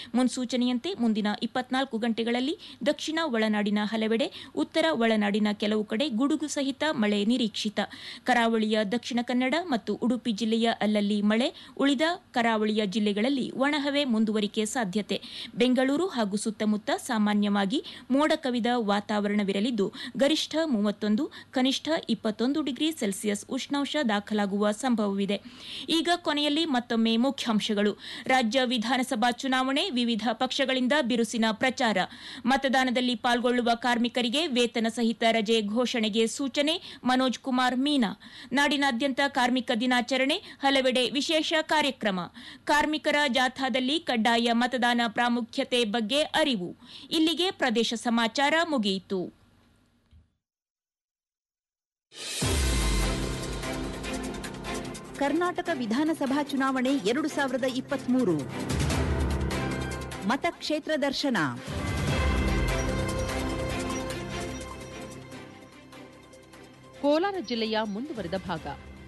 ಮುನ್ಸೂಚನೆಯಂತೆ ಮುಂದಿನ ಇಪ್ಪತ್ನಾಲ್ಕು ಗಂಟೆಗಳಲ್ಲಿ ದಕ್ಷಿಣ ಒಳನಾಡಿನ ಹಲವೆಡೆ ಉತ್ತರ ಒಳನಾಡಿನ ಕೆಲವು ಕಡೆ ಗುಡುಗು ಸಹಿತ ಮಳೆ ನಿರೀಕ್ಷಿತ ಕರಾವಳಿಯ ದಕ್ಷಿಣ ಕನ್ನಡ ಮತ್ತು ಉಡುಪಿ ಜಿಲ್ಲೆಯ ಅಲ್ಲಲ್ಲಿ ಮಳೆ ಉಳಿದ ಕರಾವಳಿಯ ಜಿಲ್ಲೆಗಳಲ್ಲಿ ಒಣಹವೆ ಮುಂದುವರಿಕೆ ಸಾಧ್ಯತೆ ಬೆಂಗಳೂರು ಹಾಗೂ ಸುತ್ತಮುತ್ತ ಸಾಮಾನ್ಯವಾಗಿ ಮೋಡ ಕವಿದ ವಾತಾವರಣವಿರಲಿದ್ದು ಗರಿಷ್ಠ ಮೂವತ್ತೊಂದು ಕನಿಷ್ಠ ಇಪ್ಪತ್ತೊಂದು ಡಿಗ್ರಿ ಸೆಲ್ಸಿಯಸ್ ಉಷ್ಣಾಂಶ ದಾಖಲಾಗುವ ಸಂಭವವಿದೆ ಈಗ ಕೊನೆಯಲ್ಲಿ ಮತ್ತೊಮ್ಮೆ ಮುಖ್ಯಾಂಶಗಳು ರಾಜ್ಯ ವಿಧಾನಸಭಾ ಚುನಾವಣೆ ವಿವಿಧ ಪಕ್ಷಗಳಿಂದ ಬಿರುಸಿನ ಪ್ರಚಾರ ಮತದಾನದಲ್ಲಿ ಪಾಲ್ಗೊಳ್ಳುವ ಕಾರ್ಮಿಕರಿಗೆ ವೇತನ ಸಹಿತ ರಜೆ ಘೋಷಣೆಗೆ ಸೂಚನೆ ಮನೋಜ್ ಕುಮಾರ್ ಮೀನಾ ನಾಡಿನಾದ್ಯಂತ ಕಾರ್ಮಿಕ ದಿನಾಚರಣೆ ಹಲವೆಡೆ ವಿಶೇಷ ಕಾರ್ಯಕ್ರಮ ಕಾರ್ಮಿಕರ ಜಾಥಾದಲ್ಲಿ ಕಡ್ಡಾಯ ಮತದಾನ ಪ್ರಾಮುಖ್ಯತೆ ಬಗ್ಗೆ ಅರಿವು ಇಲ್ಲಿಗೆ ಪ್ರದೇಶ ಸಮಾಚಾರ ಮುಗಿಯಿತು ಕರ್ನಾಟಕ ವಿಧಾನಸಭಾ ಚುನಾವಣೆ ಎರಡು ಸಾವಿರದ ಇಪ್ಪತ್ಮೂರು ಮತಕ್ಷೇತ್ರ ದರ್ಶನ ಕೋಲಾರ ಜಿಲ್ಲೆಯ ಮುಂದುವರೆದ ಭಾಗ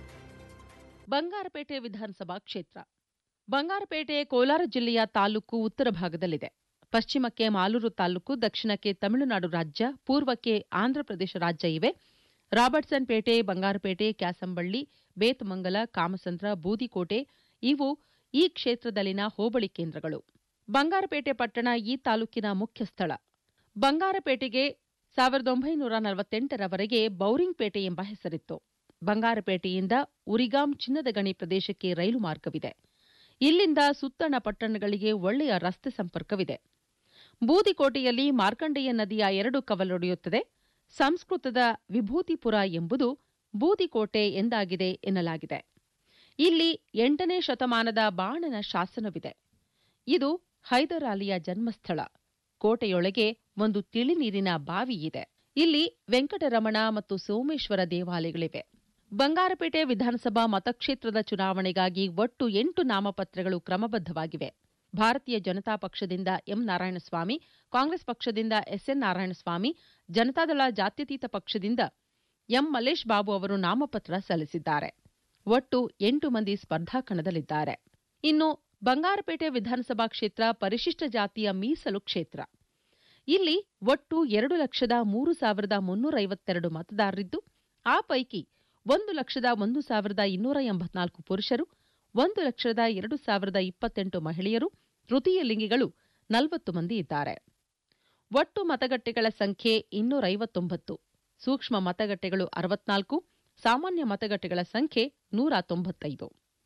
ಬಂಗಾರಪೇಟೆ ವಿಧಾನಸಭಾ ಕ್ಷೇತ್ರ ಬಂಗಾರಪೇಟೆ ಕೋಲಾರ ಜಿಲ್ಲೆಯ ತಾಲೂಕು ಉತ್ತರ ಭಾಗದಲ್ಲಿದೆ ಪಶ್ಚಿಮಕ್ಕೆ ಮಾಲೂರು ತಾಲೂಕು ದಕ್ಷಿಣಕ್ಕೆ ತಮಿಳುನಾಡು ರಾಜ್ಯ ಪೂರ್ವಕ್ಕೆ ಆಂಧ್ರಪ್ರದೇಶ ರಾಜ್ಯ ಇವೆ ರಾಬರ್ಟ್ಸನ್ ಪೇಟೆ ಬಂಗಾರಪೇಟೆ ಕ್ಯಾಸಂಬಳ್ಳಿ ಬೇತಮಂಗಲ ಕಾಮಸಂದ್ರ ಬೂದಿಕೋಟೆ ಇವು ಈ ಕ್ಷೇತ್ರದಲ್ಲಿನ ಹೋಬಳಿ ಕೇಂದ್ರಗಳು ಬಂಗಾರಪೇಟೆ ಪಟ್ಟಣ ಈ ತಾಲೂಕಿನ ಮುಖ್ಯ ಸ್ಥಳ ಬಂಗಾರಪೇಟೆಗೆ ಸಾವಿರದ ಒಂಬೈನೂರ ನಲವತ್ತೆಂಟರವರೆಗೆ ಬೌರಿಂಗ್ ಪೇಟೆ ಎಂಬ ಹೆಸರಿತ್ತು ಬಂಗಾರಪೇಟೆಯಿಂದ ಉರಿಗಾಂ ಚಿನ್ನದ ಗಣಿ ಪ್ರದೇಶಕ್ಕೆ ರೈಲು ಮಾರ್ಗವಿದೆ ಇಲ್ಲಿಂದ ಸುತ್ತಣ ಪಟ್ಟಣಗಳಿಗೆ ಒಳ್ಳೆಯ ರಸ್ತೆ ಸಂಪರ್ಕವಿದೆ ಬೂದಿಕೋಟೆಯಲ್ಲಿ ಮಾರ್ಕಂಡೇಯ ನದಿಯ ಎರಡು ಕವಲೊಡೆಯುತ್ತದೆ ಸಂಸ್ಕೃತದ ವಿಭೂತಿಪುರ ಎಂಬುದು ಬೂದಿಕೋಟೆ ಎಂದಾಗಿದೆ ಎನ್ನಲಾಗಿದೆ ಇಲ್ಲಿ ಎಂಟನೇ ಶತಮಾನದ ಬಾಣನ ಶಾಸನವಿದೆ ಇದು ಹೈದರ್ ಅಲಿಯ ಜನ್ಮಸ್ಥಳ ಕೋಟೆಯೊಳಗೆ ಒಂದು ತಿಳಿನೀರಿನ ಬಾವಿ ಇದೆ ಇಲ್ಲಿ ವೆಂಕಟರಮಣ ಮತ್ತು ಸೋಮೇಶ್ವರ ದೇವಾಲಯಗಳಿವೆ ಬಂಗಾರಪೇಟೆ ವಿಧಾನಸಭಾ ಮತಕ್ಷೇತ್ರದ ಚುನಾವಣೆಗಾಗಿ ಒಟ್ಟು ಎಂಟು ನಾಮಪತ್ರಗಳು ಕ್ರಮಬದ್ಧವಾಗಿವೆ ಭಾರತೀಯ ಜನತಾ ಪಕ್ಷದಿಂದ ಎಂ ನಾರಾಯಣಸ್ವಾಮಿ ಕಾಂಗ್ರೆಸ್ ಪಕ್ಷದಿಂದ ಎಸ್ಎನ್ ನಾರಾಯಣಸ್ವಾಮಿ ಜನತಾದಳ ಜಾತ್ಯತೀತ ಪಕ್ಷದಿಂದ ಎಂ ಮಲ್ಲೇಶ್ ಬಾಬು ಅವರು ನಾಮಪತ್ರ ಸಲ್ಲಿಸಿದ್ದಾರೆ ಒಟ್ಟು ಎಂಟು ಮಂದಿ ಸ್ಪರ್ಧಾಕಣದಲ್ಲಿದ್ದಾರೆ ಇನ್ನು ಬಂಗಾರಪೇಟೆ ವಿಧಾನಸಭಾ ಕ್ಷೇತ್ರ ಪರಿಶಿಷ್ಟ ಜಾತಿಯ ಮೀಸಲು ಕ್ಷೇತ್ರ ಇಲ್ಲಿ ಒಟ್ಟು ಎರಡು ಲಕ್ಷದ ಮೂರು ಸಾವಿರದ ಮುನ್ನೂರ ಐವತ್ತೆರಡು ಮತದಾರರಿದ್ದು ಆ ಪೈಕಿ ಒಂದು ಲಕ್ಷದ ಒಂದು ಸಾವಿರದ ಇನ್ನೂರ ಎಂಬತ್ನಾಲ್ಕು ಪುರುಷರು ಒಂದು ಲಕ್ಷದ ಎರಡು ಸಾವಿರದ ಇಪ್ಪತ್ತೆಂಟು ಮಹಿಳೆಯರು ತೃತೀಯ ಲಿಂಗಿಗಳು ನಲವತ್ತು ಮಂದಿ ಇದ್ದಾರೆ ಒಟ್ಟು ಮತಗಟ್ಟೆಗಳ ಸಂಖ್ಯೆ ಇನ್ನೂರ ಐವತ್ತೊಂಬತ್ತು ಸೂಕ್ಷ್ಮ ಮತಗಟ್ಟೆಗಳು ಅರವತ್ನಾಲ್ಕು ಸಾಮಾನ್ಯ ಮತಗಟ್ಟೆಗಳ ಸಂಖ್ಯೆ ನೂರ ತೊಂಬತ್ತೈದು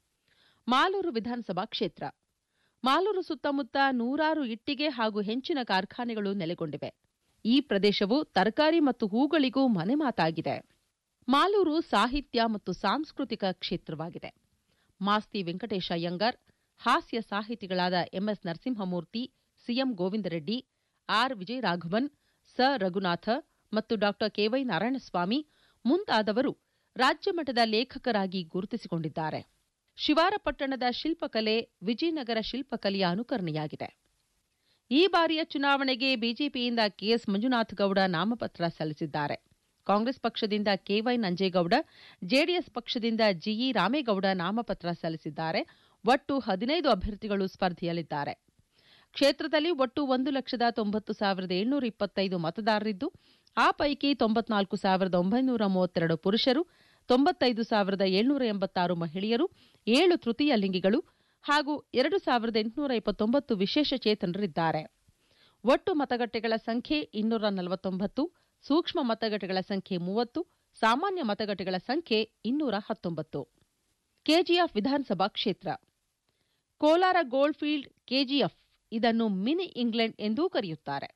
ಮಾಲೂರು ವಿಧಾನಸಭಾ ಕ್ಷೇತ್ರ ಮಾಲೂರು ಸುತ್ತಮುತ್ತ ನೂರಾರು ಇಟ್ಟಿಗೆ ಹಾಗೂ ಹೆಂಚಿನ ಕಾರ್ಖಾನೆಗಳು ನೆಲೆಗೊಂಡಿವೆ ಈ ಪ್ರದೇಶವು ತರಕಾರಿ ಮತ್ತು ಹೂಗಳಿಗೂ ಮನೆಮಾತಾಗಿದೆ ಮಾಲೂರು ಸಾಹಿತ್ಯ ಮತ್ತು ಸಾಂಸ್ಕೃತಿಕ ಕ್ಷೇತ್ರವಾಗಿದೆ ಮಾಸ್ತಿ ವೆಂಕಟೇಶ ಅಯ್ಯಂಗಾರ್ ಹಾಸ್ಯ ಸಾಹಿತಿಗಳಾದ M S Narasimhamurthy C M Govindareddy R Vijayaraghavan ಸ ರಘುನಾಥ ಮತ್ತು ಡಾ ಕೆವೈ ನಾರಾಯಣಸ್ವಾಮಿ ಮುಂತಾದವರು ರಾಜ್ಯಮಟ್ಟದ ಲೇಖಕರಾಗಿ ಗುರುತಿಸಿಕೊಂಡಿದ್ದಾರೆ ಶಿವಾರಪಟ್ಟಣದ ಶಿಲ್ಪಕಲೆ ವಿಜಯನಗರ ಶಿಲ್ಪಕಲೆಯ ಅನುಕರಣೆಯಾಗಿದೆ ಈ ಬಾರಿಯ ಚುನಾವಣೆಗೆ ಬಿಜೆಪಿಯಿಂದ ಕೆಎಸ್ ಮಂಜುನಾಥ ಗೌಡ ನಾಮಪತ್ರ ಸಲ್ಲಿಸಿದ್ದಾರೆ ಕಾಂಗ್ರೆಸ್ ಪಕ್ಷದಿಂದ ಕೆವೈ ನಂಜೇಗೌಡ ಜೆಡಿಎಸ್ ಪಕ್ಷದಿಂದ ಜಿಇ ರಾಮೇಗೌಡ ನಾಮಪತ್ರ ಸಲ್ಲಿಸಿದ್ದಾರೆ ಒಟ್ಟು ಹದಿನೈದು ಅಭ್ಯರ್ಥಿಗಳು ಸ್ಪರ್ಧೆಯಲ್ಲಿದ್ದಾರೆ ಕ್ಷೇತ್ರದಲ್ಲಿ ಒಟ್ಟು ಒಂದು ಲಕ್ಷದ ತೊಂಬತ್ತು ಸಾವಿರದ ಏಳ್ನೂರ ಇಪ್ಪತ್ತೈದು ಮತದಾರರಿದ್ದು ಆ ಪೈಕಿ ತೊಂಬತ್ನಾಲ್ಕು ಸಾವಿರದ ಒಂಬೈನೂರ ಮೂವತ್ತೆರಡು ಪುರುಷರು ತೊಂಬತ್ತೈದು ಸಾವಿರದ ಏಳ್ನೂರ ಎಂಬತ್ತಾರು ಮಹಿಳೆಯರು ಏಳು ತೃತೀಯ ಲಿಂಗಿಗಳು ಹಾಗೂ ಎರಡು ಸಾವಿರದ ಎಂಟುನೂರ ಇಪ್ಪತ್ತೊಂಬತ್ತು ವಿಶೇಷ ಚೇತನರಿದ್ದಾರೆ ಒಟ್ಟು ಮತಗಟ್ಟೆಗಳ ಸಂಖ್ಯೆ ಇನ್ನೂರ ನಲವತ್ತೊಂಬತ್ತು ಸೂಕ್ಷ್ಮ ಮತಗಟ್ಟೆಗಳ ಸಂಖ್ಯೆ ಮೂವತ್ತು ಸಾಮಾನ್ಯ ಮತಗಟ್ಟೆಗಳ ಸಂಖ್ಯೆ ಇನ್ನೂರ ಹತ್ತೊಂಬತ್ತು ಕೆಜಿಎಫ್ ವಿಧಾನಸಭಾ ಕ್ಷೇತ್ರ ಕೋಲಾರ ಗೋಲ್ಡ್ಫೀಲ್ಡ್ ಕೆಜಿಎಫ್ ಇದನ್ನು ಮಿನಿ ಇಂಗ್ಲೆಂಡ್ ಎಂದೂ ಕರೆಯುತ್ತಾರೆ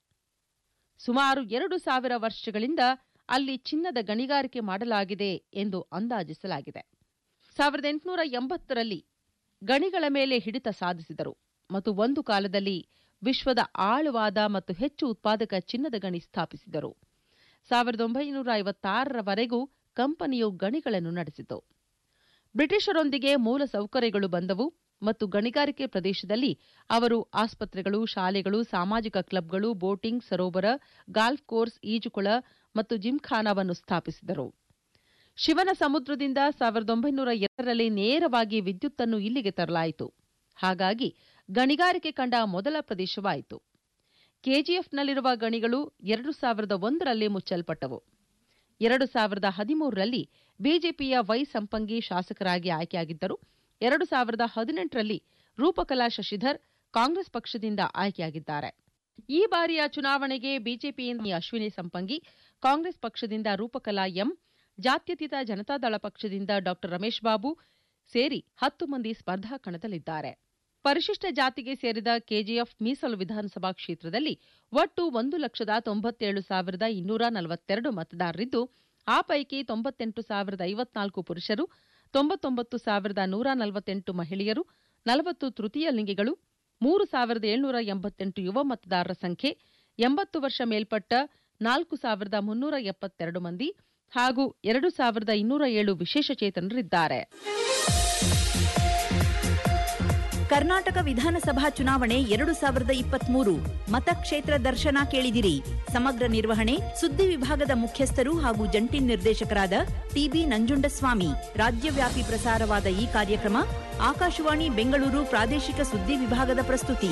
ಸುಮಾರು ಎರಡು ಸಾವಿರ ವರ್ಷಗಳಿಂದ ಅಲ್ಲಿ ಚಿನ್ನದ ಗಣಿಗಾರಿಕೆ ಮಾಡಲಾಗಿದೆ ಎಂದು ಅಂದಾಜಿಸಲಾಗಿದೆ ಸಾವಿರದ ಎಂಟುನೂರ ಎಂಬತ್ತರಲ್ಲಿ ಗಣಿಗಳ ಮೇಲೆ ಹಿಡಿತ ಸಾಧಿಸಿದರು ಮತ್ತು ಒಂದು ಕಾಲದಲ್ಲಿ ವಿಶ್ವದ ಆಳವಾದ ಮತ್ತು ಹೆಚ್ಚು ಉತ್ಪಾದಕ ಚಿನ್ನದ ಗಣಿ ಸ್ಥಾಪಿಸಿದರು ಸಾವಿರದ ಒಂಬೈನೂರ ಐವತ್ತಾರರವರೆಗೂ ಕಂಪನಿಯು ಗಣಿಗಳನ್ನು ನಡೆಸಿತು ಬ್ರಿಟಿಷರೊಂದಿಗೆ ಮೂಲ ಸೌಕರ್ಯಗಳು ಬಂದವು ಮತ್ತು ಗಣಿಗಾರಿಕೆ ಪ್ರದೇಶದಲ್ಲಿ ಅವರು ಆಸ್ಪತ್ರೆಗಳು ಶಾಲೆಗಳು ಸಾಮಾಜಿಕ ಕ್ಲಬ್ಗಳು ಬೋಟಿಂಗ್ ಸರೋವರ ಗಾಲ್ಫ್ ಕೋರ್ಸ್ ಈಜುಕೊಳ ಮತ್ತು ಜಿಮ್ಖಾನಾವನ್ನು ಸ್ಥಾಪಿಸಿದರು ಶಿವನ ಸಮುದ್ರದಿಂದ ಸಾವಿರದ ಒಂಬೈನೂರ ಎರಡರಲ್ಲಿ ನೇರವಾಗಿ ವಿದ್ಯುತ್ತನ್ನು ಇಲ್ಲಿಗೆ ತರಲಾಯಿತು ಹಾಗಾಗಿ ಗಣಿಗಾರಿಕೆ ಕಂಡ ಮೊದಲ ಪ್ರದೇಶವಾಯಿತು ಕೆಜಿಎಫ್ನಲ್ಲಿರುವ ಗಣಿಗಳು ಎರಡು ಸಾವಿರದ ಒಂದರಲ್ಲಿ ಮುಚ್ಚಲ್ಪಟ್ಟವು ಎರಡು ಸಾವಿರದ ಹದಿಮೂರರಲ್ಲಿ ಬಿಜೆಪಿಯ ವೈ ಸಂಪಂಗಿ ಶಾಸಕರಾಗಿ ಆಯ್ಕೆಯಾಗಿದ್ದರು ಎರಡು ಸಾವಿರದ ಹದಿನೆಂಟರಲ್ಲಿ ರೂಪಕಲಾ ಶಶಿಧರ್ ಕಾಂಗ್ರೆಸ್ ಪಕ್ಷದಿಂದ ಆಯ್ಕೆಯಾಗಿದ್ದಾರೆ ಈ ಬಾರಿಯ ಚುನಾವಣೆಗೆ ಬಿಜೆಪಿಯಿಂದ ಅಶ್ವಿನಿ ಸಂಪಂಗಿ ಕಾಂಗ್ರೆಸ್ ಪಕ್ಷದಿಂದ ರೂಪಕಲಾ ಎಂ ಜಾತ್ಯತೀತ ಜನತಾದಳ ಪಕ್ಷದಿಂದ ಡಾ ರಮೇಶ್ ಬಾಬು ಸೇರಿ ಹತ್ತು ಮಂದಿ ಸ್ಪರ್ಧಾ ಕಣದಲ್ಲಿದ್ದಾರೆ ಪರಿಶಿಷ್ಟ ಜಾತಿಗೆ ಸೇರಿದ ಕೆಜಿಎಫ್ ಮೀಸಲು ವಿಧಾನಸಭಾ ಕ್ಷೇತ್ರದಲ್ಲಿ ಒಟ್ಟು ಒಂದು ಲಕ್ಷದ ತೊಂಬತ್ತೇಳು ಸಾವಿರದ ಇನ್ನೂರ ನಲವತ್ತೆರಡು ಮತದಾರರಿದ್ದು ಆ ಪೈಕಿ ತೊಂಬತ್ತೆಂಟು ಸಾವಿರದ ಐವತ್ನಾಲ್ಕು ಪುರುಷರು ತೊಂಬತ್ತೊಂಬತ್ತು ಸಾವಿರದ ನೂರ ನಲವತ್ತೆಂಟು ಮಹಿಳೆಯರು ನಲವತ್ತು ತೃತೀಯ ಲಿಂಗಿಗಳು ಮೂರು ಸಾವಿರದ ಏಳ್ನೂರ ಎಂಬತ್ತೆಂಟು ಯುವ ಮತದಾರರ ಸಂಖ್ಯೆ ಎಂಬತ್ತು ವರ್ಷ ಮೇಲ್ಪಟ್ಟ ನಾಲ್ಕು ಸಾವಿರದ ಮುನ್ನೂರ ಎಪ್ಪತ್ತೆರಡು ಮಂದಿ ಹಾಗೂ ಎರಡು ಸಾವಿರದ ಇನ್ನೂರ ಏಳು ವಿಶೇಷಚೇತನರಿದ್ದಾರೆ ಕರ್ನಾಟಕ ವಿಧಾನಸಭಾ ಚುನಾವಣೆ ಎರಡು ಸಾವಿರದ ಇಪ್ಪತ್ಮೂರು ಮತಕ್ಷೇತ್ರ ದರ್ಶನ ಕೇಳಿದಿರಿ ಸಮಗ್ರ ನಿರ್ವಹಣೆ ಸುದ್ದಿ ವಿಭಾಗದ ಮುಖ್ಯಸ್ಥರು ಹಾಗೂ ಜಂಟಿ ನಿರ್ದೇಶಕರಾದ ಟಿಬಿ ನಂಜುಂಡಸ್ವಾಮಿ ರಾಜ್ಯವ್ಯಾಪಿ ಪ್ರಸಾರವಾದ ಈ ಕಾರ್ಯಕ್ರಮ ಆಕಾಶವಾಣಿ ಬೆಂಗಳೂರು ಪ್ರಾದೇಶಿಕ ಸುದ್ದಿ ವಿಭಾಗದ ಪ್ರಸ್ತುತಿ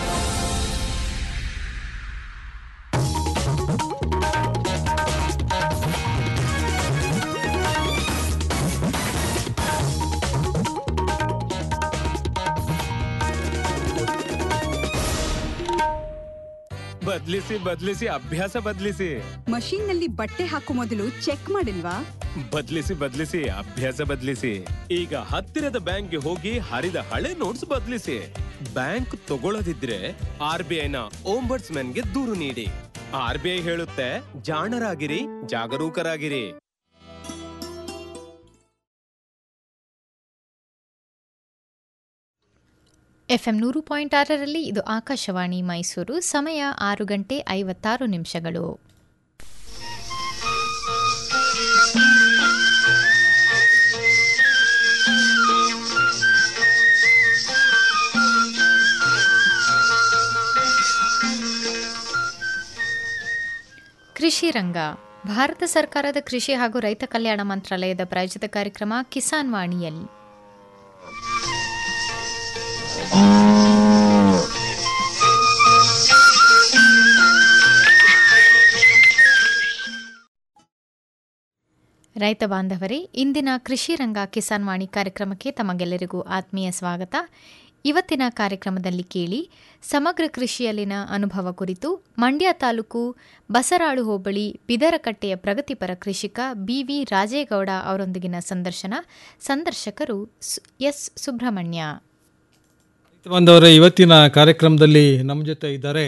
ಬದ್ಲಿಸಿ ಬದ್ಲಿಸಿ ಅಭ್ಯಾಸ ಬದ್ಲಿಸಿ ಮಷೀನ್ ನಲ್ಲಿ ಬಟ್ಟೆ ಹಾಕೋ ಮೊದಲು ಚೆಕ್ ಮಾಡಿಲ್ವಾ ಬದ್ಲಿಸಿ ಬದ್ಲಿಸಿ ಅಭ್ಯಾಸ ಬದ್ಲಿಸಿ ಈಗ ಹತ್ತಿರದ ಬ್ಯಾಂಕ್ಗೆ ಹೋಗಿ ಹರಿದ ಹಳೆ ನೋಟ್ಸ್ ಬದ್ಲಿಸಿ ಬ್ಯಾಂಕ್ ತಗೊಳ್ಳದಿದ್ರೆ ಆರ್ ಬಿ ಐನ ಗೆ ದೂರು ನೀಡಿ ಆರ್ ಬಿ ಐ ಹೇಳುತ್ತೆ ಜಾಣರಾಗಿರಿ ಜಾಗರೂಕರಾಗಿರಿ ಎಫ್ಎಂ ನೂರು ಪಾಯಿಂಟ್ ಆರರಲ್ಲಿ ಇದು ಆಕಾಶವಾಣಿ ಮೈಸೂರು ಸಮಯ ಆರು ಗಂಟೆ ಐವತ್ತಾರು ನಿಮಿಷಗಳು ಕೃಷಿ ರಂಗ ಭಾರತ ಸರ್ಕಾರದ ಕೃಷಿ ಹಾಗೂ ರೈತ ಕಲ್ಯಾಣ ಮಂತ್ರಾಲಯದ ಪ್ರಾಯೋಜಿತ ಕಾರ್ಯಕ್ರಮ ಕಿಸಾನ್ ವಾಣಿಯಲ್ಲಿ ರೈತ ಬಾಂಧವರೇ ಇಂದಿನ ಕೃಷಿ ರಂಗ ಕಿಸಾನ್ ವಾಣಿ ಕಾರ್ಯಕ್ರಮಕ್ಕೆ ತಮಗೆಲ್ಲರಿಗೂ ಆತ್ಮೀಯ ಸ್ವಾಗತ ಇವತ್ತಿನ ಕಾರ್ಯಕ್ರಮದಲ್ಲಿ ಕೇಳಿ ಸಮಗ್ರ ಕೃಷಿಯಲ್ಲಿನ ಅನುಭವ ಕುರಿತು ಮಂಡ್ಯ ತಾಲೂಕು ಬಸರಾಳು ಹೋಬಳಿ ಬಿದರಕಟ್ಟೆಯ ಪ್ರಗತಿಪರ ಕೃಷಿಕ ಬಿವಿ ರಾಜೇಗೌಡ ಅವರೊಂದಿಗಿನ ಸಂದರ್ಶನ ಸಂದರ್ಶಕರು ಸು- ಎಸ್ ಸುಬ್ರಹ್ಮಣ್ಯ ಬಂದವರೇ ಇವತ್ತಿನ ಕಾರ್ಯಕ್ರಮದಲ್ಲಿ ನಮ್ಮ ಜೊತೆ ಇದ್ದಾರೆ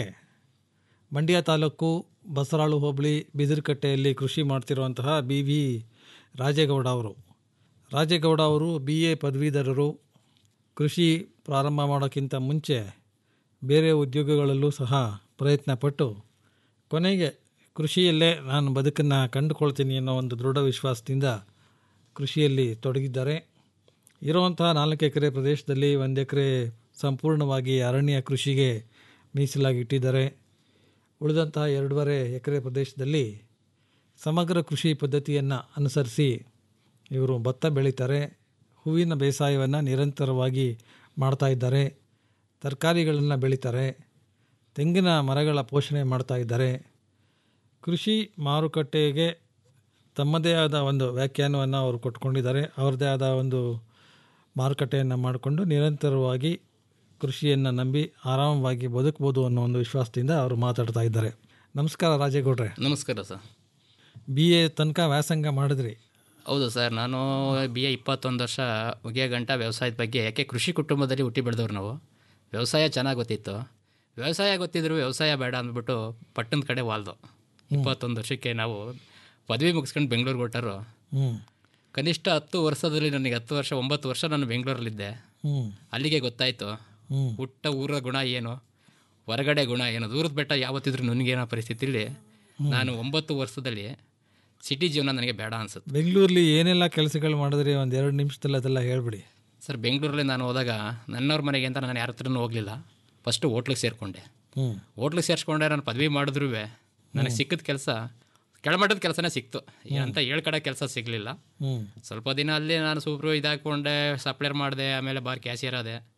ಮಂಡ್ಯ ತಾಲೂಕು ಬಸರಾಳು ಹೋಬಳಿ ಬಿದಿರುಕಟ್ಟೆಯಲ್ಲಿ ಕೃಷಿ ಮಾಡ್ತಿರುವಂತಹ ಬಿ ವಿ ರಾಜೇಗೌಡ ಅವರು ರಾಜೇಗೌಡ ಅವರು ಬಿ ಎ ಪದವೀಧರರು ಕೃಷಿ ಪ್ರಾರಂಭ ಮಾಡೋಕ್ಕಿಂತ ಮುಂಚೆ ಬೇರೆ ಉದ್ಯೋಗಗಳಲ್ಲೂ ಸಹ ಪ್ರಯತ್ನ ಪಟ್ಟು ಕೊನೆಗೆ ಕೃಷಿಯಲ್ಲೇ ನಾನು ಬದುಕನ್ನು ಕಂಡುಕೊಳ್ತೀನಿ ಅನ್ನೋ ಒಂದು ದೃಢ ವಿಶ್ವಾಸದಿಂದ ಕೃಷಿಯಲ್ಲಿ ತೊಡಗಿದ್ದಾರೆ ಇರುವಂತಹ ನಾಲ್ಕು ಎಕರೆ ಪ್ರದೇಶದಲ್ಲಿ ಒಂದು ಎಕರೆ ಸಂಪೂರ್ಣವಾಗಿ ಅರಣ್ಯ ಕೃಷಿಗೆ ಮೀಸಲಾಗಿ ಇಟ್ಟಿದ್ದಾರೆ ಉಳಿದಂತಹ ಎರಡೂವರೆ ಎಕರೆ ಪ್ರದೇಶದಲ್ಲಿ ಸಮಗ್ರ ಕೃಷಿ ಪದ್ಧತಿಯನ್ನು ಅನುಸರಿಸಿ ಇವರು ಭತ್ತ ಬೆಳೀತಾರೆ ಹೂವಿನ ಬೇಸಾಯವನ್ನು ನಿರಂತರವಾಗಿ ಮಾಡ್ತಾ ಇದ್ದಾರೆ ತರಕಾರಿಗಳನ್ನು ಬೆಳೀತಾರೆ ತೆಂಗಿನ ಮರಗಳ ಪೋಷಣೆ ಮಾಡ್ತಾ ಇದ್ದಾರೆ ಕೃಷಿ ಮಾರುಕಟ್ಟೆಗೆ ತಮ್ಮದೇ ಆದ ಒಂದು ವ್ಯಾಖ್ಯಾನವನ್ನು ಅವರು ಕೊಟ್ಕೊಂಡಿದ್ದಾರೆ ಅವ್ರದ್ದೇ ಆದ ಒಂದು ಮಾರುಕಟ್ಟೆಯನ್ನು ಮಾಡಿಕೊಂಡು ನಿರಂತರವಾಗಿ ಕೃಷಿಯನ್ನು ನಂಬಿ ಆರಾಮವಾಗಿ ಬದುಕ್ಬೋದು ಅನ್ನೋ ಒಂದು ವಿಶ್ವಾಸದಿಂದ ಅವರು ಮಾತಾಡ್ತಾ ಇದ್ದಾರೆ ನಮಸ್ಕಾರ ರಾಜೇಗೌಡ್ರೆ ನಮಸ್ಕಾರ ಸರ್ ಬಿ ಎ ತನಕ ವ್ಯಾಸಂಗ ಮಾಡಿದ್ರಿ ಹೌದು ಸರ್ ನಾನು ಬಿ ಎ ಇಪ್ಪತ್ತೊಂದು ವರ್ಷ ಮುಗಿಯೋ ಗಂಟ ವ್ಯವಸಾಯದ ಬಗ್ಗೆ ಯಾಕೆ ಕೃಷಿ ಕುಟುಂಬದಲ್ಲಿ ಹುಟ್ಟಿ ಬೆಳೆದವ್ರು ನಾವು ವ್ಯವಸಾಯ ಚೆನ್ನಾಗಿ ಗೊತ್ತಿತ್ತು ವ್ಯವಸಾಯ ಗೊತ್ತಿದ್ರು ವ್ಯವಸಾಯ ಬೇಡ ಅಂದ್ಬಿಟ್ಟು ಪಟ್ಟಣದ ಕಡೆ ವಾಲ್ದು ಇಪ್ಪತ್ತೊಂದು ವರ್ಷಕ್ಕೆ ನಾವು ಪದವಿ ಮುಗಿಸ್ಕೊಂಡು ಬೆಂಗಳೂರಿಗೆ ಹೊರಟರು ಹ್ಞೂ ಕನಿಷ್ಠ ಹತ್ತು ವರ್ಷದಲ್ಲಿ ನನಗೆ ಹತ್ತು ವರ್ಷ ಒಂಬತ್ತು ವರ್ಷ ನಾನು ಬೆಂಗಳೂರಲ್ಲಿದ್ದೆ ಹ್ಞೂ ಅಲ್ಲಿಗೆ ಗೊತ್ತಾಯಿತು ಹ್ಞೂ ಹುಟ್ಟ ಊರ ಗುಣ ಏನು ಹೊರಗಡೆ ಗುಣ ಏನು ದೂರದ ಬೆಟ್ಟ ಯಾವತ್ತಿದ್ರು ನನಗೇನೋ ಪರಿಸ್ಥಿತಿಲಿ ನಾನು ಒಂಬತ್ತು ವರ್ಷದಲ್ಲಿ ಸಿಟಿ ಜೀವನ ನನಗೆ ಬೇಡ ಅನ್ಸುತ್ತೆ ಬೆಂಗಳೂರಲ್ಲಿ ಏನೆಲ್ಲ ಕೆಲಸಗಳು ಮಾಡಿದ್ರಿ ಒಂದು ಎರಡು ನಿಮಿಷದಲ್ಲಿ ಅದೆಲ್ಲ ಹೇಳ್ಬಿಡಿ ಸರ್ ಬೆಂಗಳೂರಲ್ಲಿ ನಾನು ಹೋದಾಗ ನನ್ನವ್ರ ಮನೆಗೆ ಅಂತ ನಾನು ಯಾರ ಹತ್ರನೂ ಹೋಗಲಿಲ್ಲ ಫಸ್ಟು ಹೋಟ್ಲಿಗೆ ಸೇರಿಕೊಂಡೆ ಹ್ಞೂ ಹೋಟ್ಲಿಗೆ ಸೇರಿಸ್ಕೊಂಡೆ ನಾನು ಪದವಿ ಮಾಡಿದ್ರೂ ನನಗೆ ಸಿಕ್ಕಿದ ಕೆಲಸ ಕೆಳಮಟ್ಟದ ಕೆಲಸನೇ ಸಿಕ್ತು ಅಂತ ಹೇಳ್ಕಡೆ ಕೆಲಸ ಸಿಗಲಿಲ್ಲ ಹ್ಞೂ ಸ್ವಲ್ಪ ದಿನ ಅಲ್ಲಿ ನಾನು ಸೂಪ್ರು ಇದಾಕೊಂಡೆ ಸಪ್ಲೈರ್ ಮಾಡಿದೆ ಆಮೇಲೆ ಬಾರ್ ಕ್ಯಾಶಿಯರ್ ಆದೆ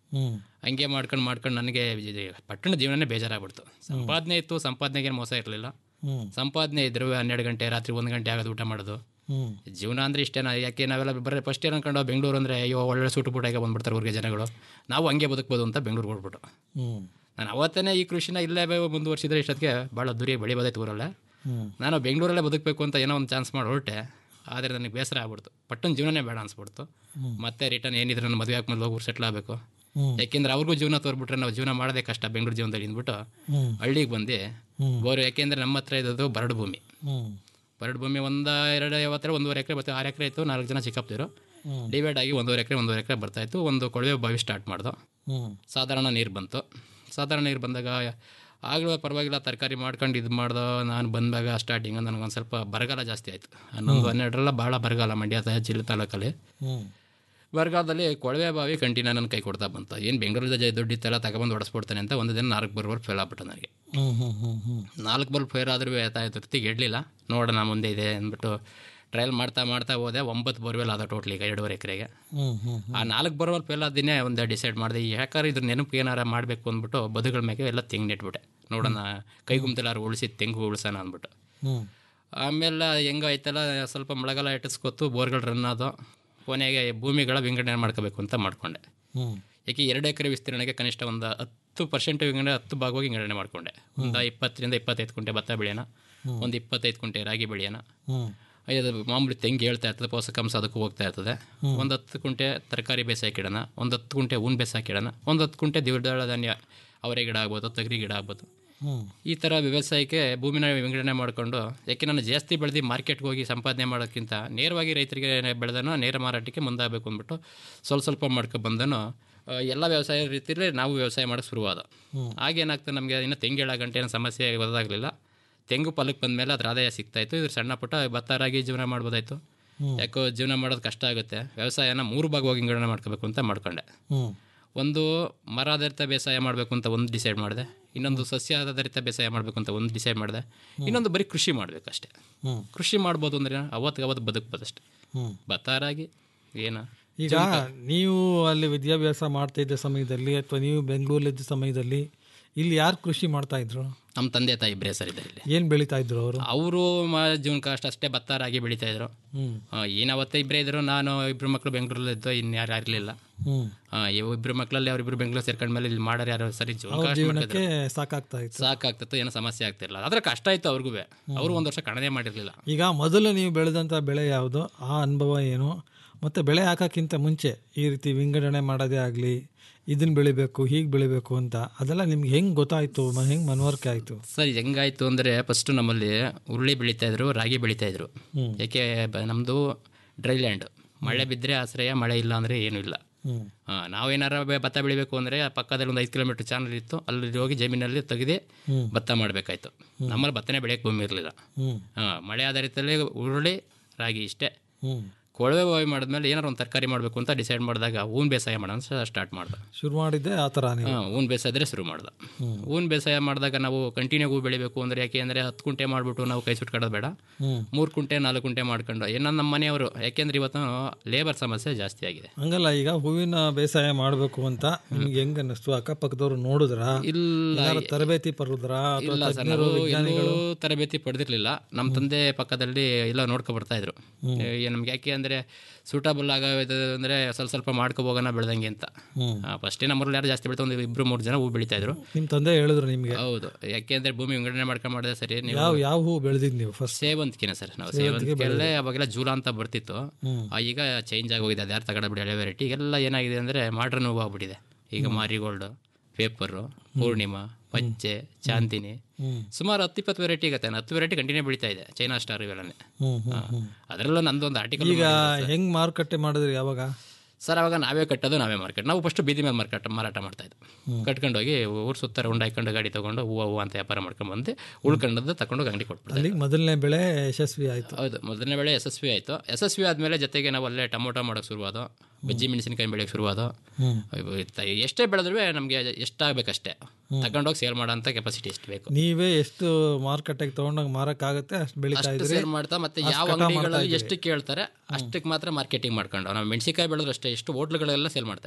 ಹ್ಮ್ ಹಂಗೆ ಮಾಡ್ಕೊಂಡು ಮಾಡ್ಕೊಂಡು ನನಗೆ ಇದು ಪಟ್ಟಣ ಜೀವನನೇ ಬೇಜಾರಾಗ್ಬಿಡ್ತು ಸಂಪಾದನೆ ಇತ್ತು ಸಂಪಾದನೆಗೆ ಮೋಸ ಇರಲಿಲ್ಲ ಹ್ಮ್ ಸಂಪಾದನೆ ಇದ್ರು ಹನ್ನೆರಡು ಗಂಟೆ ರಾತ್ರಿ ಒಂದು ಗಂಟೆ ಆಗೋದು ಊಟ ಮಾಡೋದು ಹ್ಮ್ ಜೀವನ ಅಂದ್ರೆ ಇಷ್ಟೇನಾ ಯಾಕೆ ನಾವೆಲ್ಲ ಬರೀ ಫಸ್ಟ್ ಇಯರ್ ಅನ್ಕೊಂಡು ಬೆಂಗಳೂರು ಅಂದರೆ ಅಯ್ಯೋ ಒಳ್ಳೆ ಸೂಟು ಬೂಟಾಗೆ ಬಂದ್ಬಿಡ್ತಾರೆ ಊರಿಗೆ ಜನಗಳು ನಾವು ಹಂಗೆ ಬದುಕ್ಬೋದು ಅಂತ ಬೆಂಗಳೂರು ಹೊಡ್ಬಿಟ್ಟು ಹ್ಮ್ ನಾನು ಅವತ್ತೇ ಈ ಕೃಷಿನ ಇಲ್ಲೇ ಬೆ- ಮುಂದುವರ್ಸಿದ್ರೆ ಇಷ್ಟೊತ್ತಿಗೆ ಭಾಳ ದೂರ ಬೆಳಿಬೋದಾಯ್ತು ಊರಲ್ಲೇ ಹ್ಮ್ ನಾನು ಬೆಂಗಳೂರಲ್ಲೇ ಬದುಕಬೇಕು ಅಂತ ಏನೋ ಒಂದು ಚಾನ್ಸ್ ಮಾಡಿ ಹೊರಟೆ ಆದರೆ ನನಗೆ ಬೇಸರ ಆಗ್ಬಿಡ್ತು ಪಟ್ಟಣ ಜೀವನನೇ ಬೇಡ ಅನ್ಸ್ಬಿಡ್ತು ಮತ್ತೆ ರಿಟರ್ನ್ ಏನಿದ್ರೆ ನನ್ನ ಮದುವೆ ಆದ್ಮೇಲೆ ಹೋಗಿ ಸೆಟ್ಲ್ ಆಗಬೇಕು ಹ್ಮ್. ಯಾಕೆಂದ್ರೆ ಅವ್ರಿಗೂ ಜೀವನ ತೋರ್ಬಿಟ್ರೆ ನಾವು ಜೀವನ ಮಾಡೋದೇ ಕಷ್ಟ ಬೆಂಗಳೂರು ಜೀವನದಲ್ಲಿ ಅಂದ್ಬಿಟ್ಟು ಹ್ಮ್ ಹಳ್ಳಿಗೆ ಬಂದು ಹ್ಮ್. ಬೋರು ಯಾಕೆಂದ್ರೆ ನಮ್ಮ ಹತ್ರ ಇದ್ದದ್ದು ಬರಡು ಭೂಮಿ ಹ್ಮ್ ಬರಡು ಭೂಮಿ ಒಂದು ಎರಡು ಐವತ್ತರ ಒಂದೂವರೆ ಎಕರೆ ಬರ್ತೀವಿ ಆರು ಎಕರೆ ಇತ್ತು ನಾಲ್ಕು ಜನ ಚಿಕ್ಕಪ್ತಿರು ಹ್ಮ್. ಡಿವೈಡ್ ಆಗಿ ಒಂದೂವರೆ ಎಕರೆ ಒಂದೂವರೆ ಎಕರೆ ಬರ್ತಾ ಇತ್ತು ಒಂದು ಕೊಳವೆ ಬಾವಿ ಸ್ಟಾರ್ಟ್ ಮಾಡ್ದು ಹ್ಮ್ ಸಾಧಾರಣ ನೀರು ಬಂತು ಸಾಧಾರಣ ನೀರು ಬಂದಾಗ ಆಗಲೂ ಪರವಾಗಿಲ್ಲ ತರಕಾರಿ ಮಾಡ್ಕೊಂಡು ಇದು ಮಾಡ್ದೋ ನಾನು ಬಂದಾಗ ಸ್ಟಾರ್ಟಿಂಗ್ ನನಗೊಂದು ಸ್ವಲ್ಪ ಬರಗಾಲ ಜಾಸ್ತಿ ಆಯಿತು ಹನ್ನೊಂದು ಹನ್ನೆರಡರೆಲ್ಲ ಭಾಳ ಬರಗಾಲ ಮಂಡ್ಯ ತ- ಜಿಲ್ಲೆ ತಾಲೂಕಲ್ಲಿ ಹ್ಮ್ ಬರಗಾಲದಲ್ಲಿ ಕೊಳವೆ ಬಾವಿ ಕಂಟಿನ್ಯೂ ನನ್ನ ಕೈ ಕೊಡ್ತಾ ಬಂತು ಏನು ಬೆಂಗಳೂರಲ್ಲಿ ದುಡ್ಡಿತ್ತೆಲ್ಲ ತಗೊಬಂದು ಹೊಡೆಸ್ಬಿಡ್ತಾನೆ ಅಂತ ಒಂದು ದಿನ ನಾಲ್ಕು ಬರೋರು ಫೇಲ್ ಆಗ್ಬಿಟ್ಟು ನನಗೆ ಹ್ಮ್ ಹ್ಮ್ ಹ್ಮ್ ಹ್ಮ್ ನಾಲ್ಕು ಬಲ್ ಫೇರ್ ಆದ್ರೂ ಆಯ್ತು ಇಡಲಿಲ್ಲ ನೋಡೋಣ ಮುಂದೆ ಇದೆ ಅಂದ್ಬಿಟ್ಟು ಟ್ರಯಲ್ ಮಾಡ್ತಾ ಮಾಡ್ತಾ ಹೋದೆ ಒಂಬತ್ತು ಬೋರ್ವೆಲ್ ಆದ ಟೋಟ್ಲ್ ಈಗ ಎರಡೂವರೆ ಎಕರೆಗೆ ಹ್ಮ್ ಹ್ಮ್ ಆ ನಾಲ್ಕು ಬೋರ್ವೆಲ್ ಫೇಲ್ ಆದಿನೇ ಒಂದು ಡಿಸೈಡ್ ಮಾಡಿದೆ ಯಾಕಂದ್ರೆ ಇದ್ರ ನೆನಪು ಏನಾರ ಮಾಡಬೇಕು ಅಂದ್ಬಿಟ್ಟು ಬದುಗಳ ಮೇಲೆ ಎಲ್ಲ ತೆಂಗು ನೆಟ್ಬಿಟ್ಟೆ ನೋಡೋಣ ಕೈಗುಮ್ತೆಲ್ಲಾರು ಉಳಿಸಿ ತೆಂಗು ಉಳಿಸೋಣ ಅಂದ್ಬಿಟ್ಟು ಹ್ಮ್ ಆಮೇಲೆ ಹೆಂಗಾಯ್ತಲ್ಲ ಸ್ವಲ್ಪ ಮಳೆಗಾಲ ಇಟ್ಟಿಸ್ಕೊತು ಬೋರ್ಗಳು ರನ್ ಆದೋ ಕೊನೆಗೆ ಭೂಮಿಗಳ ವಿಂಗಡಣೆ ಮಾಡ್ಕೋಬೇಕು ಅಂತ ಮಾಡ್ಕೊಂಡೆ ಹ್ಮ್ ಏಕೆ ಎರಡು ಎಕರೆ ವಿಸ್ತೀರ್ಣಕ್ಕೆ ಕನಿಷ್ಠ ಒಂದು ಹತ್ತು ಪರ್ಸೆಂಟ್ ವಿಂಗಡಣೆ ಹತ್ತು ಭಾಗವಾಗಿ ವಿಂಗಡಣೆ ಮಾಡ್ಕೊಂಡೆ ಒಂದು ಇಪ್ಪತ್ತರಿಂದ ಇಪ್ಪತ್ತೈದು ಕುಂಟೆ ಭತ್ತ ಬೆಳೆಯೋಣ ಒಂದು ಇಪ್ಪತ್ತೈದು ಕುಂಟೆ ರಾಗಿ ಬೆಳೆಯೋಣ ಹ್ಮ್ ಅದು ಮಾಮೂಲಿ ತೆಂಗು ಹೇಳ್ತಾ ಇರ್ತದೆ ಪೋಷಕಾಂಶ ಅದಕ್ಕೂ ಹೋಗ್ತಾ ಇರ್ತದೆ ಒಂದು ಹತ್ತು ಕುಂಟೆ ತರಕಾರಿ ಬೇಸಾಯಕ್ಕಿಡೋಣ ಒಂದು ಹತ್ತು ಕುಂಟೆ ಹೂನ್ ಬೇಸಾಯಕ್ಕಿಡೋಣ ಒಂದು ಹತ್ತು ಕುಂಟೆ ದ್ವಿದಳ ಧಾನ್ಯ ಅವರೆ ಗಿಡ ಆಗ್ಬೋದು ತೊಗರಿ ಗಿಡ ಆಗ್ಬೋದು ಹ್ಮ್ ಈ ಥರ ವ್ಯವಸಾಯಕ್ಕೆ ಭೂಮಿನ ವಿಂಗಡಣೆ ಮಾಡಿಕೊಂಡು ಯಾಕೆ ನಾನು ಜಾಸ್ತಿ ಬೆಳೆದು ಮಾರ್ಕೆಟ್ಗೆ ಹೋಗಿ ಸಂಪಾದನೆ ಮಾಡೋಕ್ಕಿಂತ ನೇರವಾಗಿ ರೈತರಿಗೆ ಬೆಳೆದನೋ ನೇರ ಮಾರಾಟಕ್ಕೆ ಮುಂದಾಗಬೇಕು ಅಂದ್ಬಿಟ್ಟು ಸ್ವಲ್ಪ ಸ್ವಲ್ಪ ಮಾಡ್ಕೊ ಬಂದನು ಆ, ಎಲ್ಲ ವ್ಯವಸಾಯ ರೀತಿಯಲ್ಲಿ ನಾವು ವ್ಯವಸಾಯ ಮಾಡೋಕ್ಕೆ ಶುರುವಾದ ಆಗೇನಾಗ್ತದೆ ನಮಗೆ ಇನ್ನು ತೆಂಗು ಹೇಳೋ ಗಂಟೆ ಏನೋ ಸಮಸ್ಯೆ ಗೊತ್ತಾಗಲಿಲ್ಲ ತೆಂಗು ಫಲಕ್ಕೆ ಬಂದಮೇಲೆ ಅದ್ರ ಆದಾಯ ಸಿಗ್ತಾಯಿತ್ತು ಇದ್ರ ಸಣ್ಣ ಪುಟ್ಟ ಭತ್ತ ರಾಗಿ ಜೀವನ ಮಾಡ್ಬೋದಾಯ್ತು ಯಾಕೋ ಜೀವನ ಮಾಡೋದು ಕಷ್ಟ ಆಗುತ್ತೆ ವ್ಯವಸಾಯನ ಮೂರು ಭಾಗವಾಗಿ ವಿಂಗಡಣೆ ಮಾಡ್ಕೋಬೇಕು ಅಂತ ಮಾಡ್ಕೊಂಡೆ ಹ್ಮ್ ಒಂದು ಮರ ಆಧಾರಿತ ಬೇಸಾಯ ಮಾಡಬೇಕು ಅಂತ ಒಂದು ಡಿಸೈಡ್ ಮಾಡಿದೆ ಇನ್ನೊಂದು ಸಸ್ಯ ಆಧಾರಿತ ಬೇಸಾಯ ಮಾಡಬೇಕು ಅಂತ ಒಂದು ಡಿಸೈಡ್ ಮಾಡಿದೆ ಇನ್ನೊಂದು ಬರೀ ಕೃಷಿ ಮಾಡಬೇಕಷ್ಟೇ ಹ್ಮ್ ಕೃಷಿ ಮಾಡ್ಬೋದು ಅಂದ್ರೆ ಅವತ್ತಿಗೆ ಅವತ್ತು ಬದುಕ್ಬೋದಷ್ಟೇ ಹ್ಮ್ ಭತ್ತ ರಾಗಿ ಏನು ಈಗ ನೀವು ಅಲ್ಲಿ ವಿದ್ಯಾಭ್ಯಾಸ ಮಾಡ್ತಾ ಇದ್ದ ಸಮಯದಲ್ಲಿ ಅಥವಾ ನೀವು ಬೆಂಗಳೂರಲ್ಲಿದ್ದ ಸಮಯದಲ್ಲಿ ಇಲ್ಲಿ ಯಾರು ಕೃಷಿ ಮಾಡ್ತಾ ಇದ್ರು ನಮ್ಮ ತಂದೆ ತಾಯಿ ಇಬ್ಬರೇ ಸರ್ ಇದ್ದಾರೆ ಇಲ್ಲಿ ಏನ್ ಬೆಳೀತಾ ಇದ್ರು ಅವರು ಅವರು ಜೀವನ ಕಷ್ಟ ಅಷ್ಟೇ ಭತ್ತ ರಾಗಿ ಬೆಳೀತಾ ಇದ್ರು ಹ್ಮ್ ಏನು ಅವತ್ತೇ ಇಬ್ಬರೇ ಇದ್ರು ನಾನು ಇಬ್ಬರು ಮಕ್ಕಳು ಬೆಂಗಳೂರಲ್ಲಿ ಇದ್ದು ಇನ್ಯಾರು ಇರಲಿಲ್ಲ ಹ್ಮ್ ಇಬ್ಬರು ಮಕ್ಕಳಲ್ಲಿ ಅವರಿಬ್ಬರು ಬೆಂಗಳೂರು ಸೇರ್ಕೊಂಡ್ಮೇಲೆ ಇಲ್ಲಿ ಮಾಡೋರು ಯಾರು ಸರಿ ಜೀವನ ಅವ್ರ ಕಷ್ಟ ಜೀವನಕ್ಕೆ ಮಾಡ್ತಿದ್ರು. ಸಾಕಾಗ್ತಾ ಇತ್ತು ಸಾಕಾಗ್ತಿತ್ತು ಏನೋ ಸಮಸ್ಯೆ ಆಗ್ತಿರಲಿಲ್ಲ ಆದ್ರೆ ಕಷ್ಟ ಇತ್ತು ಅವ್ರಿಗೂ ಅವರು ಒಂದು ವರ್ಷ ಕಣದೇ ಮಾಡಿರಲಿಲ್ಲ ಈಗ ಮೊದಲು ನೀವು ಬೆಳೆದಂಥ ಬೆಳೆ ಯಾವುದು ಆ ಅನುಭವ ಏನು ಮತ್ತು ಬೆಳೆ ಹಾಕೋಕ್ಕಿಂತ ಮುಂಚೆ ಈ ರೀತಿ ವಿಂಗಡಣೆ ಮಾಡೋದೇ ಆಗಲಿ ಇದನ್ನ ಬೆಳಿಬೇಕು ಹೀಗೆ ಬೆಳಿಬೇಕು ಅಂತ ಅದೆಲ್ಲ ನಿಮ್ಗೆ ಹೆಂಗೆ ಗೊತ್ತಾಯಿತು ಹೆಂಗೆ ಮನವರಿಕೆ ಆಯಿತು ಸರ್ ಹೆಂಗಾಯ್ತು ಅಂದರೆ ಫಸ್ಟು ನಮ್ಮಲ್ಲಿ ಉರುಳಿ ಬೆಳೀತಾ ಇದ್ರು ರಾಗಿ ಬೆಳೀತಾ ಇದ್ರು ಹ್ಮ್. ಯಾಕೆ ಬ- ನಮ್ಮದು ಡ್ರೈ ಲ್ಯಾಂಡ್ ಮಳೆ ಬಿದ್ದರೆ ಆಶ್ರಯ ಮಳೆ ಇಲ್ಲ ಅಂದರೆ ಏನೂ ಇಲ್ಲ ಹ್ಮ್ ಆ, ನಾವೇನಾರ ಬೆ- ಭತ್ತ ಬೆಳಿಬೇಕು ಅಂದರೆ ಪಕ್ಕದಲ್ಲಿ ಒಂದು ಐದು ಕಿಲೋಮೀಟರ್ ಚಾನಲ್ ಇತ್ತು ಅಲ್ಲಿ ಹೋಗಿ ಜಮೀನಲ್ಲಿ ತೆಗೆದು ಹ್ಮ್. ಭತ್ತ ಮಾಡಬೇಕಾಯ್ತು ನಮ್ಮಲ್ಲಿ ಭತ್ತನೇ ಬೆಳೆಯೋಕ್ಕೆ ಭೂಮಿ ಇರಲಿಲ್ಲ ಹ್ಮ್ ಮಳೆ ಆಧಾರಿತದಲ್ಲಿ ಉರುಳಿ ರಾಗಿ ಇಷ್ಟೇ ಹ್ಮ್ ಕೊಳವೆ ಬಾವಿ ಮಾಡಿದ್ಮೇಲೆ ಏನಾರು ಒಂದು ತರಕಾರಿ ಮಾಡಬೇಕು ಅಂತ ಡಿಸೈಡ್ ಮಾಡಿದಾಗ ಹೂನ್ ಬೇಸಾಯ ಮಾಡೋಣ ಸ್ಟಾರ್ಟ್ ಮಾಡ್ದೆ ಶುರು ಮಾಡಿದ್ದೆ ಆ ಥರ ನೀವು ಹಾಂ ಹೂನ್ ಬೇಸಾಯದ್ರೆ ಶುರು ಮಾಡ್ದೆ ಹೂನ್ ಬೇಸಾಯ ಮಾಡಿದಾಗ ನಾವು ಕಂಟಿನ್ಯೂ ಹೂ ಬೆಳಿಬೇಕು ಅಂದರೆ ಯಾಕೆ ಅಂದರೆ ಹತ್ತು ಕುಂಟೆ ಮಾಡಿಬಿಟ್ಟು ನಾವು ಕೈ ಸುಟ್ಕೊಳ್ಳೋದು ಬೇಡ ಹ್ಮ್ ಮೂರು ಕುಂಟೆ ನಾಲ್ಕು ಕುಂಟೆ ಮಾಡ್ಕೊಂಡು ಏನೋ ನಮ್ಮ ಮನೆಯವರು ಯಾಕೆಂದ್ರೆ ಇವತ್ತು ಲೇಬರ್ ಸಮಸ್ಯೆ ಜಾಸ್ತಿ ಆಗಿದೆ ಹಂಗಲ್ಲ ಈಗ ಹೂವಿನ ಬೇಸಾಯ ಮಾಡಬೇಕು ಅಂತ ನಿಮ್ಗೆ ಹೆಂಗ್ ಅನ್ನಿಸ್ತು ಅಕ್ಕಪಕ್ಕದವ್ರು ನೋಡಿದ್ರ ಇಲ್ಲ ಏನಾದ್ರು ತರಬೇತಿ ಪಡೆದ್ರ ಇಲ್ಲ ಅಥವಾ ಸರ್ ತಜ್ಞರು ನಾವು ವಿಜ್ಞಾನಿಗಳು ಎಲ್ಲೂ ತರಬೇತಿ ಪಡೆದಿರಲಿಲ್ಲ ನಮ್ಮ ತಂದೆ ಪಕ್ಕದಲ್ಲಿ ಎಲ್ಲ ನೋಡ್ಕೊ ಬರ್ತಾ ಇದ್ರು ಏ, ನಮ್ಗೆ ಯಾಕೆ ಅಂದರೆ ಸೂಟಬಲ್ ಆಗೋದು ಅಂದರೆ ಸ್ವಲ್ಪ ಸ್ವಲ್ಪ ಮಾಡ್ಕೊ ಹೋಗೋಣ ಬೆಳ್ದಂಗೆ ಅಂತ ಹ್ಮ್ ಫಸ್ಟೇ ನಮ್ಮೂರಲ್ಲಿ ಯಾರು ಜಾಸ್ತಿ ಬೆಳಿತಾ ಒಂದು ಇಬ್ಬರು ಮೂರು ಜನ ಹೂ ಬೆಳೀತಾ ಇದ್ರು ನಿಮ್ಮ ತಂದೆ ಹೇಳಿದ್ರು ನಿಮಗೆ ಹೌದು ಯಾಕೆ ಅಂದರೆ ಭೂಮಿ ವಿಂಗಡಣೆ ಮಾಡ್ಕೊಂಡು ಮಾಡಿದ್ರೆ ಸರಿ ನೀವು ಯಾವ ಯಾವ ಹೂ ಬೆಳೆದಿದ್ದು ನೀವು ಫಸ್ಟ್ ಸೇವಂತಿಗೆನ ಸರ್ ನಾವು ಸೇವಂತಿಗೆಲ್ಲೇ ಅವಾಗೆಲ್ಲ ಜೂಲ ಅಂತ ಬರ್ತಿತ್ತು ಹ್ಮ್. ಆ, ಈಗ ಚೇಂಜ್ ಆಗೋಗಿದೆ ಅದು ಯಾರು ತಗೊಂಡ್ಬಿಡಿ ಹಳೆ ವೆರೈಟಿ ಎಲ್ಲ ಏನಾಗಿದೆ ಅಂದರೆ ಮಾಡ್ರನ್ ಹೂವು ಆಗ್ಬಿಟ್ಟಿದೆ ಈಗ ಮಾರಿಗೋಲ್ಡ್ ಪೇಪರು ಪೂರ್ಣಿಮಾ ಪಚ್ಚೆ ಚಾಂದಿನಿ ಹ್ಮ್ ಸುಮಾರು ಹತ್ತು ಇಪ್ಪತ್ತು ವೆರೈಟಿ ಆಗತ್ತೆ ಹತ್ತು ವೆರೈಟಿ ಕಂಟಿನ್ಯೂ ಬೆಳೀತಾ ಇದೆ ಚೈನಾ ಸ್ಟಾರ್ ಇವೆಲ್ಲನೇ ಹ್ಮ್ ಹ್ಮ್ ಹ್ಮ್ ಅದರಲ್ಲೂ ನಂದೊಂದು ಆರ್ಟಿಕಲ್ ಈಗ ಹೆಂಗ್ ಮಾರುಕಟ್ಟೆ ಮಾಡಿದ್ರಿ ಯಾವಾಗ ಸರ್ ಅವಾಗ ನಾವೇ ಕಟ್ಟೋದು ನಾವೇ ಮಾರ್ಕೆಟ್ ನಾವು ಫಸ್ಟ್ ಬೀದಿ ಮೇಲೆ ಮಾರ್ಕೆಟ್ ಮಾರಾಟ ಮಾಡ್ತಾ ಇದ್ವು ಕಟ್ಕೊಂಡು ಹೋಗಿ ಊರು ಸುತ್ತ ರೌಂಡ್ ಹಾಕೊಂಡು ಗಾಡಿ ತಗೊಂಡು ಹೂವು ಹೂವು ಅಂತ ವ್ಯಾಪಾರ ಮಾಡ್ಕೊಂಡು ಬಂದು ಉಳ್ಕೊಂಡದ್ದು ತಗೊಂಡು ಹೋಗಿ ಅಂಗಡಿ ಕೊಟ್ಬಿಡ್ತಾರೆ ಅಲ್ಲಿಗೆ ಮೊದಲನೇ ಬೆಳೆ ಯಶಸ್ವಿ ಆಯ್ತು ಹೌದು ಮೊದಲನೇ ಬೆಳೆ ಯಶಸ್ವಿ ಆಯಿತು ಯಶಸ್ವಿ ಆದಮೇಲೆ ಜೊತೆಗೆ ನಾವು ಅಲ್ಲೇ ಟೊಮೊಟೊ ಮಾಡೋಕೆ ಶುರುವಾದ ಬಜ್ಜಿ ಮೆಣಸಿನಕಾಯಿ ಬೆಳೆಯೋಕೆ ಶುರುವಾದ ಹ್ಮ್ ಅಯ್ಯೋ, ಇತ್ತ- ಎಷ್ಟೇ ಬೆಳೆದ್ರೂ ನಮಗೆ ಎಷ್ಟಾಗಬೇಕಷ್ಟೇ ತಗೊಂಡೋಗಿ ಸೇಲ್ ಮಾಡೋ ಅಂತ ಕೆಪಾಸಿಟಿ ಎಷ್ಟು ಬೇಕು ನೀವೇ ಎಷ್ಟು ಮಾರುಕಟ್ಟೆಗೆ ತಗೊಂಡೋಗಿ ಮಾರಕ್ಕಾಗತ್ತೆ ಅಷ್ಟು ಬೆಳೀತಾ ಅಷ್ಟು ಇದ್ರಿ ಸೇಲ್ ಮಾಡ್ತಾ ಮತ್ತೆ ಯಾವ ಕಟಾವ್ ಮಾಡ್ತಾ ಅಂಗಡಿಗಳಲ್ಲಿ ಇದ್ರಿ. ಎಷ್ಟು ಕೇಳ್ತಾರೆ ಅಷ್ಟಕ್ಕೆ ಮಾತ್ರ ಮಾರ್ಕೆಟಿಂಗ್ ಮಾಡ್ಕೊಂಡು ನಾವು ಮೆಣಸಿಕಾಯಿ ಬೆಳೆದ್ರೆ ಅಷ್ಟೇ ಎಷ್ಟು ಹೋಟ್ಲುಗಳೆಲ್ಲ ಸೇಲ್ ಮಾಡ್ತಾ ಇದ್ದ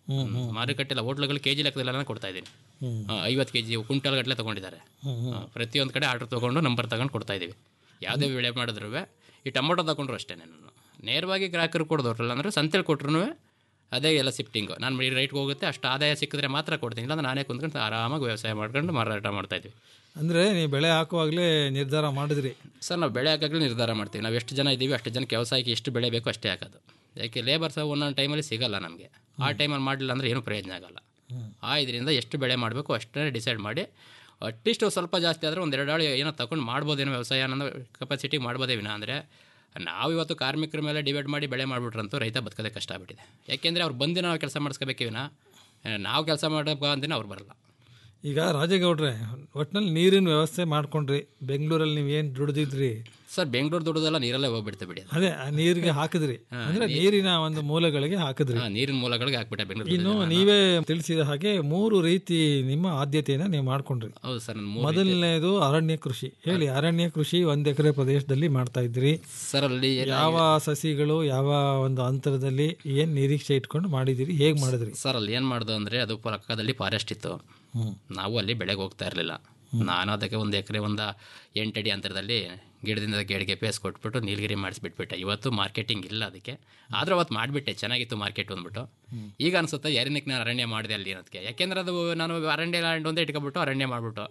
ಮಾರುಕಟ್ಟೆಲ್ಲ ಹೋಟ್ಲುಗಳು ಕೆ ಜಿ ಲೆಕ್ಕದಲ್ಲೆಲ್ಲ ಕೊಡ್ತಾ ಇದ್ದೀನಿ ಐವತ್ತು ಕೆ ಜಿ ಕುಂಟಲ್ ಗಟ್ಟಲೆ ತೊಗೊಂಡಿದ್ದಾರೆ ಹಾ, ಪ್ರತಿಯೊಂದು ಕಡೆ ಆರ್ಡರ್ ತೊಗೊಂಡು ನಂಬರ್ ತಗೊಂಡು ಕೊಡ್ತಾ ಇದ್ದೀವಿ ಯಾವುದೇ ಬೆಳೆ ಮಾಡಿದ್ರು ಈ ಟೊಮೊಟೊ ತಗೊಂಡ್ರು ಅಷ್ಟೇ ನಾನು ನೇರವಾಗಿ ಗ್ರಾಹಕರು ಕೊಡೋದ್ರಲ್ಲ ಅಂದರೆ ಸಂತೆಲಿ ಕೊಟ್ರು ಅದೇ ಎಲ್ಲ ಶಿಫ್ಟಿಂಗು ನಾನು ಈ ರೈಟ್ಗೆ ಹೋಗುತ್ತೆ ಅಷ್ಟು ಆದಾಯ ಸಿಕ್ಕಿದ್ರೆ ಮಾತ್ರ ಕೊಡ್ತೀನಿ ಇಲ್ಲಾಂದ್ರೆ ನಾನೇ ಕುಂತ್ಕೊಂಡು ಆರಾಮಾಗಿ ವ್ಯವಸಾಯ ಮಾಡ್ಕೊಂಡು ಮಾರಾಟ ಮಾಡ್ತಾ ಇದ್ವಿ ಅಂದರೆ ನೀವು ಬೆಳೆ ಹಾಕುವಾಗಲೇ ನಿರ್ಧಾರ ಮಾಡಿದ್ರಿ ಸರ್ ನಾವು ಬೆಳೆ ಹಾಕಾಗಲೇ ನಿರ್ಧಾರ ಮಾಡ್ತೀವಿ ನಾವು ಎಷ್ಟು ಜನ ಇದ್ದೀವಿ ಅಷ್ಟು ಜನಕ್ಕೆ ವ್ಯವಸಾಯಕ್ಕೆ ಎಷ್ಟು ಬೆಳೆ ಬೇಕೋ ಅಷ್ಟೇ ಹಾಕೋದು ಯಾಕೆ ಲೇಬರ್ಸ್ ಒಂದೊಂದು ಟೈಮಲ್ಲಿ ಸಿಗಲ್ಲ ನಮಗೆ ಆ ಟೈಮಲ್ಲಿ ಮಾಡಲಿಲ್ಲ ಅಂದರೆ ಏನೂ ಪ್ರಯೋಜನ ಆಗಲ್ಲ ಆ ಇದರಿಂದ ಎಷ್ಟು ಬೆಳೆ ಮಾಡಬೇಕು ಅಷ್ಟೇ ಡಿಸೈಡ್ ಮಾಡಿ ಅಟ್ಲೀಸ್ಟ್ ಸ್ವಲ್ಪ ಜಾಸ್ತಿ ಆದರೆ ಒಂದು ಎರಡು ಆಳು ಏನೋ ತಗೊಂಡು ಮಾಡ್ಬೋದೇನೋ ವ್ಯವಸಾಯ ಅನ್ನೋ ಕೆಪಾಸಿಟಿ ಮಾಡ್ಬೋದೇ ವಿನ ಅಂದರೆ ನಾವು ಇವತ್ತು ಕಾರ್ಮಿಕರ ಮೇಲೆ ಡಿವೈಡ್ ಮಾಡಿ ಬೆಳೆ ಮಾಡಿಬಿಟ್ರಂತೂ ರೈತ ಬದುಕೋದೇ ಕಷ್ಟ ಆಗ್ಬಿಟ್ಟಿದೆ ಯಾಕೆಂದರೆ ಅವ್ರು ಬಂದು ನಾವು ಕೆಲಸ ಮಾಡಿಸ್ಕೋಬೇಕೇ ವಿನ ನಾವು ಕೆಲಸ ಮಾಡೋ ಅಂದಿನ ಅವ್ರು ಬರಲ್ಲ ಈಗ ರಾಜೇಗೌಡ್ರೆ ಒಟ್ಟಿನಲ್ಲಿ ನೀರಿನ ವ್ಯವಸ್ಥೆ ಮಾಡ್ಕೊಂಡ್ರಿ ಬೆಂಗಳೂರಲ್ಲಿ ನೀವು ಏನು ದುಡ್ದಿದ್ರಿ ಸರ್ ಬೆಂಗಳೂರು ದುಡ್ದೆಲ್ಲ ನೀರಲ್ಲೇ ಹೋಗ್ಬಿಡ್ತೆ ಬಿಡಿ ಅದು. ಅದೇ ಆ ನೀರಿಗೆ ಹಾಕಿದ್ರಿ ಅಂದ್ರೆ ನೀರಿನ ಒಂದು ಮೂಲಗಳಿಗೆ ಹಾಕಿದ್ರಿ ಹಾ, ನೀರಿನ ಮೂಲಗಳಿಗೆ ಹಾಕ್ಬಿಟ್ಟೆ ಬೆಂಗಳೂರು ಇನ್ನು ನೀವೇ ತಿಳಿಸಿದ ಹಾಗೆ ಮೂರು ರೀತಿ ನಿಮ್ಮ ಆದ್ಯತೆಯನ್ನ ನೀವು ಮಾಡ್ಕೊಂಡ್ರಿ ಹೌದು ಸರ್ ನಾನು ಮೂರು ಮೊದಲನೇದು ಅರಣ್ಯ ಕೃಷಿ ಹೇಳಿ ಅರಣ್ಯ ಕೃಷಿ ಒಂದ್ ಎಕರೆ ಪ್ರದೇಶದಲ್ಲಿ ಮಾಡ್ತಾ ಇದ್ರಿ ಸರ್ ಅಲ್ಲಿ ಯಾವ ಸಸಿಗಳು ಯಾವ ಒಂದು ಅಂತರದಲ್ಲಿ ಏನ್ ನಿರೀಕ್ಷೆ ಇಟ್ಕೊಂಡು ಮಾಡಿದಿರಿ ಹೇಗ್ ಮಾಡಿದ್ರಿ ಸರ್ ಅಲ್ಲಿ ಏನು ಮಾಡ್ದು ಅಂದರೆ ಅದು ಪಕ್ಕದಲ್ಲಿ ಫಾರೆಸ್ಟ್ ಇತ್ತು ನಾವು ಅಲ್ಲಿ ಬೆಳೆಗೆ ಹೋಗ್ತಾ ಇರಲಿಲ್ಲ ನಾನು ಅದಕ್ಕೆ ಒಂದು ಎಕರೆ ಒಂದು ಎಂಟಡಿ ಅಂತರದಲ್ಲಿ ಗಿಡದಿಂದ ಗಿಡಕ್ಕೆ ಪೇಸ್ ಕೊಟ್ಬಿಟ್ಟು ನೀಲಗಿರಿ ಮಾಡಿಸ್ಬಿಟ್ಬಿಟ್ಟೆ ಇವತ್ತು ಮಾರ್ಕೆಟಿಂಗ್ ಇಲ್ಲ ಅದಕ್ಕೆ ಆದರೂ ಅವತ್ತು ಮಾಡಿಬಿಟ್ಟೆ ಚೆನ್ನಾಗಿತ್ತು ಮಾರ್ಕೆಟ್ ಅಂದ್ಬಿಟ್ಟು ಈಗ ಅನಿಸುತ್ತೆ ಯಾರಿನಕ್ಕೆ ನಾನು ಅರಣ್ಯ ಮಾಡಿದೆ ಅಲ್ಲಿ ಅನ್ನೋದಕ್ಕೆ ಯಾಕೆಂದ್ರೆ ಅದು ನಾನು ಅರಣ್ಯ ಲ್ಯಾಂಡ್ ಒಂದೇ ಇಟ್ಕೊಬಿಟ್ಟು ಅರಣ್ಯ ಮಾಡಿಬಿಟ್ಟು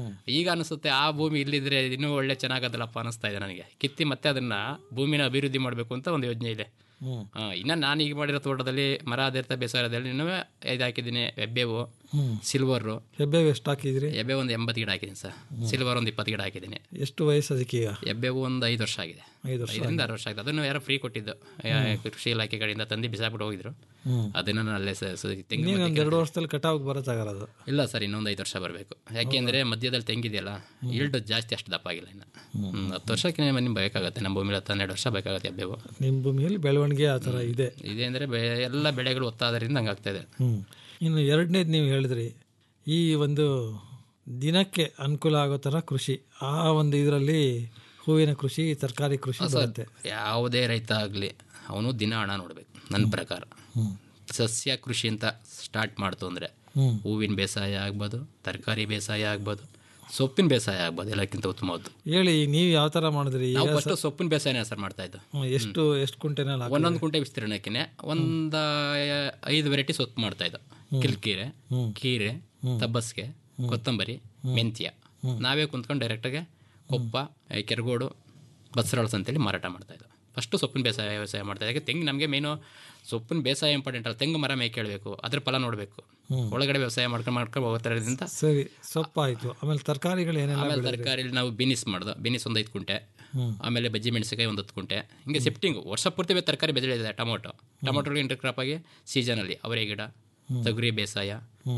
ಈಗ ಅನಿಸುತ್ತೆ ಆ ಭೂಮಿ ಇಲ್ಲಿದ್ರೆ ಇನ್ನೂ ಒಳ್ಳೆ ಚೆನ್ನಾಗದಲ್ಲಪ್ಪ ಅನಿಸ್ತಾ ಇದೆ ನನಗೆ ಕಿತ್ತಿ ಮತ್ತೆ ಅದನ್ನು ಭೂಮಿನ ಅಭಿವೃದ್ಧಿ ಮಾಡಬೇಕು ಅಂತ ಒಂದು ಯೋಜನೆ ಇದೆ ಆ, ಇನ್ನು ನಾನು ಈಗ ಮಾಡಿರೋ ತೋಟದಲ್ಲಿ ಮರ ಆಧಾರಿತ ಬೇಸಾಯದಲ್ಲಿ ಇನ್ನೂ ಇದು ಹಾಕಿದ್ದೀನಿ ಎಬ್ಬೇವು ಸಿಲ್ವರು ಹೆಬ್ಬೆ ಎಷ್ಟು ಹಾಕಿದ್ರಿ ಎಬ್ಬೆ ಒಂದು ಎಂಬತ್ತು ಗಿಡ ಹಾಕಿದ್ದೀನಿ ಸರ್ ಸಿಲ್ವರ್ ಒಂದು ಇಪ್ಪತ್ತು ಗಿಡ ಹಾಕಿದ್ದೀನಿ ಎಷ್ಟು ವಯಸ್ಸು ಅದಕ್ಕೆ ಈಗ ಎಬ್ಬೇವು ಒಂದು ಐದು ವರ್ಷ ಆಗಿದೆ ಐದು ವರ್ಷ ಐದರಿಂದ ಆರು ವರ್ಷ ಆಗಿದೆ ಅದನ್ನು ಯಾರೋ ಫ್ರೀ ಕೊಟ್ಟಿದ್ದು ಯಾ- ಕೃಷಿ ಇಲಾಖೆ ಕಡೆಯಿಂದ ತಂದು ಬಿಸಾಕ್ಬಿಟ್ಟು ಹೋಗಿದ್ರು ಅದನ್ನು ನಾನು ಅಲ್ಲೇ ಸ- ಸ- ತೆಂಗು ಇನ್ನೇನು ಮತ್ತೆ ಒಂದ್ ಎರಡು ವರ್ಷದಲ್ಲಿ ಕಟಾವ್ ಬರತ್ತಾಗಲ್ಲ ಅದು ಇಲ್ಲ ಸರ್ ಇನ್ನೊಂದು ಐದು ವರ್ಷ ಬರಬೇಕು ಯಾಕೆಂದರೆ ಮಧ್ಯದಲ್ಲಿ ತೆಂಗಿದೆಯಲ್ಲ ಈಲ್ಡ್ ಜಾಸ್ತಿ ಅಷ್ಟು ದಪ್ಪ ಆಗಿಲ್ಲ ಇನ್ನು ಹ್ಮ್, ಹತ್ತು ವರ್ಷಕ್ಕೆ ನಿಮ್ಗೆ ಬೇಕಾಗುತ್ತೆ ನಮ್ಮ ಭೂಮಿಲಿ ಹತ್ತು ಹನ್ನೆರಡು ವರ್ಷ ಬೇಕಾಗುತ್ತೆ ಎಬ್ಬೇವು ನಿಮ್ಮ ಭೂಮಿಯಲ್ಲಿ ಬೆಳವಣಿಗೆ ಆ ಥರ ಇದೆ ಇದೆ ಅಂದರೆ ಬೆ ಎಲ್ಲ ಬೆಳೆಗಳು ಒತ್ತಾದ್ರಿಂದ ಹಂಗೆ ಆಗ್ತಾಯಿದೆ ಹ್ಮ್ ಇನ್ನು ಎರಡನೇದು ನೀವು ಹೇಳಿದ್ರಿ ಈ ಒಂದು ದಿನಕ್ಕೆ ಅನುಕೂಲ ಆಗೋ ಥರ ಕೃಷಿ ಆ ಒಂದು ಇದರಲ್ಲಿ ಹೂವಿನ ಕೃಷಿ ತರಕಾರಿ ಕೃಷಿ ಬರುತ್ತೆ ಯಾವುದೇ ರೈತ ಆಗಲಿ ಅವನು ದಿನ ಹಣ ನೋಡಬೇಕು ನನ್ನ ಪ್ರಕಾರ ಸಸ್ಯ ಕೃಷಿ ಅಂತ ಸ್ಟಾರ್ಟ್ ಮಾಡ್ತು ಅಂದರೆ ಹೂವಿನ ಬೇಸಾಯ ಆಗ್ಬೋದು ತರಕಾರಿ ಬೇಸಾಯ ಆಗ್ಬೋದು ಸೊಪ್ಪಿನ ಬೇಸಾಯ ಆಗ್ಬೋದು ಎಲ್ಲಕ್ಕಿಂತ ಉತ್ತಮವಾದ್ದು ಹೇಳಿ ನೀವು ಯಾವ ಥರ ಮಾಡಿದ್ರಿ ಈಗ ನಾವು ಫಸ್ಟ್ ಸೊಪ್ಪಿನ ಬೇಸಾಯನೇ ಸರ್ ಮಾಡ್ತಾ ಇದ್ದು ಹ್ಮ್, ಎಷ್ಟು ಎಷ್ಟು ಕುಂಟೆನಲ್ಲಿ ಹಾಕಿ ಒಂದೊಂದು ಕುಂಟೆ ವಿಸ್ತೀರ್ಣಕ್ಕೆ ಒಂದು ಐದು ವೆರೈಟಿ ಸೊಪ್ಪು ಮಾಡ್ತಾ ಇದ್ದು ಕಿಲ್ಕೀರೆ ಕೀರೆ ತಬ್ಬಸ್ಗೆ ಕೊತ್ತಂಬರಿ ಮೆಂತ್ಯ ನಾವೇ ಕುಂತ್ಕೊಂಡು ಡೈರೆಕ್ಟಾಗಿ ಕೊಪ್ಪ ಈ ಕೆರಗೋಡು ಬಸ್ರಾಳ್ಸ್ ಅಂತೇಳಿ ಮಾರಾಟ ಮಾಡ್ತಾ ಇದ್ದು ಫಸ್ಟು ಸೊಪ್ಪಿನ ಬೇಸಾಯ ವ್ಯವಸಾಯ ಮಾಡ್ತಾ ಇದ್ದೆ ತೆಂಗು ನಮಗೆ ಮೇನು ಸೊಪ್ಪಿನ ಬೇಸಾಯ ಇಂಪಾರ್ಟೆಂಟ್ ಅಲ್ಲ ತೆಂಗು ಮರ ಮೇಕೆ ಕೇಳಬೇಕು ಅದ್ರ ಫಲ ನೋಡಬೇಕು ಒಳಗಡೆ ವ್ಯವಸಾಯ ಮಾಡ್ಕೊಂಡು ಮಾಡ್ಕೊಂಡು ಹೋಗ್ತಾರೋದ್ರಿಂದ ಸರಿ ಸೊಪ್ಪಾಯ್ತು ಆಮೇಲೆ ತರಕಾರಿಗಳು ಏನೆಲ್ಲ ಆಮೇಲೆ ತರಕಾರಿಲಿ ನಾವು ಬಿನಿಸ್ ಮಾಡ್ದು ಬಿನಿಸ್ ಒಂದು ಐದು ಕುಂಟೆ ಆಮೇಲೆ ಬಜ್ಜಿ ಮೆಣಸಿಕಾಯಿ ಒಂದು ಹತ್ತು ಕುಂಟೆ ಹಿಂಗೆ ಶಿಫ್ಟಿಂಗು ವರ್ಷ ಪೂರ್ತಿ ತರಕಾರಿ ಬೆಳೆದಿದೆ ಟೊಮೊಟೊ ಟೊಮೊಟೊ ಇಂಟರ್ ಕ್ರಾಪ್ ಆಗಿ ಸೀಸನಲ್ಲಿ ಅವರೆ ಗಿಡ ತೊಗರಿ ಬೇಸಾಯ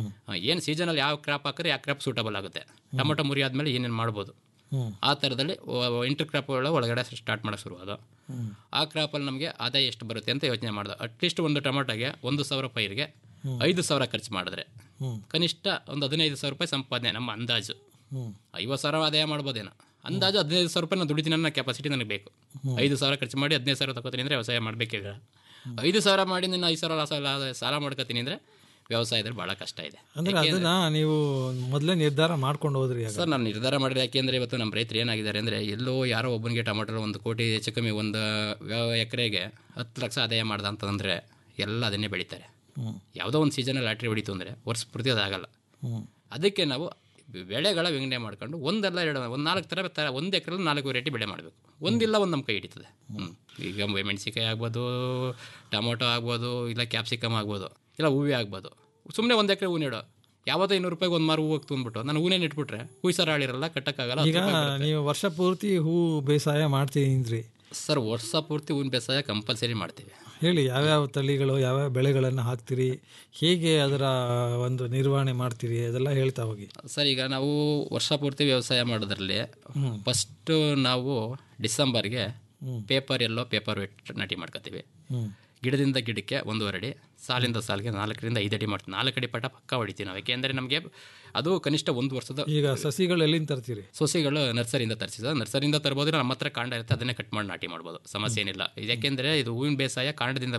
ಏನು ಸೀಸನಲ್ಲಿ ಯಾವ ಕ್ರಾಪ್ ಹಾಕಿದ್ರೆ ಯಾವ ಕ್ರಾಪ್ ಸೂಟಬಲ್ ಆಗುತ್ತೆ ಟೊಮೊಟೊ ಮುರಿ ಆದಮೇಲೆ ಏನೇನು ಮಾಡ್ಬೋದು ಆ ಥರದಲ್ಲಿ ಇಂಟರ್ ಕ್ರಾಪ್ ಒಳಗಡೆ ಸ್ಟಾರ್ಟ್ ಮಾಡೋಕೆ ಶುರು ಅದು ಆ ಕ್ರಾಪಲ್ಲಿ ನಮಗೆ ಆದಾಯ ಎಷ್ಟು ಬರುತ್ತೆ ಅಂತ ಯೋಚನೆ ಮಾಡ್ದೆ ಅಟ್ಲೀಸ್ಟ್ ಒಂದು ಟೊಮೊಟೊಗೆ ಒಂದು ಸಾವಿರ ಪೈರಿಗೆ ಐದು ಸಾವಿರ ಖರ್ಚು ಮಾಡಿದ್ರೆ ಕನಿಷ್ಠ ಒಂದು ಹದಿನೈದು ಸಾವಿರ ರೂಪಾಯಿ ಸಂಪಾದನೆ ನಮ್ಮ ಅಂದಾಜು ಐವತ್ತು ಸಾವಿರ ಆದಾಯ ಮಾಡ್ಬೋದೇನೋ ಅಂದಾಜು ಹದಿನೈದು ಸಾವಿರ ರೂಪಾಯಿ ನಾನು ದುಡಿತೀನಿ ಅನ್ನೋ ಕೆಪಾಸಿಟಿ ನನಗೆ ಬೇಕು ಐದು ಸಾವಿರ ಖರ್ಚು ಮಾಡಿ ಹದಿನೈದು ಸಾವಿರ ತಗೋತೀನಿ ಅಂದರೆ ವ್ಯವಸಾಯ ಮಾಡಬೇಕಿಲ್ಲ ಐದು ಸಾವಿರ ಮಾಡಿ ನಾನು ಐದು ಸಾವಿರ ಸಾಲ ಸಾಲ ಮಾಡ್ಕೋತೀನಿ ಅಂದರೆ ವ್ಯವಸಾಯದಲ್ಲಿ ಭಾಳ ಕಷ್ಟ ಇದೆ ಅಂದ್ರೆ ಅದನ್ನ ನೀವು ಮೊದಲೇ ನಿರ್ಧಾರ ಮಾಡ್ಕೊಂಡು ಹೋದ್ರಿ ಆಗ. ಸರ್ ನಾನು ನಿರ್ಧಾರ ಮಾಡಿದ್ರೆ ಯಾಕೆಂದರೆ ಇವತ್ತು ನಮ್ಮ ರೈತರು ಏನಾಗಿದ್ದಾರೆ ಅಂದರೆ ಎಲ್ಲೋ ಯಾರೋ ಒಬ್ಬನಿಗೆ ಟೊಮೊಟೊ ಒಂದು ಕೋಟಿ ಹೆಚ್ಚು ಕಮ್ಮಿ ಒಂದು ವ್ಯ- ಎಕರೆಗೆ ಹತ್ತು ಲಕ್ಷ ಆದಾಯ ಮಾಡ್ದ ಅಂತಂದರೆ ಎಲ್ಲ ಅದನ್ನೇ ಬೆಳೀತಾರೆ ಯಾವುದೋ ಒಂದು ಸೀಸನಲ್ಲಿ ಲಾಟ್ರಿ ಹೊಡಿತು ಅಂದರೆ ವರ್ಷ ಪೂರ್ತಿ ಅದಾಗಲ್ಲ ಅದಕ್ಕೆ ನಾವು ಬೆಳೆಗಳ ವಿಂಗಡಣೆ ಮಾಡ್ಕೊಂಡು ಒಂದಲ್ಲ ಎರಡು ಒಂದು ನಾಲ್ಕು ಥರ ತರ ಒಂದು ಎಕರೆಲ್ಲಿ ನಾಲ್ಕು ವೆರೈಟಿ ಬೆಳೆ ಮಾಡಬೇಕು ಒಂದಿಲ್ಲ ಒಂದು ನಮ್ಮ ಕೈ ಹಿಡಿತದೆ ಹ್ಞೂ ಈಗ ಮೆಣಸಿಕಾಯಿ ಆಗ್ಬೋದು ಟೊಮೊಟೊ ಆಗ್ಬೋದು ಇಲ್ಲ ಕ್ಯಾಪ್ಸಿಕಮ್ ಆಗ್ಬೋದು ಇಲ್ಲ ಹೂವೇ ಆಗ್ಬೋದು ಸುಮ್ಮನೆ ಒಂದು ಎಕರೆ ಹೂ ನೆಡೋ ಯಾವತ್ತೋ ಇನ್ನೂರು ರೂಪಾಯಿಗೆ ಒಂದು ಮಾರು ಹೂವು ತುಂಬಿಟ್ಟು ನಾನು ಹೂನೇ ನೆಟ್ಬಿಟ್ರೆ ಹುಯ್ಸರ ಆಳಿರಲ್ಲ ಕಟ್ಟಕ್ಕಾಗಲ್ಲ ಈಗ ನೀವು ವರ್ಷ ಪೂರ್ತಿ ಹೂ ಬೇಸಾಯ ಮಾಡ್ತೀನಿ ಅಂದ್ರಿ ಸರ್ ವರ್ಷ ಪೂರ್ತಿ ಹೂವಿನ ಬೇಸಾಯ ಕಂಪಲ್ಸರಿ ಮಾಡ್ತೀವಿ ಹೇಳಿ ಯಾವ್ಯಾವ ತಳಿಗಳು ಯಾವ್ಯಾವ ಬೆಳೆಗಳನ್ನು ಹಾಕ್ತೀರಿ ಹೇಗೆ ಅದರ ಒಂದು ನಿರ್ವಹಣೆ ಮಾಡ್ತೀರಿ ಅದೆಲ್ಲ ಹೇಳ್ತಾ ಹೋಗಿ ಸರ್ ಈಗ ನಾವು ವರ್ಷ ಪೂರ್ತಿ ವ್ಯವಸಾಯ ಮಾಡೋದ್ರಲ್ಲಿ ಫಸ್ಟು ನಾವು ಡಿಸೆಂಬರ್ಗೆ ಪೇಪರ್ ಎಲ್ಲೋ ಪೇಪರ್ ವೆಟ್ ನಾಟಿ ಮಾಡ್ಕೋತೀವಿ ಗಿಡದಿಂದ ಗಿಡಕ್ಕೆ ಒಂದೂವರೆ ಅಡಿ ಸಾಲಿಂದ ಸಾಲಿಗೆ ನಾಲ್ಕರಿಂದ ಐದು ಅಡಿ ಮಾಡ್ತೀವಿ ನಾಲ್ಕು ಅಡಿ ಪಟ ಪಕ್ಕ ಹೊಡಿತೀವಿ ನಾವು ಯಾಕೆಂದರೆ ನಮಗೆ ಅದು ಕನಿಷ್ಠ ಒಂದು ವರ್ಷದ ಈಗ ಸಸಿಗಳು ಎಲ್ಲಿಂದ ತರ್ತೀರಿ ಸೊಸೆಗಳು ನರ್ಸರಿಯಿಂದ ತರಿಸಿದ ನರ್ಸರಿಯಿಂದ ತರ್ಬೋದು ನಮ್ಮ ಹತ್ರ ಕಾಂಡ ಇರುತ್ತೆ ಅದನ್ನೇ ಕಟ್ ಮಾಡಿ ನಾಟಿ ಮಾಡ್ಬೋದು ಸಮಸ್ಯೆ ಏನಿಲ್ಲ ಯಾಕೆಂದರೆ ಇದು ಹೂವಿನ ಬೇಸಾಯ ಕಾಂಡದಿಂದ ಬರೋದು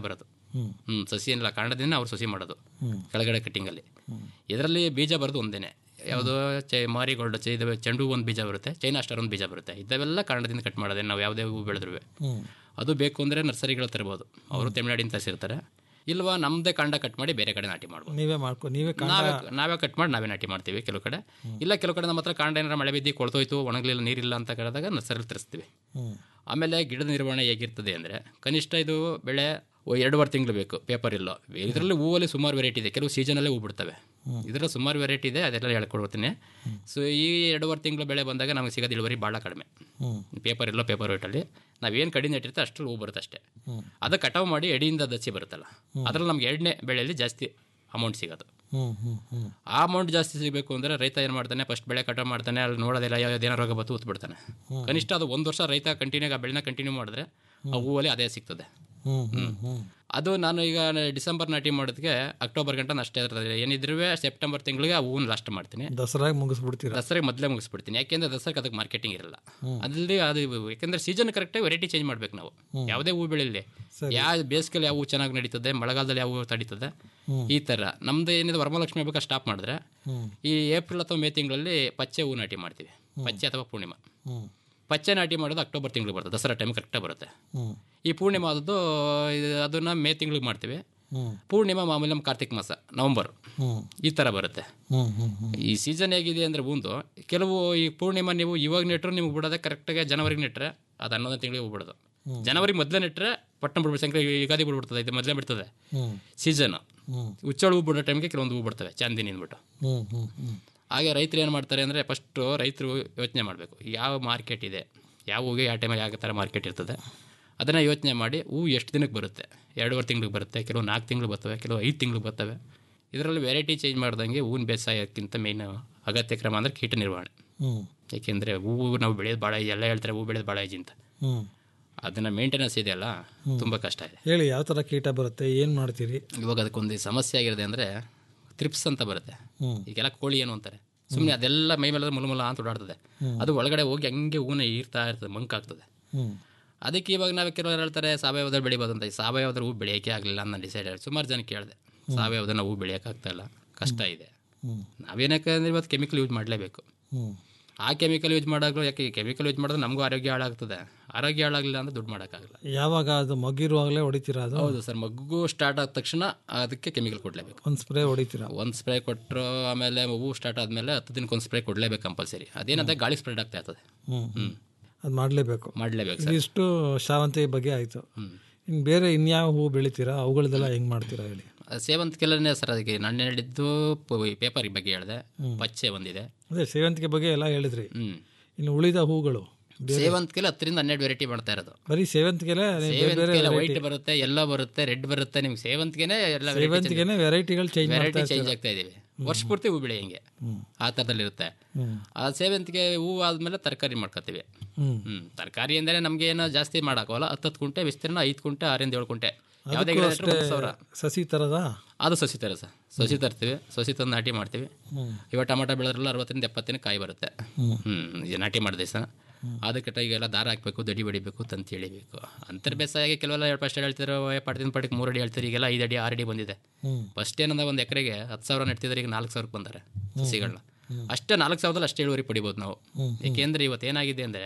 ಹ್ಮ್. ಹ್ಞೂ ಸಸಿ ಏನಿಲ್ಲ ಕಾಂಡದಿಂದ ಅವ್ರು ಸಸಿ ಮಾಡೋದು ಹ್ಮ್. ಕೆಳಗಡೆ ಕಟ್ಟಿಂಗಲ್ಲಿ ಇದರಲ್ಲಿ ಬೀಜ ಬರೋದು ಒಂದೇನೆ ಯಾವುದು ಚೈ ಮಾರಿಗೋಲ್ಡ್ ಚೈ ಇದು ಚೆಂಡು ಒಂದು ಬೀಜ ಬರುತ್ತೆ ಚೈನಾ ಸ್ಟಾರ್ ಒಂದು ಬೀಜ ಬರುತ್ತೆ ಇದವೆಲ್ಲ ಕಾಂಡದಿಂದ ಕಟ್ ಮಾಡೋದೇ ನಾವು ಯಾವುದೇ ಹೂ ಬೆಳೆದ್ರು ಹ್ಮ್. ಅದು ಬೇಕು ಅಂದರೆ ನರ್ಸರಿಗಳು ತರ್ಬೋದು ಅವರು ತಮಿಳ್ನಾಡಿನ ತರಿಸಿರ್ತಾರೆ ಇಲ್ವಾ ನಮ್ಮದೇ ಕಾಂಡ ಕಟ್ ಮಾಡಿ ಬೇರೆ ಕಡೆ ನಾಟಿ ಮಾಡ್ಬೋದು ನೀವೇ ಮಾಡ್ಕೊ ನೀವೇ ಕಾಂಡ ನಾವೇ ನಾವೇ ಕಟ್ ಮಾಡಿ ನಾವೇ ನಾಟಿ ಮಾಡ್ತೀವಿ ಕೆಲವು ಕಡೆ ಇಲ್ಲ ಕೆಲವು ಕಡೆ ನಮ್ಮ ಹತ್ರ ಕಾಂಡ ಏನಾರ ಮಳೆ ಬಿದ್ದು ಕೊಳ್ತೋಯ್ತು ಒಣಗಲಿಲ್ಲ ನೀರಿಲ್ಲ ಅಂತ ಕೇಳಿದಾಗ ನರ್ಸರಿಲಿ ತರಿಸ್ತೀವಿ ಹ್ಮ್. ಆಮೇಲೆ ಗಿಡದ ನಿರ್ವಹಣೆ ಹೇಗಿರ್ತದೆ ಅಂದರೆ ಕನಿಷ್ಠ ಇದು ಬೆಳೆ ಓ ಎರಡೂವರೆ ತಿಂಗಳು ಬೇಕು ಪೇಪರ್ ಇಲ್ಲ ಇದರಲ್ಲಿ ಹೂವಲ್ಲಿ ಸುಮಾರು ವೆರೈಟಿ ಇದೆ ಕೆಲವು ಸೀಸನಲ್ಲೇ ಹೂ ಬಿಡ್ತವೆ ಇದರಲ್ಲಿ ಸುಮಾರು ವೆರೈಟಿ ಇದೆ ಅದೆಲ್ಲ ಹೇಳ್ಕೊಡ್ತೀನಿ ಸೊ ಈ ಎರಡೂವರೆ ತಿಂಗಳು ಬೆಳೆ ಬಂದಾಗ ನಮಗೆ ಸಿಗೋದು ಇಳುವರಿ ಭಾಳ ಕಡಿಮೆ ಹ್ಮ್. ಪೇಪರ್ ಇಲ್ಲೋ ಪೇಪರ್ ವೇಟಲ್ಲಿ ನಾವೇನು ಕಡಿಮೆ ಇಟ್ಟಿರ್ತೀವಿ ಅಷ್ಟರಲ್ಲಿ ಹೂ ಬರುತ್ತೆ ಅಷ್ಟೇ ಹ್ಮ್. ಅದು ಕಟಾವು ಮಾಡಿ ಎಡಿಯಿಂದ ದಚ್ಚಿ ಬರುತ್ತಲ್ಲ ಅದರಲ್ಲಿ ನಮ್ಗೆ ಎರಡನೇ ಬೆಳೆಯಲ್ಲಿ ಜಾಸ್ತಿ ಅಮೌಂಟ್ ಸಿಗೋದು ಹ್ಮ್ ಹ್ಮ್ ಹ್ಮ್ ಆ ಅಮೌಂಟ್ ಜಾಸ್ತಿ ಸಿಗಬೇಕು ಅಂದರೆ ರೈತ ಏನು ಮಾಡ್ತಾನೆ ಫಸ್ಟ್ ಬೆಳೆ ಕಟಾವು ಮಾಡ್ತಾನೆ ಅಲ್ಲಿ ನೋಡೋದಿಲ್ಲ ಯಾವ್ದೇನೋ ರೋಗ ಬತ್ತು ಉತ್ಬಿಡ್ತಾನೆ ಕನಿಷ್ಠ ಅದು ಒಂದು ವರ್ಷ ರೈತ ಕಂಟಿನ್ಯೂ ಆ ಬೆಳೆನ ಕಂಟಿನ್ಯೂ ಮಾಡಿದ್ರೆ ಆ ಹೂವಲ್ಲಿ ಅದೇ ಸಿಗ್ತದೆ ಹ್ಮ್ ಹ್ಮ್ ಹ್ಮ್ ಅದು ನಾನು ಈಗ ಡಿಸೆಂಬರ್ ನಾಟಿ ಮಾಡೋದಕ್ಕೆ ಅಕ್ಟೋಬರ್ ಗಂಟೆ ಅಷ್ಟೇ ಇರ್ತದೆ ಏನಿದ್ರು ಸೆಪ್ಟೆಂಬರ್ ತಿಂಗಳಿಗೆ ಆ ಹೂವನ್ನ ಲಾಸ್ಟ್ ಮಾಡ್ತೀನಿ ದಸರಾಗೆ ಮುಗಿಸ್ಬಿಡ್ತೀರಾ ದಸರಾಗೆ ಮೊದಲೇ ಮುಗಿಸ್ಬಿಡ್ತೀನಿ ಯಾಕೆಂದ್ರೆ ದಸರಾಗೆ ಅದಕ್ಕೆ ಮಾರ್ಕೆಟಿಂಗ್ ಇರಲ್ಲ ಅದಲ್ಲಿ ಅದು ಯಾಕೆಂದ್ರೆ ಸೀಸನ್ ಕರೆಕ್ಟಾಗಿ ವೆರೈಟಿ ಚೇಂಜ್ ಮಾಡ್ಬೇಕು ನಾವು ಯಾವುದೇ ಹೂ ಬೆಳೆಯಲ್ಲಿ ಯಾವ ಬೇಸಿಗೆಯಲ್ಲಿ ಯಾವ ಹೂ ಚೆನ್ನಾಗಿ ನಡೀತದೆ ಮಳೆಗಾಲದಲ್ಲಿ ಯಾವ ಹೂ ತಡೀತದೆ ಈ ಥರ ನಮ್ದು ಏನಿದೆ ವರಮಲಕ್ಷ್ಮಿ ಹಬ್ಬಕ್ಕೆ ಸ್ಟಾಪ್ ಮಾಡಿದ್ರೆ ಹ್ಮ್. ಈ ಏಪ್ರಿಲ್ ಅಥವಾ ಮೇ ತಿಂಗಳಲ್ಲಿ ಪಚ್ಚೆ ಹೂ ನಾಟಿ ಮಾಡ್ತೀವಿ ಪಚ್ಚೆ ಅಥವಾ ಪೂರ್ಣಿಮಾ ಹ್ಮ್ ಪಚ್ಚೆ ನಾಟಿ ಮಾಡೋದು ಅಕ್ಟೋಬರ್ ತಿಂಗಳಿಗೆ ಬರುತ್ತೆ ದಸರಾ ಟೈಮ್ ಕರೆಕ್ಟಾಗಿ ಬರುತ್ತೆ ಹ್ಮ್ ಈ ಪೂರ್ಣಿಮಾ ಆದದ್ದು ಇದು- ಅದನ್ನ ಮೇ ತಿಂಗಳಿಗೆ ಮಾಡ್ತೀವಿ ಹ್ಮ್ ಪೂರ್ಣಿಮಾ ಮಾಮೂಲಿ ನಮ್ಮ ಕಾರ್ತಿಕ್ ಮಾಸ ನವಂಬರ್ ಹ್ಮ್ ಈ ಥರ ಬರುತ್ತೆ ಹ್ಮ್ ಹ್ಮ್ ಹ್ಮ್ ಈ ಸೀಸನ್ ಹೇಗಿದೆ ಅಂದರೆ ಒಂದು ಕೆಲವು ಈ ಪೂರ್ಣಿಮಾ ನೀವು ಇವಾಗ ನೆಟ್ಟರು ನಿಮ್ಗೆ ಬಿಡೋದೆ ಕರೆಕ್ಟಾಗಿ ಜನವರಿಗೆ ನೆಟ್ಟರೆ ಅದು ಹನ್ನೊಂದನೇ ತಿಂಗಳಿಗೆ ಬಿಡೋದು ಜನವರಿ ಮೊದಲೇ ನೆಟ್ಟರೆ ಪಟ್ಟಣ ಬಿಡ್ಬಿಟ್ಟು ಸಂಕ್ರಾಂತಿ ಯುಗಾದಿ ಬಿಡ್ಬಿಡ್ತದೆ ಇದು ಮೊದಲೇ ಬಿಡ್ತದೆ ಹ್ಮ್ ಸೀಸನ್ ಹ್ಮ್ ಹುಚ್ಚಳು ಹೂ ಬಿಡೋ ಟೈಮ್ಗೆ ಕೆಲವೊಂದು ಹೂ ಬಿಡ್ತವೆ ಚಾಂದಿನಿ ಅಂದ್ಬಿಟ್ಟು ಹ್ಮ್ ಹ್ಮ್ ಹ್ಮ್ ಹಾಗೆ ರೈತರು ಏನು ಮಾಡ್ತಾರೆ ಅಂದರೆ ಫಸ್ಟು ರೈತರು ಯೋಚನೆ ಮಾಡಬೇಕು ಯಾವ ಮಾರ್ಕೆಟ್ ಇದೆ ಯಾವ ಹೂಗೆ ಯಾವ ಟೈಮಲ್ಲಿ ಯಾವ ಥರ ಮಾರ್ಕೆಟ್ ಇರ್ತದೆ ಅದನ್ನು ಯೋಚನೆ ಮಾಡಿ ಹೂ ಎಷ್ಟು ದಿನಕ್ಕೆ ಬರುತ್ತೆ ಎರಡೂವರೆ ತಿಂಗಳಿಗೆ ಬರುತ್ತೆ ಕೆಲವು ನಾಲ್ಕು ತಿಂಗಳು ಬರ್ತವೆ ಕೆಲವು ಐದು ತಿಂಗಳು ಬರ್ತವೆ ಇದರಲ್ಲಿ ವೆರೈಟಿ ಚೇಂಜ್ ಮಾಡ್ದಂಗೆ ಹೂವಿನ ಬೇಸಾಯಕ್ಕಿಂತ ಮೇಯ್ನ್ ಅಗತ್ಯ ಕ್ರಮ ಅಂದರೆ ಕೀಟ ನಿರ್ವಹಣೆ ಹ್ಮ್ ಏಕೆಂದರೆ ಹೂವು ನಾವು ಬೆಳೆಯೋದು ಭಾಳ ಎಲ್ಲ ಹೇಳ್ತಾರೆ ಹೂ ಬೆಳೆಯೋದು ಭಾಳ ಈಜಿ ಅಂತ ಹ್ಮ್ ಅದನ್ನು ಮೇಂಟೆನೆನ್ಸ್ ಇದೆಯಲ್ಲ ತುಂಬ ಕಷ್ಟ ಇದೆ ಹೇಳಿ ಯಾವ ಥರ ಕೀಟ ಬರುತ್ತೆ ಏನು ಮಾಡ್ತೀರಿ ಇವಾಗ ಅದಕ್ಕೊಂದು ಸಮಸ್ಯೆ ಆಗಿರೋದೆ ಅಂದರೆ ತ್ರಿಪ್ಸ್ ಅಂತ ಬರುತ್ತೆ ಹ್ಮ್. ಈಗೆಲ್ಲ ಕೋಳಿ ಏನು ಅಂತಾರೆ ಸುಮ್ಮನೆ ಅದೆಲ್ಲ ಮೈ ಮೇಲೆ ಮುಲಮುಲ ಅಂತ ಓಡಾಡ್ತದೆ ಅದು ಒಳಗಡೆ ಹೋಗಿ ಹಂಗೆ ಹೂನ ಈರ್ತಾ ಇರ್ತದೆ ಮಂಕಾಗ್ತದೆ ಹ್ಮ್ ಅದಕ್ಕೆ ಇವಾಗ ನಾವು ಕೆಲವರು ಹೇಳ್ತಾರೆ ಸಾವಯವದಲ್ಲಿ ಬೆಳಿಬೋದು ಅಂತ ಈ ಸಾವಯವದಲ್ಲಿ ಹೂ ಬೆಳೆಯೋಕ್ಕೆ ಆಗಲಿಲ್ಲ ಅಂತ ನಾನು ಡಿಸೈಡ್ ಹೇಳಿ ಸುಮಾರು ಜನ ಕೇಳಿದೆ ಸಾವಯವದನ್ನ ಹೂ ಬೆಳೆಯೋಕ್ಕಾಗ್ತಾ ಇಲ್ಲ ಕಷ್ಟ ಇದೆ ಹ್ಮ್ ನಾವೇನಕ್ಕೆ ಅಂದ್ರೆ ಇವತ್ತು ಕೆಮಿಕಲ್ ಯೂಸ್ ಮಾಡಲೇಬೇಕು ಹ್ಮ್ ಆ ಕೆಮಿಕಲ್ ಯೂಸ್ ಮಾಡಾಗಲೂ ಯಾಕೆ ಕೆಮಿಕಲ್ ಯೂಸ್ ಮಾಡಿದ್ರೆ ನಮಗೂ ಆರೋಗ್ಯ ಹಾಳಾಗ್ತದೆ ಆರೋಗ್ಯ ಹಾಳಾಗಲಿಲ್ಲ ಅಂದ್ರೆ ದುಡ್ಡು ಮಾಡೋಕ್ಕಾಗಲ್ಲ ಯಾವಾಗ ಅದು ಮಗಿರುವಾಗಲೇ ಹೊಡಿತೀರಾ ಅದು ಹೌದು ಸರ್ ಮಗು ಸ್ಟಾರ್ಟ್ ಆದ ತಕ್ಷಣ ಅದಕ್ಕೆ ಕೆಮಿಕಲ್ ಕೊಡಲೇಬೇಕು ಒಂದು ಸ್ಪ್ರೇ ಹೊಡಿತೀರಾ ಒಂದು ಸ್ಪ್ರೇ ಕೊಟ್ಟರು ಆಮೇಲೆ ಹೂವು ಸ್ಟಾರ್ಟ್ ಆದಮೇಲೆ ಹತ್ತು ದಿನಕ್ಕೆ ಒಂದು ಸ್ಪ್ರೇ ಕೊಡಲೇಬೇಕು ಕಂಪಲ್ಸರಿ ಅದೇನಂದ್ರೆ ಗಾಳಿ ಸ್ಪ್ರೆಡ್ ಆಗ್ತಾ ಇರ್ತದೆ ಹ್ಮ್ ಹ್ಞೂ ಅದು ಮಾಡಲೇಬೇಕು ಮಾಡಲೇಬೇಕು ಸರ್ ಇದಿಷ್ಟು ಶಾವಂತಿಗೆ ಬಗ್ಗೆ ಆಯಿತು ಹ್ಮ್. ಇನ್ನು ಬೇರೆ ಇನ್ಯಾವ ಹೂ ಬೆಳಿತೀರಾ ಅವುಗಳದೆಲ್ಲ ಹೆಂಗೆ ಮಾಡ್ತೀರಾ ಹೇಳಿ ಸೇವಂತಿಗೆಲ್ಲನೇ ಸರ್ ಅದಕ್ಕೆ ನಾನು ಹೇಳಿದ್ದು ಪೇಪರ್ ಬಗ್ಗೆ ಹೇಳಿದೆ ಪಚ್ಚೆ ಒಂದಿದೆ ಅದೇ ಸೇವಂತಿಗೆ ಬಗ್ಗೆ ಎಲ್ಲ ಹೇಳಿದ್ರಿ ಹ್ಞೂ ಇನ್ನು ಉಳಿದ ಹೂಗಳು ಸೇವಂತಿಗೆಲ್ಲ ಹತ್ತರಿಂದ ಹನ್ನೆರಡು ವೆರೈಟಿ ಮಾಡ್ತಾ ಇರೋದು ಬರೀ ಸೇವಂತಿಗೆಲೆ ಬೇರೆ ಬೇರೆ ಸೇವಂತಿಗೆಲ್ಲ ವೈಟ್ ಬರುತ್ತೆ ಎಲ್ಲೋ ಬರುತ್ತೆ ರೆಡ್ ಬರುತ್ತೆ ನಿಮ್ಗೆ ಸೇವಂತಿಗೆನೆ ಎಲ್ಲ ಸೇವಂತಿಗೆನೆ ವೆರೈಟಿಗಳು ಚೇಂಜ್ ವೆರೈಟಿ ಮಾಡ್ತಾ ಚೇಂಜ್ ಆಗ್ತಾ ಇದೀವಿ ವರ್ಷ ಪೂರ್ತಿ ಹೂ ಬೆಳೆ ಹಿಂಗೆ ಆ ಥರದಲ್ಲಿ ಇರುತ್ತೆ ಹ್ಮ್. ಆ ಸೇವಂತಿಗೆ ಹೂ ಆದ್ಮೇಲೆ ತರಕಾರಿ ಮಾಡ್ಕೊತೀವಿ ಹ್ಮ್ ಹ್ಮ್ ತರಕಾರಿ ಅಂದರೆ ನಮ್ಗೆ ಏನೋ ಜಾಸ್ತಿ ಮಾಡೋಕ್ಕಲ್ಲ ಹತ್ತು ಹತ್ತು ಕುಂಟೆ ವಿಸ್ತೀರ್ಣ ಐದು ಕುಂಟೆ ಆರಿಂದ ಏಳು ಕುಂಟೆ ಯಾವುದೇ ಗಿಡ ನೆಟ್ರು ಒಂದು ಸಾವಿರ ಸಸಿ ಥರದ ಅದು ಸಸಿ ತರ ಸರ್ ಸಸಿ ತರ್ತೀವಿ ಸಸಿ ತಂದು ನಾಟಿ ಮಾಡ್ತೀವಿ ಇವಾಗ ಟಮಾಟ ಬೆಳೆದ್ರಲ್ಲ ಅರವತ್ತರಿಂದ ಎಪ್ಪತ್ತಿನ ಕಾಯಿ ಬರುತ್ತೆ ಹ್ಮ್ ಇದು ನಾಟಿ ಮಾಡಿದೆ ಸರ್ ಅದಕ್ಕೆ ಈಗೆಲ್ಲ ದಾರ ಹಾಕಬೇಕು ದಡಿ ಬಡಿಬೇಕು ತಂತಿ ಎಳಿಬೇಕು ಅಂತರ್ ಬೇಸಾಯ ಕೆಲವೆಲ್ಲ ಫಸ್ಟ್ ಹೇಳ್ತಿರೋ ಪಡ್ತಿನ ಪಡಿಗೆ ಮೂರು ಅಡಿ ಹೇಳ್ತಾರೆ ಈಗೆಲ್ಲ ಐದು ಅಡಿ ಆರು ಅಡಿ ಬಂದಿದೆ ಹ್ಮ್. ಫಸ್ಟ್ ಏನಂದ ಒಂದು ಎಕರೆಗೆ ಹತ್ತು ಸಾವಿರ ನೆಡ್ತಿದ್ರೆ ಈಗ ನಾಲ್ಕು ಸಾವಿರಕ್ಕೆ ಬಂದಾರೆ ಸಸಿಗಳನ್ನ ಅಷ್ಟೇ ನಾಲ್ಕು ಸಾವಿರದಲ್ಲಿ ಅಷ್ಟೇ ಇಳುವರಿ ಪಡಿಬೋದು ನಾವು ಏಕೆಂದರೆ ಇವತ್ತು ಏನಾಗಿದೆ ಅಂದರೆ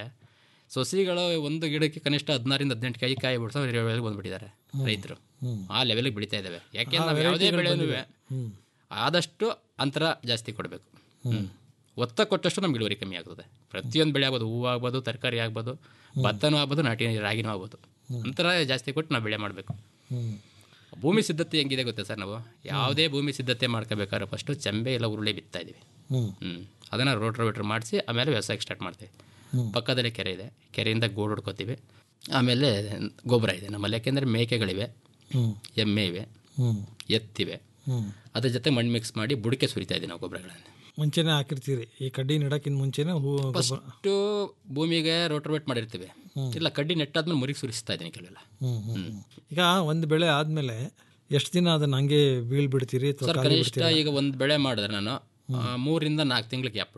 ಸಸಿಗಳು ಒಂದು ಗಿಡಕ್ಕೆ ಕನಿಷ್ಠ ಹದಿನಾರಿಂದ ಹದಿನೆಂಟು ಕಾಯಿ ಕಾಯಿ ಬಿಡ್ಸೋ ಲೆವೆಲ್ಗೆ ಬಂದ್ಬಿಟ್ಟಿದ್ದಾರೆ ರೈತರು ಆ ಲೆವೆಲ್ಗೆ ಬೆಳೀತಾ ಇದ್ದಾವೆ ಯಾಕೆಂದ್ರೆ ನಾವು ಯಾವುದೇ ಬೆಳೆನೂ ಆದಷ್ಟು ಅಂತರ ಜಾಸ್ತಿ ಕೊಡಬೇಕು ಒತ್ತ ಕೊಟ್ಟಷ್ಟು ನಮ್ಗೆ ಇಳುವರಿ ಕಮ್ಮಿ ಆಗ್ತದೆ ಪ್ರತಿಯೊಂದು ಬೆಳೆ ಆಗ್ಬೋದು ಹೂವು ಆಗ್ಬೋದು ತರಕಾರಿ ಆಗ್ಬೋದು ಭತ್ತನೂ ಆಗ್ಬೋದು ನಾಟಿ ರಾಗಿನೂ ಆಗ್ಬೋದು ಅಂತರ ಜಾಸ್ತಿ ಕೊಟ್ಟು ನಾವು ಬೆಳೆ ಮಾಡಬೇಕು ಹ್ಮ್ ಭೂಮಿ ಸಿದ್ಧತೆ ಹೆಂಗಿದೆ ಗೊತ್ತಾ ಸರ್ ನಾವು ಯಾವುದೇ ಭೂಮಿ ಸಿದ್ಧತೆ ಮಾಡ್ಕೋಬೇಕಾದ್ರೆ ಫಸ್ಟು ಚೆಂಬೆ ಇಲ್ಲ ಉರುಳಿ ಬಿತ್ತಾ ಇದೀವಿ ಹ್ಮ್ ಹ್ಞೂ ಅದನ್ನು ರೋಟ್ರೋವೇಟ್ರ್ ಮಾಡಿಸಿ ಆಮೇಲೆ ವ್ಯವಸಾಯಕ್ಕೆ ಸ್ಟಾರ್ಟ್ ಮಾಡ್ತೀವಿ ಪಕ್ಕದಲ್ಲೇ ಕೆರೆ ಇದೆ ಕೆರೆಯಿಂದ ಗೋಡ್ ಹೊಡ್ಕೋತೀವಿ ಆಮೇಲೆ ಗೊಬ್ಬರ ಇದೆ ನಮ್ಮಲ್ಲಿ ಯಾಕೆಂದರೆ ಮೇಕೆಗಳಿವೆ ಹ್ಮ್ ಎಮ್ಮೆ ಇವೆ ಹ್ಮ್ ಎತ್ತಿವೆ ಹ್ಮ್ ಅದ್ರ ಜೊತೆ ಮಣ್ಣು ಮಿಕ್ಸ್ ಮಾಡಿ ಬುಡಕೆ ಸುರಿತಾ ಇದ್ದೀವಿ ನಾವು ಗೊಬ್ಬರಗಳನ್ನು ಮುಂಚೆನೆ ಹಾಕಿರ್ತೀರಿ ಈ ಕಡ್ಡಿ ನೆಡಕ್ಕಿಂತ ಮುಂಚೆನೆ ಹೂ ಗೊಬ್ಬರ ಫಸ್ಟು ಭೂಮಿಗೆ ರೋಟ್ರೋವೇಟ್ ಮಾಡಿರ್ತೀವಿ ಇಲ್ಲ ಕಡ್ಡಿ ನೆಟ್ಟಾದ್ಮೇಲೆ ಮುರಿಗೆ ಸುರಿಸ್ತಾ ಇದ್ದೀನಿ ಕೆಲವೆಲ್ಲ ಹ್ಮ್ ಹ್ಮ್ ಹ್ಮ್. ಈಗ ಒಂದು ಬೆಳೆ ಆದ್ಮೇಲೆ ಎಷ್ಟು ದಿನ ಅದನ್ನ ಹಂಗೆ ಬೀಳ್ ಬಿಡ್ತೀರಿ ಅಥವಾ ಸರ್ ಖಾಲಿ ಕನಿಷ್ಠ ಈಗ ಒಂದು ಬೆಳೆ ಮಾಡಿದ್ರೆ ನಾನು ಆ, ಮೂರಿಂದ ನಾಲ್ಕು ತಿಂಗಳು ಗ್ಯಾಪ್ ಬಿಡ್ತೀನಿ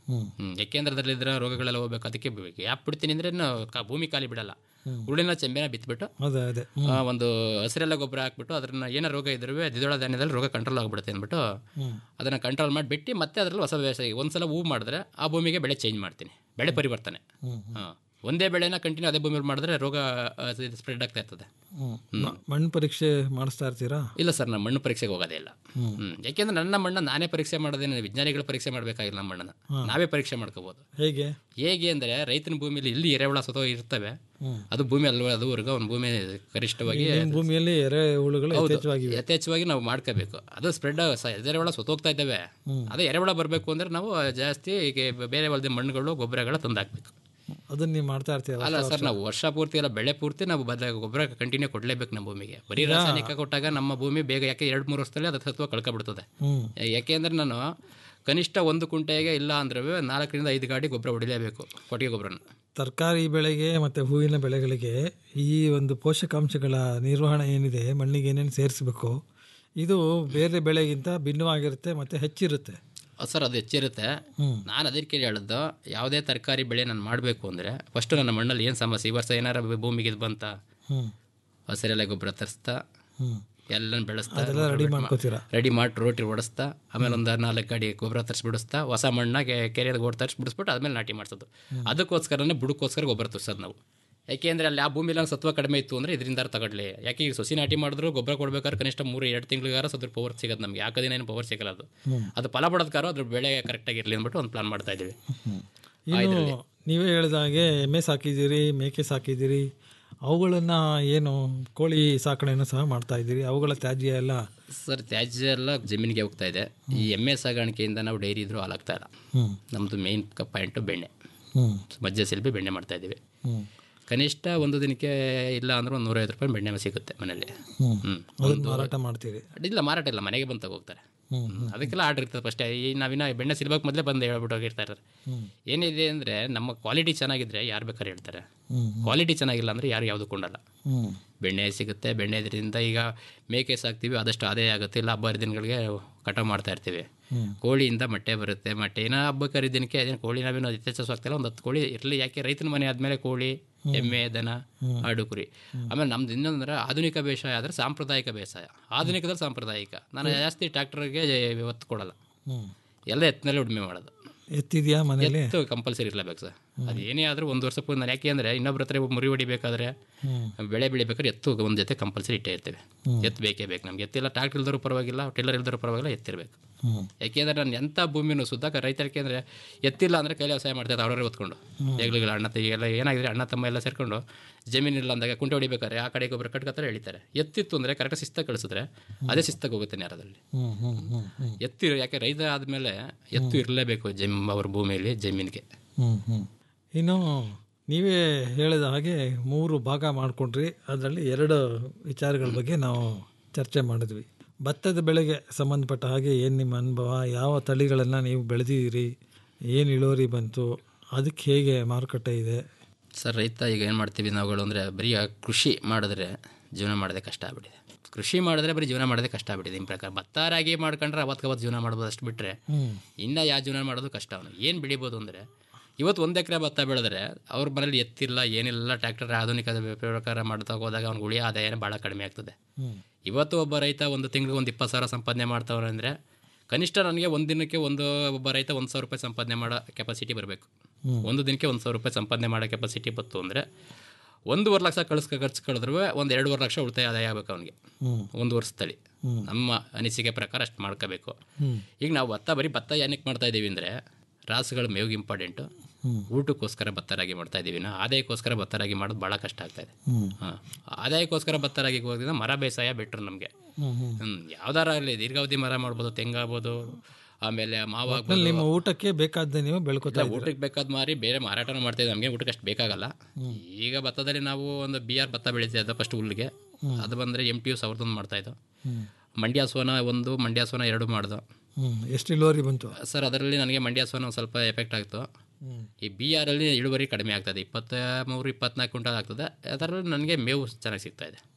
ಹ್ಮ್. ಹ್ಮ್. ಯಾಕೆಂದ್ರೆ ಅದರಲ್ಲಿದ್ರೆ ರೋಗಗಳೆಲ್ಲ ಹೋಗ್ಬೇಕು ಅದಕ್ಕೆ ಗ್ಯಾಪ್ ಬಿಡ್ತೀನಿ ಅಂದರೆ ಭೂಮಿ ಖಾಲಿ ಬಿಡಲ್ಲ ಉರುಳಿನ ಚೆಂಬೆನ ಬಿತ್ಬಿಟ್ಟು ಅದೇ ಅದೇ ಆ, ಒಂದು ಹಸಿರೆಲ್ಲ ಗೊಬ್ಬರ ಹಾಕ್ಬಿಟ್ಟು ಅದನ್ನ ಏನೋ ರೋಗ ಇದ್ರೂ ದ್ವಿದಳ ಧಾನ್ಯದಲ್ಲಿ ರೋಗ ಕಂಟ್ರೋಲ್ ಆಗ್ಬಿಡುತ್ತೆ ಅಂದ್ಬಿಟ್ಟು ಅದನ್ನ ಕಂಟ್ರೋಲ್ ಮಾಡಿ ಬಿಟ್ಟು ಮತ್ತೆ ಅದರಲ್ಲಿ ಹೊಸ ವ್ಯವಸಾಯ ಒಂದ್ಸಲ ಹೂ ಮಾಡಿದ್ರೆ ಆ ಭೂಮಿಗೆ ಬೆಳೆ ಚೇಂಜ್ ಮಾಡ್ತೀನಿ ಬೆಳೆ ಪರಿವರ್ತನೆ ಹಾಂ ಒಂದೇ ಬೆಳೆನ ಕಂಟಿನ್ಯೂ ಅದೇ ಭೂಮಿಯಲ್ಲಿ ಮಾಡಿದ್ರೆ ರೋಗ ಸ್ಪ್ರೆಡ್ ಆಗ್ತಾ ಇರ್ತದೆ ಹ್ಮ್. ಮ- ಮಣ್ಣು ಪರೀಕ್ಷೆ ಮಾಡಿಸ್ತಾ ಇರ್ತೀರಾ ಇಲ್ಲ ಸರ್ ನಾನು ಮಣ್ಣು ಪರೀಕ್ಷೆಗೆ ಹೋಗೋದೇ ಇಲ್ಲ ಹ್ಮ್. ಯಾಕೆಂದ್ರೆ ನನ್ನ ಮಣ್ಣ ನಾನೇ ಪರೀಕ್ಷೆ ಮಾಡೋದೇನು ವಿಜ್ಞಾನಿಗಳು ಪರೀಕ್ಷೆ ಮಾಡಬೇಕಾಗಿಲ್ಲ ನಮ್ಮ ಮಣ್ಣನ್ನ ನಾವೇ ಪರೀಕ್ಷೆ ಮಾಡ್ಕೋಬೋದು ಹೇಗೆ ಹೇಗೆ ಅಂದರೆ ರೈತನ ಭೂಮಿಯಲ್ಲಿ ಇಲ್ಲಿ ಎರೆಹುಳ ಸತೋ ಇರ್ತವೆ ಅದು ಭೂಮಿ ಅಲ್ವ ಅದುವರೆಗೂ ಅವ್ನ ಭೂಮಿ ಗರಿಷ್ಠವಾಗಿ ನಿಮ್ಮ ಭೂಮಿಯಲ್ಲಿ ಎರೆಹುಳುಗಳು ಹೌದು. ಯಥೇಚ್ಛವಾಗಿವೆ ಯಥೇಚ್ಛವಾಗಿ ನಾವು ಮಾಡ್ಕೋಬೇಕು ಅದು ಸ್ಪ್ರೆಡ್ ಎರೆಹುಳ ಸುತ್ತೋಗ್ತಾ ಇದ್ದಾವೆ ಅದೇ ಎರೆಹುಳ ಬರಬೇಕು ಅಂದ್ರೆ ನಾವು ಜಾಸ್ತಿ ಈಗ ಬೇರೆ ಹೊಲದ ಮಣ್ಣುಗಳು ಗೊಬ್ಬರಗಳ ತಂದು ಹಾಕ್ಬೇಕು ಅದನ್ನ ನೀವು ಮಾಡ್ತಾ ಇರ್ತೀರ ಅಲ್ಲ ಸರ್ ನಾವು ವರ್ಷ ಪೂರ್ತಿ ಎಲ್ಲ ಬೆಳೆ ಪೂರ್ತಿ ನಾವು ಬದ ಗೊಬ್ಬರ ಕಂಟಿನ್ಯೂ ಕೊಡಲೇಬೇಕು ನಮ್ಮ ಭೂಮಿಗೆ ಬರೀ ರಾಸಾಯನಿಕ ಕೊಟ್ಟಾಗ ನಮ್ಮ ಭೂಮಿ ಬೇಗ ಯಾಕೆ ಎರಡು ಮೂರು ವರ್ಷದಲ್ಲಿ ಅದು ಸತ್ವ ಕಳ್ಕೊಬಿಡ್ತದೆ ಹ್ಮ್ ಯಾಕೆ ಅಂದ್ರೆ ನಾನು ಕನಿಷ್ಠ ಒಂದು ಕುಂಟೆಗೆ ಇಲ್ಲ ಅಂದ್ರೆ ನಾಲ್ಕರಿಂದ ಐದು ಗಾಡಿ ಗೊಬ್ಬರ ಹೊಡಿಲೇಬೇಕು ಕೊಟ್ಟಿಗೆ ಗೊಬ್ಬರನ ತರಕಾರಿ ಬೆಳೆಗೆ ಮತ್ತು ಹೂವಿನ ಬೆಳೆಗಳಿಗೆ ಈ ಒಂದು ಪೋಷಕಾಂಶಗಳ ನಿರ್ವಹಣೆ ಏನಿದೆ ಮಣ್ಣಿಗೆ ಏನೇನು ಸೇರಿಸಬೇಕು ಇದು ಬೇರೆ ಬೆಳೆಗಿಂತ ಭಿನ್ನವಾಗಿರುತ್ತೆ ಮತ್ತು ಹೆಚ್ಚಿರುತ್ತೆ ಸರ್ ಅದು ಹೆಚ್ಚಿರುತ್ತೆ ನಾನು ಅದಕ್ಕೆ ಹೇಳಿದ್ದು ಯಾವುದೇ ತರಕಾರಿ ಬೆಳೆ ನಾನು ಮಾಡಬೇಕು ಅಂದರೆ ಫಸ್ಟು ನನ್ನ ಮಣ್ಣಲ್ಲಿ ಏನು ಸಮಸ್ಯೆ ಈ ವರ್ಷ ಏನಾರ ಭೂಮಿಗೆ ಇದು ಬಂತ ಹ್ಮ್ ಹಸಿರೆಲೆ ಗೊಬ್ಬರ ತರಿಸ್ತಾ ಹ್ಮ್ ಎಲ್ಲ ಬೆಳೆಸ್ತಾ ಅದೆಲ್ಲ ರೆಡಿ ಮಾಡ್ಕೋತೀರಾ ರೆಡಿ ಮಾಡಿ ರೋಟಿ ಹೊಡಿಸ್ತಾ ಆಮೇಲೆ ಒಂದು ನಾಲ್ಕು ಗಾಡಿ ಗೊಬ್ಬರ ತರಿಸಿ ಬಿಡಿಸ್ತಾ ಹೊಸ ಮಣ್ಣಾಗೆ ಕೆರೆಯ ಗೋಡ್ ತರಿಸಿ ಬಿಡಿಸ್ಬಿಟ್ಟು ಆದ್ಮೇಲೆ ನಾಟಿ ಮಾಡಿಸೋದು ಅದಕ್ಕೋಸ್ಕರನೇ ಬುಡಕ್ಕೋಸ್ಕರ ಗೊಬ್ಬರ ತರಿಸೋದು ನಾವು ಯಾಕೆಂದ್ರೆ ಅಲ್ಲಿ ಆ ಭೂಮಿಲಿ ಸತ್ವ ಕಡಿಮೆ ಇತ್ತು ಅಂದರೆ ಇದರಿಂದ ತಗೊಳ್ಳಿ ಯಾಕೆ ಈಗ ಸೊಸಿ ನಾಟಿ ಮಾಡಿದ್ರು ಗೊಬ್ಬರ ಕೊಡ್ಬೇಕಾದ್ರೆ ಕನಿಷ್ಠ ಮೂರು ಎರಡು ತಿಂಗಳಿಗಾರ ಅದ್ರ ಪವರ್ ಸಿಗೋದು ನಮಗೆ ಯಾಕದಿನ ಏನು ಪವರ್ ಸಿಗಲ್ಲ ಅದು ಅದು ಫಲ ಬಿಡೋದ್ಕಾರೋ ಅದ್ರ ಬೆಳೆ ಕರೆಕ್ಟಾಗಿ ಇರಲಿ ಅಂದ್ಬಿಟ್ಟು ಒಂದು ಪ್ಲಾನ್ ಮಾಡ್ತಾ ಇದ್ದೀವಿ ಇನ್ನು ನೀವೇ ಹೇಳಿದ ಹಾಗೆ ಎಮ್ಮೆ ಸಾಕಿದ್ದೀರಿ ಮೇಕೆ ಸಾಕಿದ್ದೀರಿ ಅವುಗಳನ್ನು ಏನು ಕೋಳಿ ಸಾಕಣೆಯನ್ನು ಸಹ ಮಾಡ್ತಾ ಇದ್ದೀರಿ ಅವುಗಳ ತ್ಯಾಜ್ಯ ಎಲ್ಲ ಸರ್ ತ್ಯಾಜ್ಯ ಎಲ್ಲ ಜಮೀನಿಗೆ ಹೋಗ್ತಾ ಇದೆ ಈ ಎಮ್ಮೆ ಸಾಗಾಣಿಕೆಯಿಂದ ನಾವು ಡೈರಿ ಇದ್ರೂ ಹಾಲಾಗ್ತಾ ಇಲ್ಲ ಹ್ಞೂ ನಮ್ಮದು ಮೇನ್ ಪಾಯಿಂಟು ಬೆಣ್ಣೆ ಹ್ಞೂ ಮಜ್ಜೆ ಸಿಲ್ಬಿ ಬೆಣ್ಣೆ ಮಾಡ್ತಾ ಇದ್ದೀವಿ ಹ್ಞೂ ಕನಿಷ್ಠ ಒಂದು ದಿನಕ್ಕೆ ಇಲ್ಲ ಅಂದ್ರೆ ಒಂದು ನೂರೈವತ್ತು ರೂಪಾಯಿ ಬೆಣ್ಣೆ ಸಿಗುತ್ತೆ ಮನೇಲಿ ಹ್ಞೂ ಹ್ಞೂ ಅದನ್ನು ಮಾರಾಟ ಮಾಡ್ತೀರಿ ಇಲ್ಲ ಮಾರಾಟ ಇಲ್ಲ ಮನೆಗೆ ಬಂದು ತಗೋಗ್ತಾರೆ ಹ್ಞೂ ಅದಕ್ಕೆಲ್ಲ ಆರ್ಡರ್ ಇರ್ತದೆ ಫಸ್ಟ್ ಈ ನಾವಿನ ಬೆಣ್ಣೆ ಸಿಲ್ಬೇಕು ಮೊದಲೇ ಬಂದು ಹೇಳ್ಬಿಟ್ಟು ಹೋಗಿರ್ತಾರೆ ಏನಿದೆ ಅಂದರೆ ನಮ್ಮ ಕ್ವಾಲಿಟಿ ಚೆನ್ನಾಗಿದ್ರೆ ಯಾರು ಬೇಕಾದ್ರೆ ಹೇಳ್ತಾರೆ ಹ್ಞೂ ಕ್ವಾಲಿಟಿ ಚೆನ್ನಾಗಿಲ್ಲ ಅಂದರೆ ಯಾರು ಯಾವುದು ಕೊಂಡಲ್ಲ ಹ್ಞೂ ಬೆಣ್ಣೆ ಸಿಗುತ್ತೆ ಬೆಣ್ಣೆ ಇದರಿಂದ ಈಗ ಮೇಕೆ ಸಾಕ್ತೀವಿ ಆದಷ್ಟು ಆದಾಯ ಆಗುತ್ತೆ ಇಲ್ಲ ಹಬ್ಬ ಹರಿದಿನಗಳಿಗೆ ಕಟಾವು ಮಾಡ್ತಾ ಇರ್ತೀವಿ ಕೋಳಿಯಿಂದ ಮೊಟ್ಟೆ ಬರುತ್ತೆ ಮೊಟ್ಟೆ ಏನೋ ಹಬ್ಬಕ್ಕೆ ಹರಿದಿನಕ್ಕೆ ಅದೇನು ಕೋಳಿ ನಾವೇನು ಯಥೇಚ್ಛ ಸಾಕ್ತಿಲ್ಲ ಒಂದು ಹತ್ತು ಕೋಳಿ ಇರಲಿ ಯಾಕೆ ರೈತನ ಮನೆ ಆದಮೇಲೆ ಕೋಳಿ ಎಮ್ಮೆ ದನ ಆಡು ಕುರಿ ಆಮೇಲೆ ನಮ್ದು ಇನ್ನೊಂದ್ರೆ ಆಧುನಿಕ ಬೇಸಾಯ ಆದರೆ ಸಾಂಪ್ರದಾಯಿಕ ಬೇಸಾಯ ಆಧುನಿಕದಲ್ಲಿ ಸಾಂಪ್ರದಾಯಿಕ ನಾನು ಜಾಸ್ತಿ ಟ್ರ್ಯಾಕ್ಟರ್ಗೆ ಒತ್ತು ಕೊಡಲ್ಲ ಹ್ಞೂ ಎಲ್ಲ ಎತ್ತಿನಲ್ಲಿ ಉಳುಮೆ ಮಾಡೋದು ಎತ್ತಿದೆಯಾ ಮನೇಲಿ ಎತ್ತು ಕಂಪಲ್ಸರಿ ಇರಲೇಬೇಕು ಸರ್ ಅದು ಏನೇ ಆದರೂ ಒಂದು ವರ್ಷ ಪೂರ್ತಿ ನಾನು ಯಾಕೆ ಅಂದರೆ ಇನ್ನೊಬ್ರ ಹತ್ರ ಮುರಿ ಹೊಡಿಬೇಕಾದ್ರೆ ಬೆಳೆ ಬೆಳಿಬೇಕಾದ್ರೆ ಎತ್ತು ಒಂದು ಜೊತೆ ಕಂಪಲ್ಸರಿ ಇಟ್ಟೇ ಇರ್ತೇವೆ ಎತ್ತು ಬೇಕೇ ಬೇಕು ನಮ್ಗೆ ಎತ್ತಿಲ್ಲ ಟ್ರಾಕ್ಟರ್ ಇಲ್ದರೂ ಪರವಾಗಿಲ್ಲ ಟಿಲ್ಲರ್ ಇಲ್ದರೂ ಪರವಾಗಿಲ್ಲ ಎತ್ತಿರಬೇಕು ಹ್ಞೂ ಯಾಕೆಂದ್ರೆ ನಾನು ಎಂಥ ಭೂಮಿನೂ ಸುದ್ದ ರೈತರಿಗೆ ಅಂದರೆ ಎತ್ತಿಲ್ಲ ಅಂದರೆ ಕೈಲಿ ವ್ಯವಸಾಯ ಮಾಡ್ತಾರೆ ಅವ್ರವ್ರೆ ಹೊತ್ಕೊಂಡು ಹೆಗ್ಲುಗಳ ಅಣ್ಣ ಎಲ್ಲ ಏನಾಗಿದೆ ಅಣ್ಣ ತಮ್ಮ ಎಲ್ಲ ಸೇರ್ಕೊಂಡು ಜಮೀನಿಲ್ಲ ಅಂದಾಗ ಕುಂಟೆ ಹೊಡಿಬೇಕಾದ್ರೆ ಆ ಕಡೆಗೆ ಒಬ್ಬರು ಕಟ್ಕೊತಾರೆ ಎಳಿತಾರೆ ಎತ್ತಿತ್ತು ಅಂದರೆ ಕರೆಕ್ಟ್ ಶಿಸ್ತಾಗಿ ಕಳಿಸಿದ್ರೆ ಅದೇ ಶಿಸ್ತಾಗಿ ಹೋಗುತ್ತೆ ನೇರದಲ್ಲಿ ಹ್ಞೂ ಹ್ಞೂ ಹ್ಞೂ ಹ್ಞೂ ಎತ್ತು ಇರೋ- ಯಾಕೆ ರೈತ ಆದಮೇಲೆ ಎತ್ತು ಇರಲೇಬೇಕು ಜಮೀನ್ ಅವ್ರ ಭೂಮಿಯಲ್ಲಿ ಜಮೀನಿಗೆ ಹ್ಞೂ ಹ್ಞೂ ಇನ್ನು ನೀವೇ ಹೇಳಿದ ಹಾಗೆ ಮೂರು ಭಾಗ ಮಾಡಿಕೊಂಡ್ರಿ ಅದರಲ್ಲಿ ಎರಡು ವಿಚಾರಗಳ ಬಗ್ಗೆ ನಾವು ಚರ್ಚೆ ಮಾಡಿದ್ವಿ ಭತ್ತದ ಬೆಳೆಗೆ ಸಂಬಂಧಪಟ್ಟ ಹಾಗೆ ಏನು ನಿಮ್ಮ ಅನುಭವ ಯಾವ ತಳಿಗಳನ್ನು ನೀವು ಬೆಳೆದಿದ್ದೀರಿ ಏನು ಇಳುವರಿ ಬಂತು ಅದಕ್ಕೆ ಹೇಗೆ ಮಾರುಕಟ್ಟೆ ಇದೆ ಸರ್ ರೈತ ಈಗ ಏನು ಮಾಡ್ತೀವಿ ನಾವುಗಳು ಅಂದರೆ ಬರೀ ಆ ಕೃಷಿ ಮಾಡಿದ್ರೆ ಜೀವನ ಮಾಡೋದೇ ಕಷ್ಟ ಆಗ್ಬಿಟ್ಟಿದೆ ಕೃಷಿ ಮಾಡಿದ್ರೆ ಬರೀ ಜೀವನ ಮಾಡೋದೇ ಕಷ್ಟ ಆಗ್ಬಿಟ್ಟಿದೆ ನಿಮ್ಮ ಪ್ರಕಾರ ಭತ್ತ ರಾಗಿ ಮಾಡ್ಕೊಂಡ್ರೆ ಅವತ್ತು ಜೀವನ ಮಾಡ್ಬೋದು ಅಷ್ಟು ಬಿಟ್ಟರೆ ಇನ್ನು ಯಾವ ಜೀವನ ಮಾಡೋದು ಕಷ್ಟ ಅವನು ಏನು ಬೆಳಿಬೋದು ಅಂದರೆ ಇವತ್ತು ಒಂದು ಎಕರೆ ಭತ್ತ ಬೆಳೆದ್ರೆ ಅವ್ರ ಮನೇಲಿ ಎತ್ತಿಲ್ಲ ಏನಿಲ್ಲ ಟ್ರ್ಯಾಕ್ಟರ್ ಆಧುನಿಕ ಪ್ರಕಾರ ಮಾಡ್ತಾ ಹೋದಾಗ ಅವ್ನಿಗೆ ಉಳಿಯ ಆದಾಯನೇ ಭಾಳ ಕಡಿಮೆ ಆಗ್ತದೆ ಇವತ್ತು ಒಬ್ಬ ರೈತ ಒಂದು ತಿಂಗಳಿಗೆ ಒಂದು ಇಪ್ಪತ್ತು ಸಾವಿರ ಸಂಪಾದನೆ ಮಾಡ್ತಾವ್ರೆ ಅಂದರೆ ಕನಿಷ್ಠ ನನಗೆ ಒಂದು ದಿನಕ್ಕೆ ಒಂದು ಒಬ್ಬ ರೈತ ಒಂದು ಸಾವಿರ ರೂಪಾಯಿ ಸಂಪಾದನೆ ಮಾಡೋ ಕೆಪಾಸಿಟಿ ಬರಬೇಕು ಒಂದು ದಿನಕ್ಕೆ ಒಂದು ಸಾವಿರ ರೂಪಾಯಿ ಸಂಪಾದನೆ ಮಾಡೋ ಕೆಪಾಸಿಟಿ ಬಂತು ಅಂದರೆ ಒಂದೂವರೆ ಲಕ್ಷ ಕಳಿಸ್ಕ ಖರ್ಚು ಕಳೆದ್ರೂ ಒಂದು ಎರಡೂವರೆ ಲಕ್ಷ ಉಳಿತಾಯ ಆದಾಯ ಆಗಬೇಕು ಅವನಿಗೆ ಒಂದು ವರ್ಷದಲ್ಲಿ ನಮ್ಮ ಅನಿಸಿಕೆ ಪ್ರಕಾರ ಅಷ್ಟು ಮಾಡ್ಕೋಬೇಕು ಈಗ ನಾವು ಭತ್ತ ಬರೀ ಭತ್ತ ಏನಕ್ಕೆ ಮಾಡ್ತಾ ಇದ್ದೀವಿ ಅಂದರೆ ರಾಸುಗಳ ಮೇವಿಗೆ ಇಂಪಾರ್ಟೆಂಟು ಊಟಕ್ಕೋಸ್ಕರ ಭತ್ತ ರಾಗಿ ಮಾಡ್ತಾ ಇದ್ದೀವಿ ನಾವು ಆದಾಯಕ್ಕೋಸ್ಕರ ಭತ್ತ ರಾಗಿ ಮಾಡೋದು ಭಾಳ ಕಷ್ಟ ಆಗ್ತಾ ಇದೆ ಹಾಂ ಆದಾಯಕ್ಕೋಸ್ಕರ ಭತ್ತ ರಾಗಿ ಹೋಗೋದ್ರಿಂದ ಮರ ಬೇಸಾಯ ಬೆಟ್ರು ನಮಗೆ ಹ್ಞೂ ಯಾವ್ದಾರ ಆಗಲಿ ದೀರ್ಘಾವಧಿ ಮರ ಮಾಡ್ಬೋದು ತೆಂಗಾಗ್ಬೋದು ಆಮೇಲೆ ಮಾವು ಆಗ್ಬೋದು ನಿಮ್ಮ ಊಟಕ್ಕೆ ಬೇಕಾದ ನೀವು ಬೆಳ್ಕೊತಾ ಇಲ್ಲ, ಊಟಕ್ಕೆ ಬೇಕಾದ ಮಾರಿ ಬೇರೆ ಮಾರಾಟನೂ ಮಾಡ್ತಿದ್ದೆ ನಮಗೆ ಊಟಕ್ಕೆ ಅಷ್ಟು ಬೇಕಾಗಲ್ಲ ಈಗ ಭತ್ತದಲ್ಲಿ ನಾವು ಒಂದು ಬಿ ಆರ್ ಭತ್ತ ಬೆಳೀತಿದ್ದೆ ಫಸ್ಟ್ ಹುಲ್ಲಿಗೆ ಅದು ಬಂದರೆ ಎಮ್ ಟಿ ಯು ಸಾವಿರದ ಒಂದು ಮಾಡ್ತಾಯಿದ್ದು ಮಂಡ್ಯ ಸೋನ ಒಂದು ಮಂಡ್ಯ ಸೋನ ಎರಡು ಮಾಡ್ದು ಹ್ಞೂ ಎಷ್ಟು ಇಳುವರಿ ಬಂತು ಸರ್ ಅದರಲ್ಲಿ ನನಗೆ ಮಂಡ್ಯ ಸೋನ ಒಂದು ಸ್ವಲ್ಪ ಎಫೆಕ್ಟ್ ಆಗ್ತು ಈ ಬಿ ಆರಲ್ಲಿ ಇಳುವರಿ ಕಡಿಮೆ ಆಗ್ತದೆ ಇಪ್ಪತ್ತ ಮೂರು ಇಪ್ಪತ್ನಾಲ್ಕು ಕ್ವಿಂಟಲ್ ಆಗ್ತದೆ ಅದರಲ್ಲಿ ನನಗೆ ಮೇವು ಚೆನ್ನಾಗಿ ಸಿಗ್ತಾ ಇದೆ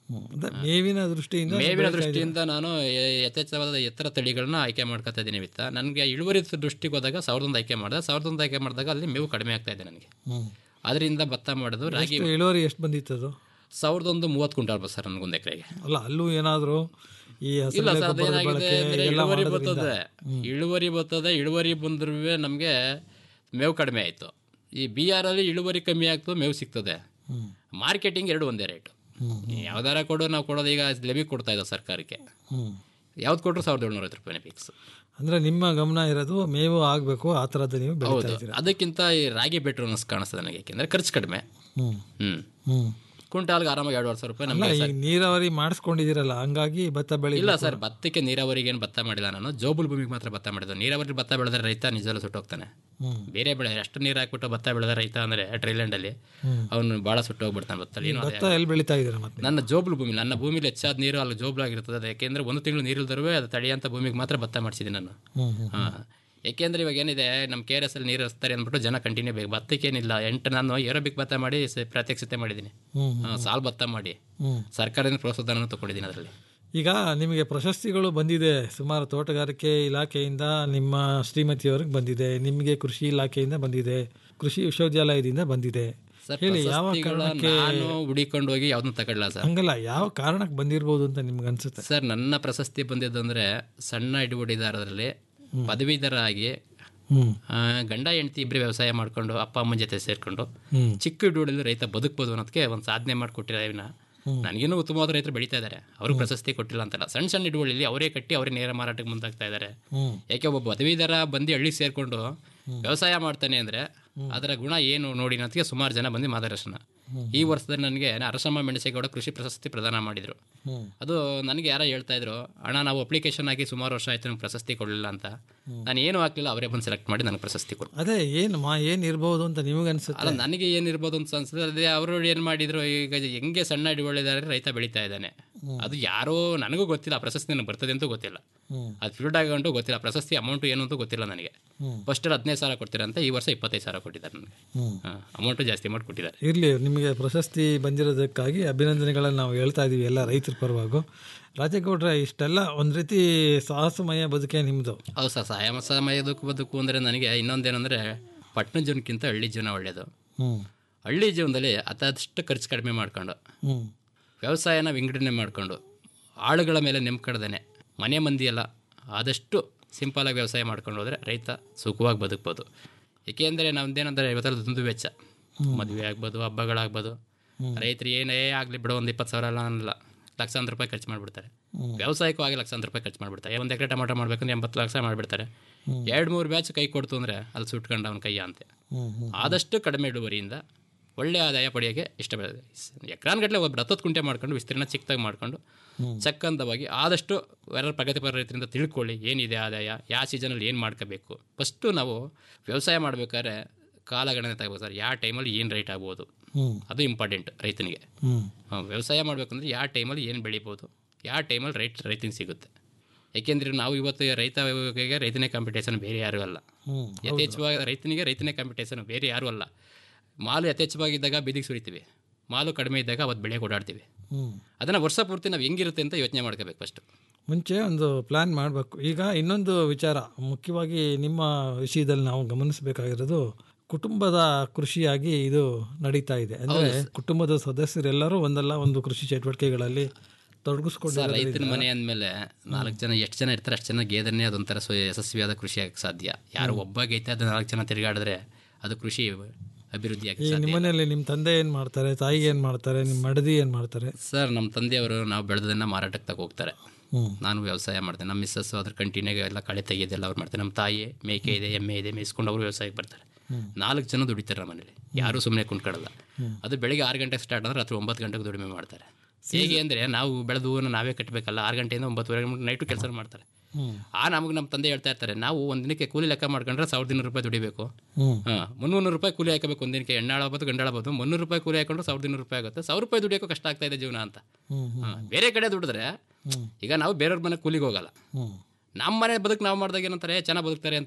ಹ್ಮ್. ಅದೇ ಮೇವಿನ ದೃಷ್ಟಿಯಿಂದ ಮೇವಿನ ಬೆಳೀತಾ ದೃಷ್ಟಿಯಿಂದ ನಾನು ಎ- ಯಥೇಚ್ಛವಾದ ಎತ್ತರ ತಳಿಗಳನ್ನ ಆಯ್ಕೆ ಮಾಡ್ಕೊತಾ ಇದ್ದೀನಿ ವಿತ್ತ ನನಗೆ ಇಳುವರಿ ದೃಷ್ಟಿಗೆ ಹೋದಾಗ ಸಾವಿರದ ಒಂದು ಆಯ್ಕೆ ಮಾಡಿದೆ ಸಾವಿರದ ಒಂದು ಆಯ್ಕೆ ಮಾಡಿದಾಗ ಅಲ್ಲಿ ಮೇವು ಕಡಿಮೆ ಆಗ್ತಾ ಇದೆ ನನಗೆ ಹ್ಮ್. ಅದರಿಂದ ಭತ್ತ ಮಾಡೋದು ರಾಗಿ ಎಷ್ಟು ಇಳುವರಿ ಎಷ್ಟು ಬಂದಿತ್ತು ಅದು ಸಾವಿರದ ಒಂದು ಮೂವತ್ತು ಕ್ವಿಂಟಾಲ್ ಬಸ್ ಸರ್ ನನಗೊಂದು ಎಕರೆಗೆ ಅಲ್ಲ ಅಲ್ಲೂ ಏನಾದರೂ ಈ ಇಲ್ಲ ಹಸಿರೆಲೆ ಸರ್ ಗೊಬ್ಬರದ ಅದೇನಾಗಿದೆ ಬಳಕೆ ಅಂದ್ರೆ ಎಲ್ಲ ಇಳುವರಿ ಮಾಡೋದ್ರಿಂದ ಬರ್ತದೆ ಇಳುವರಿ ಬರ್ತದೆ ಇಳುವರಿ ಬಂದ್ರೂ ನಮಗೆ ಮೇವು ಕಡಿಮೆ ಆಯಿತು ಈ ಬಿ ಆರ್ ಅಲ್ಲಿ ಇಳುವರಿ ಕಮ್ಮಿ ಆಗ್ತದೆ ಮೇವು ಸಿಗ್ತದೆ ಮಾರ್ಕೆಟಿಂಗ್ ಎರಡು ಒಂದೇ ರೇಟು ಯಾವ್ದಾರ ಕೊಡು ನಾವು ಕೊಡೋದು ಈಗ ಲೆಬಿ ಕೊಡ್ತಾ ಇದ್ದಾವೆ ಸರ್ಕಾರಕ್ಕೆ ಹ್ಮ್. ಯಾವ್ದು ಕೊಟ್ಟರು ಸಾವಿರದ ಏಳ್ನೂರೈವತ್ತು ರೂಪಾಯಿ ಫಿಕ್ಸ್ ಅಂದ್ರೆ ನಿಮ್ಮ ಗಮನ ಇರೋದು ಮೇವು ಆಗಬೇಕು ಆ ಥರದ್ದು ನೀವು ಬೆಳೀತಾ ಹೌದು ಇದ್ದೀರಾ ಅದಕ್ಕಿಂತ ಈ ರಾಗಿ ಬೆಟ್ರು ಅನ್ನಿಸ್ ಕಾಣಿಸ್ತದೆ ನನಗೆ ಯಾಕೆಂದ್ರೆ ಖರ್ಚು ಕಡಿಮೆ ಹ್ಮ್ ಹ್ಮ್ ಹ್ಮ್ ಕ್ವಿಂಟಾಲ್ಗೆ ಆರಾಮಾಗಿ ಎರಡು ಸಾವಿರ ರೂಪಾಯಿ ಅಲ್ಲ ನಮಗೆ ಈಗ ನೀರಾವರಿ ಮಾಡಿಸ್ಕೊಂಡಿದ್ದೀರಲ್ಲ ಹಂಗಾಗಿ ಭತ್ತ ಬೆಳಿ ಇಲ್ಲ ಸರ್ ಭತ್ತಕ್ಕೆ ನೀರಾವರಿಗೆ ಏನು ಭತ್ತ ಮಾಡಿಲ್ಲ ನಾನು ಜೋಬುಲ್ ಭೂಮಿಗೆ ಮಾತ್ರ ಭತ್ತ ಮಾಡಿದ್ದು ನೀರಾವರಿ ಭತ್ತ ಬೆಳೆದ್ರೆ ರೈತ ನಿಜವಲ್ಲ ಸುಟ್ಟೋಗ್ತಾನೆ ಹ್ಮ್. ಬೇರೆ ಬೆಳೆ ಅಷ್ಟು ನೀರು ಹಾಕ್ಬಿಟ್ಟು ಭತ್ತ ಬೆಳೆದ ರೈತ ಅಂದರೆ ಟ್ರೈಲ್ಯಾಂಡಲ್ಲಿ ಅವನು ಭಾಳ ಸುಟ್ಟೋಗ್ಬಿಡ್ತಾನೆ ಭತ್ತ ಏನು ಅದೇ ಭತ್ತ ಎಲ್ಲಿ ಬೆಳೀತಾ ಇದ್ದೀರಾ ಮತ್ತೆ ನನ್ನ ಜೋಬುಲ್ ಭೂಮಿ ನನ್ನ ಭೂಮಿಲಿ ಹೆಚ್ಚಾದ ನೀರು ಅಲ್ಲಿ ಜೋಬುಲಾಗಿರ್ತದೆ ಅದು ಯಾಕೆಂದ್ರೆ ಒಂದು ತಿಂಗಳು ನೀರಿಲ್ದರೂ ಅದು ತಡೆಯಂತ ಭೂಮಿಗೆ ಮಾತ್ರ ಭತ್ತ ಮಾಡಿಸಿದ್ದೀನಿ ನಾನು ಹ್ಮ್ ಹ್ಮ್ ಹಾಂ ಯಾಕೆಂದ್ರೆ ಇವಾಗ ಏನಿದೆ ನಮ್ಮ ಕೆ ಆರ್ ಎಸ್ ಅಲ್ಲಿ ನೀರು ಹರಿಸ್ತಾರೆ ಅಂದ್ಬಿಟ್ಟು ಜನ ಕಂಟಿನ್ಯೂ ಬೇಕು ಭತ್ತಕ್ಕೇನಿಲ್ಲ ಎಂಟು ನಾನು ಏರೋಬಿಕ್ ಭತ್ತ ಮಾಡಿ ಸ- ಪ್ರಾತ್ಯಕ್ಷಿತೆ ಮಾಡಿದ್ದೀನಿ ಹ್ಮ್ ಹಾಂ ಸಾಲ್ ಭತ್ತ ಮಾಡಿ ಹ್ಮ್ ಸರ್ಕಾರದಿಂದ ಪ್ರೋತ್ಸಾಹನ ತಗೊಂಡಿದ್ದೀನಿ ಅದರಲ್ಲಿ ಈಗ ನಿಮಗೆ ಪ್ರಶಸ್ತಿಗಳು ಬಂದಿದೆ ಸುಮಾರು ತೋಟಗಾರಿಕೆ ಇಲಾಖೆಯಿಂದ ನಿಮ್ಮ ಶ್ರೀಮತಿಯವ್ರಿಗೆ ಬಂದಿದೆ ನಿಮಗೆ ಕೃಷಿ ಇಲಾಖೆಯಿಂದ ಬಂದಿದೆ ಕೃಷಿ ವಿಶ್ವವಿದ್ಯಾಲಯದಿಂದ ಬಂದಿದೆ ಸರ್ ಹೇಳಿ ಯಾವ ಪ್ರಶಸ್ತಿಗಳ ಕಾರಣಕ್ಕೆ ನಾನು ಹುಡಿಕೊಂಡು ಹೋಗಿ ಯಾವ್ದನ್ನ ತಗೊಳ್ಳ ಸರ್ ಹಂಗಲ್ಲ ಯಾವ ಕಾರಣಕ್ಕೆ ಬಂದಿರ್ಬೋದು ಅಂತ ನಿಮ್ಗೆ ಅನ್ಸುತ್ತೆ ಸರ್ ನನ್ನ ಪ್ರಶಸ್ತಿ ಬಂದಿದ್ದಂದ್ರೆ ಸಣ್ಣ ಹಿಡುವಳಿದಾರರಲ್ಲಿ ಪದವೀಧರ ಆಗಿ ಹ್ಮ್ ಆ, ಗಂಡ ಹೆಂಡತಿ ಇಬ್ಬರು ವ್ಯವಸಾಯ ಮಾಡ್ಕೊಂಡು ಅಪ್ಪ ಅಮ್ಮನ ಜೊತೆ ಸೇರ್ಕೊಂಡು ಹ್ಮ್ ಚಿಕ್ಕ ಹಿಡುವಳಿಲಿ ರೈತ ಬದುಕ್ಬೋದು ಅನ್ನೋದಕ್ಕೆ ಒಂದು ಸಾಧನೆ ಮಾಡಿಕೊಟ್ಟಿರೋ ನನಗೇನು ಉತ್ತಮವಾದ ರೈತರು ಬೆಳೀತಾ ಇದ್ದಾರೆ ಅವ್ರಿಗೆ ಪ್ರಶಸ್ತಿ ಕೊಟ್ಟಿಲ್ಲ ಅಂತಲ್ಲ ಸಣ್ಣ ಸಣ್ಣ ಹಿಡುವಳಿಲಿ ಅವರೇ ಕಟ್ಟಿ ಅವರೇ ನೇರ ಮಾರಾಟಕ್ಕೆ ಮುಂದಾಗ್ತಾ ಇದ್ದಾರೆ ಹ್ಮ್ ಯಾಕೆ ಒಬ್ಬ ಪದವೀಧರ ಬಂದು ಹಳ್ಳಿ ಸೇರ್ಕೊಂಡು ವ್ಯವಸಾಯ ಮಾಡ್ತಾನೆ ಅಂದರೆ ಅದರ ಗುಣ ಏನು ನೋಡಿ ಅನ್ನೋದಕ್ಕೆ ಸುಮಾರು ಜನ ಬಂದು ಮಾರ್ಗದರ್ಶನ ಈ ವರ್ಷದಲ್ಲಿ ನನಗೆ ಅರಸಮ್ಮ ಮೆಣಸೇಗೌಡ ಕೃಷಿ ಪ್ರಶಸ್ತಿ ಪ್ರದಾನ ಮಾಡಿದರು ಹ್ಮ್ ಅದು ನನಗೆ ಯಾರೋ ಹೇಳ್ತಾ ಇದ್ರು ಅಣ್ಣ ನಾವು ಅಪ್ಲಿಕೇಶನ್ ಹಾಕಿ ಸುಮಾರು ವರ್ಷ ಆಯ್ತು ನಮ್ಗೆ ಪ್ರಶಸ್ತಿ ಕೊಡಲಿಲ್ಲ ಅಂತ ನಾನು ಏನು ಹಾಕ್ಲಿಲ್ಲ ಅವರೇ ಬಂದು ಸೆಲೆಕ್ಟ್ ಮಾಡಿ ನನಗೆ ಪ್ರಶಸ್ತಿ ಕೊಡು ಅದೇ ಏನು ಮಾ ಏನು ಇರ್ಬೋದು ಅಂತ ನಿಮಗೆ ಅನ್ಸುತ್ತೆ ಅಲ್ಲ ನನಗೆ ಏನಿರ್ಬೋದು ಅಂತ ಅನ್ಸುತ್ತೆ ಅದೇ ಅವರು ಏನು ಮಾಡಿದ್ರು ಈಗ ಹೆಂಗೆ ಸಣ್ಣ ಹಿಡುವಳಿದಾರೆ ರೈತ ಬೆಳೀತಾ ಇದ್ದಾನೆ ಅದು ಯಾರೋ ನನಗೂ ಗೊತ್ತಿಲ್ಲ ಆ ಪ್ರಶಸ್ತಿ ನನಗೆ ಬರ್ತದೆ ಅಂತೂ ಗೊತ್ತಿಲ್ಲ ಹ್ಮ್. ಅದು ಫೀಲ್ಡ್ ಆಗಂಟು ಗೊತ್ತಿಲ್ಲ ಪ್ರಶಸ್ತಿ ಅಮೌಂಟು ಏನು ಅಂತ ಗೊತ್ತಿಲ್ಲ ನನಗೆ ಹ್ಮ್. ಫಸ್ಟ್ ಹದಿನೈದು ಸಾವಿರ ಕೊಡ್ತೀರಂತ ಈ ವರ್ಷ ಇಪ್ಪತ್ತೈದು ಸಾವಿರ ಕೊಟ್ಟಿದ್ದಾರೆ ನನಗೆ ಹ್ಮ್ ಅಮೌಂಟು ಜಾಸ್ತಿ ಮಾಡಿ ಕೊಟ್ಟಿದ್ದಾರೆ ಇರಲಿ ನಿಮಗೆ ಪ್ರಶಸ್ತಿ ಬಂದಿರೋದಕ್ಕಾಗಿ ಅಭಿನಂದನೆಗಳನ್ನು ನಾವು ಹೇಳ್ತಾ ಇದ್ದೀವಿ ಎಲ್ಲ ರೈತರ ಪರವಾಗೂ ರಾಜೇಗೌಡ್ರೆ ಇಷ್ಟೆಲ್ಲ ಒಂದು ರೀತಿ ಸಾಹಸಮಯ ಬದುಕೆ ನಿಮ್ಮದು ಹೌದು ಸರ್ ಸಹಾಯ ಸಮಯದಕ್ಕೂ ಬದುಕು ಅಂದರೆ ನನಗೆ ಇನ್ನೊಂದೇನೆಂದರೆ ಪಟ್ಟಣ ಜೀವನಕ್ಕಿಂತ ಹಳ್ಳಿ ಜೀವನ ಒಳ್ಳೆಯದು ಹ್ಞೂ ಹಳ್ಳಿ ಜೀವನದಲ್ಲಿ ಅತಷ್ಟು ಖರ್ಚು ಕಡಿಮೆ ಮಾಡ್ಕೊಂಡು ಹ್ಞೂ ವ್ಯವಸಾಯನ ವಿಂಗಡಣೆ ಮಾಡಿಕೊಂಡು ಆಳುಗಳ ಮೇಲೆ ನೆಮ್ಕಡ್ದೇನೆ ಮನೆ ಮಂದಿ ಎಲ್ಲ ಆದಷ್ಟು ಸಿಂಪಲಾಗಿ ವ್ಯವಸಾಯ ಮಾಡ್ಕೊಂಡು ಹೋದರೆ ರೈತ ಸುಖವಾಗಿ ಬದುಕ್ಬೋದು ಏಕೆಂದರೆ ನಮ್ದೇನಂದರೆ ಇವತ್ತೆಲ್ಲ ದುಂದು ವೆಚ್ಚ ಮದುವೆ ಆಗ್ಬೋದು ಹಬ್ಬಗಳಾಗ್ಬೋದು ರೈತರು ಏನೇ ಆಗಲಿ ಬಿಡೋ ಒಂದು ಇಪ್ಪತ್ತು ಸಾವಿರ ಎಲ್ಲ ಅನ್ನಲ್ಲ ಲಕ್ಷಾಂತರ ರೂಪಾಯಿ ಖರ್ಚು ಮಾಡಿಬಿಡ್ತಾರೆ ವ್ಯವಸಾಯಕ್ಕೂ ಆಗಿ ಲಕ್ಷಾಂತರ ರೂಪಾಯಿ ಖರ್ಚು ಮಾಡಿಬಿಡ್ತಾರೆ ಒಂದು ಎಕರೆ ಟೊಮಾಟೊ ಮಾಡಬೇಕಂದ್ರೆ ಎಂಬತ್ತು ಲಕ್ಷ ಮಾಡಿಬಿಡ್ತಾರೆ ಎರಡು ಮೂರು ಬ್ಯಾಚ್ ಕೈ ಕೊಡ್ತು ಅಂದರೆ ಅಲ್ಲಿ ಸುಟ್ಕೊಂಡು ಅವನ ಕೈಯ ಅಂತೆ ಹ್ಞೂ ಹ್ಞೂ ಆದಷ್ಟು ಕಡಿಮೆ ಇಳುವರಿಯಿಂದ ಒಳ್ಳೆಯ ಆದಾಯ ಪಡೆಯೋಕ್ಕೆ ಇಷ್ಟಪಡ್ತದೆ ಎಕರಾನ್ಗಟ್ಟಲೆ ಒಬ್ಬರು ಹತ್ತತ್ತು ಕುಂಟೆ ಮಾಡ್ಕೊಂಡು ವಿಸ್ತೀರ್ಣ ಚಿಕ್ಕದಾಗಿ ಮಾಡ್ಕೊಂಡು ಚಕ್ಕಂದವಾಗಿ ಆದಷ್ಟು ಯಾರು ಪ್ರಗತಿಪರ ರೈತರಿಂದ ತಿಳ್ಕೊಳ್ಳಿ ಏನಿದೆ ಆದಾಯ ಯಾವ ಸೀಸನಲ್ಲಿ ಏನು ಮಾಡ್ಕೋಬೇಕು ಫಸ್ಟು ನಾವು ವ್ಯವಸಾಯ ಮಾಡಬೇಕಾದ್ರೆ ಕಾಲಗಣನೆ ತಗೋಬೇಕು ಸರ್ ಯಾವ ಟೈಮಲ್ಲಿ ಏನು ರೇಟ್ ಆಗ್ಬೋದು ಹ್ಞೂ ಅದು ಇಂಪಾರ್ಟೆಂಟ್ ರೈತನಿಗೆ ಹ್ಞೂ ಹ್ಮ್, ವ್ಯವಸಾಯ ಮಾಡಬೇಕಂದ್ರೆ ಯಾವ ಟೈಮಲ್ಲಿ ಏನು ಬೆಳಿಬೋದು ಯಾವ ಟೈಮಲ್ಲಿ ರೈಟ್ ರೈತನಿಗೆ ಸಿಗುತ್ತೆ ಯಾಕೆಂದರೆ ನಾವು ಇವತ್ತು ರೈತ ರೈತನೇ ಕಾಂಪಿಟೇಷನ್ ಬೇರೆ ಯಾರೂ ಅಲ್ಲ ಹ್ಞೂ ಯಥೇಚ್ಛವಾಗಿ ರೈತನಿಗೆ ರೈತನೇ ಕಾಂಪಿಟೇಷನ್ ಬೇರೆ ಯಾರೂ ಅಲ್ಲ ಮಾಲು ಯಥೇಚ್ಛವಾಗಿದ್ದಾಗ ಬೀದಿಗೆ ಸುರಿತೀವಿ ಮಾಲು ಕಡಿಮೆ ಇದ್ದಾಗ ಅವತ್ತು ಬೆಳೆ ಓಡಾಡ್ತೀವಿ ಹ್ಞೂ ಅದನ್ನು ವರ್ಷ ಪೂರ್ತಿ ನಾವು ಹೆಂಗಿರುತ್ತೆ ಅಂತ ಯೋಚನೆ ಮಾಡ್ಕೋಬೇಕು ಫಸ್ಟು ಮುಂಚೆ ಒಂದು ಪ್ಲ್ಯಾನ್ ಮಾಡಬೇಕು ಈಗ ಇನ್ನೊಂದು ವಿಚಾರ ಮುಖ್ಯವಾಗಿ ನಿಮ್ಮ ವಿಷಯದಲ್ಲಿ ನಾವು ಗಮನಿಸಬೇಕಾಗಿರೋದು ಕುಟುಂಬದ ಕೃಷಿಯಾಗಿ ಇದು ನಡೀತಾ ಇದೆ ಅಂದರೆ ಕುಟುಂಬದ ಸದಸ್ಯರೆಲ್ಲರೂ ಒಂದಲ್ಲ ಒಂದು ಕೃಷಿ ಚಟುವಟಿಕೆಗಳಲ್ಲಿ ಸರ್ ತೊಡಗಿಸ್ಕೊಂಡಿದ್ದಾರೆ ರೈತನ ಮನೆ ಅಂದಮೇಲೆ ನಾಲ್ಕು ಜನ ಎಷ್ಟು ಜನ ಇರ್ತಾರೆ ಅಷ್ಟು ಜನ ಗೇದನ್ನೇ ಅದೊಂಥರ ಸ್ವ ಯಶಸ್ವಿಯಾದ ಕೃಷಿ ಆಗಕ್ಕೆ ಸಾಧ್ಯ ಯಾರು ಒಬ್ಬ ಗೈತೆ ಅದು ನಾಲ್ಕು ಜನ ತಿರುಗಾಡಿದ್ರೆ ಅದು ಕೃಷಿ ಅಭಿವೃದ್ಧಿ ಈ ಆಗಕ್ಕೆ ಸಾಧ್ಯ ನಿಮ್ಮ ಮನೆಯಲ್ಲಿ ನಿಮ್ಮ ತಂದೆ ಏನು ಮಾಡ್ತಾರೆ ತಾಯಿ ಏನು ಮಾಡ್ತಾರೆ ನಿಮ್ಮ ಮಡದಿ ಏನು ಮಾಡ್ತಾರೆ ಸರ್ ನಮ್ಮ ತಂದೆಯವರು ನಾವು ಬೆಳೆದನ್ನ ಮಾರಾಟಕ್ಕೆ ತಗೋ ಹೋಗ್ತಾರೆ ಹ್ಞೂ ನಾನು ವ್ಯವಸಾಯ ಮಾಡ್ತೇನೆ ನಮ್ಮ ಮಿಸ್ಸಸ್ ಅದ್ರ ಕಂಟಿನ್ಯೂ ಎಲ್ಲ ಕಳೆ ತೆಗೆಯೋದೆಲ್ಲ ಅವ್ರು ಮಾಡ್ತಾರೆ ನಮ್ಮ ತಾಯಿ ಮೇಕೆ ಇದೆ ಎಮ್ಮೆ ಇದೆ ಮೇಯಿಸ್ಕೊಂಡು ಅವರು ವ್ಯವಸಾಯಕ್ಕೆ ಬರ್ತಾರೆ ನಾಲ್ಕು ಜನ ದುಡಿತಾರೆ ನಮ್ಮ ಮನೇಲಿ ಯಾರೂ ಸುಮ್ಮನೆ ಕುಂತ್ಕೊಳ್ಳಲ್ಲ ಅದು ಬೆಳಿಗ್ಗೆ ಆರು ಗಂಟೆಗೆ ಸ್ಟಾರ್ಟ್ ಆದರೆ ರಾತ್ರಿ ಒಂಬತ್ತು ಗಂಟೆಗೆ ದುಡಿಮೆ ಮಾಡ್ತಾರೆ ಹೇಗೆ ಅಂದರೆ ನಾವು ಬೆಳೆದು ನಾವೇ ಕಟ್ಟಬೇಕಲ್ಲ ಆರು ಗಂಟೆಯಿಂದ ಒಂಬತ್ತುವರೆಗೆ ನೈಟು ಕೆಲಸ ಮಾಡ್ತಾರೆ ಹ್ಞೂ ಆ ನಮಗೆ ನಮ್ಮ ತಂದೆ ಹೇಳ್ತಾ ಇರ್ತಾರೆ ನಾವು ಒಂದು ದಿನಕ್ಕೆ ಕೂಲಿ ಲೆಕ್ಕ ಮಾಡ್ಕೊಂಡ್ರೆ ಸಾವಿರದ ಇನ್ನೂರು ರೂಪಾಯಿ ದುಡಿಬೇಕು ಹ್ಞೂ ಹಾಂ ಮುನ್ನೂರು ರೂಪಾಯಿ ಕೂಲಿ ಹಾಕಬೇಕು ಒಂದು ದಿನಕ್ಕೆ ಎಣ್ಣಾಳಬೋದು ಗಂಡಾಳಬೋದು ಮುನ್ನೂರು ರೂಪಾಯಿ ಕೂಲಿ ಹಾಕೊಂಡ್ರೆ ಸಾವಿರದ ಇನ್ನೂರು ರೂಪಾಯಿ ಆಗುತ್ತೆ ಸಾವಿರ ರೂಪಾಯಿ ದುಡಿಯೋಕೆ ಕಷ್ಟ ಆಗ್ತಾ ಇದೆ ಜೀವನ ಅಂತ ಹ್ಞೂ ಹಾ, ಬೇರೆ ಕಡೆ ದುಡಿದ್ರೆ ಈಗ ನಾವು ಬೇರೆಯವ್ರ ಮನೆ ಕೂಲಿಗೆ ಹೋಗಲ್ಲ ಹ್ಞೂ ನಮ್ಮ ಮನೆ ಬದುಕು ನಾವು ಮಾಡಿದಾಗ ಏನಂತಾರೆ ಚೆನ್ನಾಗಿ ಬದುಕ್ತಾರೆ ಅಂತಾರೆ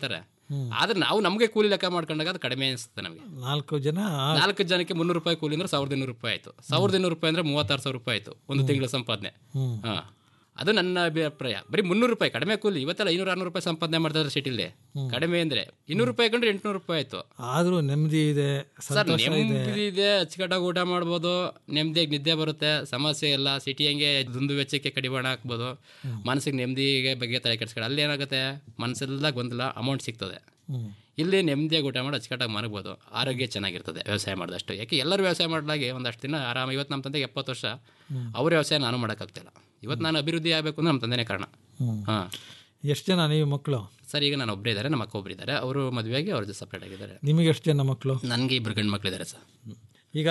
ಆದ್ರೆ ನಾವು ನಮಗೆ ಕೂಲಿ ಲೆಕ್ಕ ಮಾಡ್ಕೊಂಡಾಗ ಅದು ಕಡಿಮೆ ಅನಿಸುತ್ತೆ ನಮಗೆ ನಾಲ್ಕು ಜನ ನಾಲ್ಕು ಜನಕ್ಕೆ ಮುನ್ನೂರು ರೂಪಾಯಿ ಕೂಲಿ ಅಂದ್ರೆ ಸಾವಿರದ ಇನ್ನೂರು ರೂಪಾಯಿ ಆಯ್ತು ಸಾವಿರದ ಇನ್ನೂರು ರೂಪಾಯಿ ಅಂದ್ರೆ ಮೂವತ್ತಾರು ಸಾವಿರ ರೂಪಾಯಿ ಆಯ್ತು ಒಂದು ತಿಂಗಳ ಸಂಪಾದನೆ ಹ್ಮ್. ಹಾ ಅದು ನನ್ನ ಅಭಿಪ್ರಾಯ ಬರೀ ಮುನ್ನೂರು ರೂಪಾಯಿ ಕಡಿಮೆ ಕೂಲಿ ಇವತ್ತೆಲ್ಲ ಐನೂರು ಆರ್ನೂರು ರೂಪಾಯಿ ಸಂಪಾದನೆ ಮಾಡ್ತಾರೆ ಸಿಟಿಲಿ ಕಡಿಮೆ ಅಂದ್ರೆ ಇನ್ನೂರು ರೂಪಾಯಿ ಕಂಡ್ರೆ ಎಂಟುನೂರು ರೂಪಾಯಿ ಆಯ್ತು ಆದ್ರೂ ನೆಮ್ಮದಿ ಇದೆ ಸರ್ ಸಂತೋಷ ಇದೆ ನೆಮ್ಮದಿ ಇದೆ ಅಚ್ಚುಕಟ್ಟಾಗಿ ಊಟ ಮಾಡ್ಬೋದು ನೆಮ್ಮದಿಯಾಗಿ ನಿದ್ದೆ ಬರುತ್ತೆ ಸಮಸ್ಯೆ ಇಲ್ಲ ಸಿಟಿ ಹಂಗೆ ದುಂದು ವೆಚ್ಚಕ್ಕೆ ಕಡಿವಾಣ ಹಾಕ್ಬೋದು ಮನಸ್ಸಿಗೆ ನೆಮ್ಮದಿಗೆ ಬಗ್ಗೆ ತಲೆ ಕೆಡ್ಸ್ಕೊಳ್ಳಿ ಅಲ್ಲಿ ಏನಾಗುತ್ತೆ ಮನಸ್ಸೆಲ್ಲ ಗೊಂದಲ ಅಮೌಂಟ್ ಸಿಗ್ತದೆ ಹ್ಮ್. ಇಲ್ಲಿ ನೆಮ್ಮದಿಯಾಗಿ ಊಟ ಮಾಡಿ ಅಚ್ಚುಕಟ್ಟಾಗಿ ಮನಗ್ಬೋದು ಆರೋಗ್ಯ ಚೆನ್ನಾಗಿರ್ತದೆ ವ್ಯವಸಾಯ ಮಾಡಿದಷ್ಟು ಯಾಕೆ ಎಲ್ಲರೂ ವ್ಯವಸಾಯ ಮಾಡಲಾಗಿ ಒಂದಷ್ಟು ದಿನ ಆರಾಮ ಇವತ್ತು ನಮ್ಮ ತಂದೆಗೆ ಎಪ್ಪತ್ತು ವರ್ಷ ಅವ್ರ ವ್ಯವಸಾಯ ನಾನು ಮಾಡೋಕ್ಕಾಗ್ತಿಲ್ಲ ಇವತ್ತು ನಾನು ಅಭಿವೃದ್ಧಿ ಆಗಬೇಕು ಅಂದ್ರೆ ನಮ್ಮ ತಂದೆನೇ ಕಾರಣ ಹ್ಮ್. ಹಾಂ ಎಷ್ಟು ಜನ ನೀವು ಮಕ್ಕಳು ಸರ್ ಈಗ ನಾನು ಒಬ್ಬರೇ ಇದ್ದಾರೆ ನಮ್ಮ ಅಕ್ಕ ಒಬ್ಬರು ಇದ್ದಾರೆ ಅವರು ಮದುವೆಯಾಗಿ ಅವ್ರದ್ದು ಸಪ್ರೇಟ್ ಆಗಿದ್ದಾರೆ ನಿಮಗೆ ಎಷ್ಟು ಜನ ಮಕ್ಕಳು ನನಗೆ ಇಬ್ಬರು ಗಂಡು ಮಕ್ಕಳಿದ್ದಾರೆ ಸರ್ ಈಗ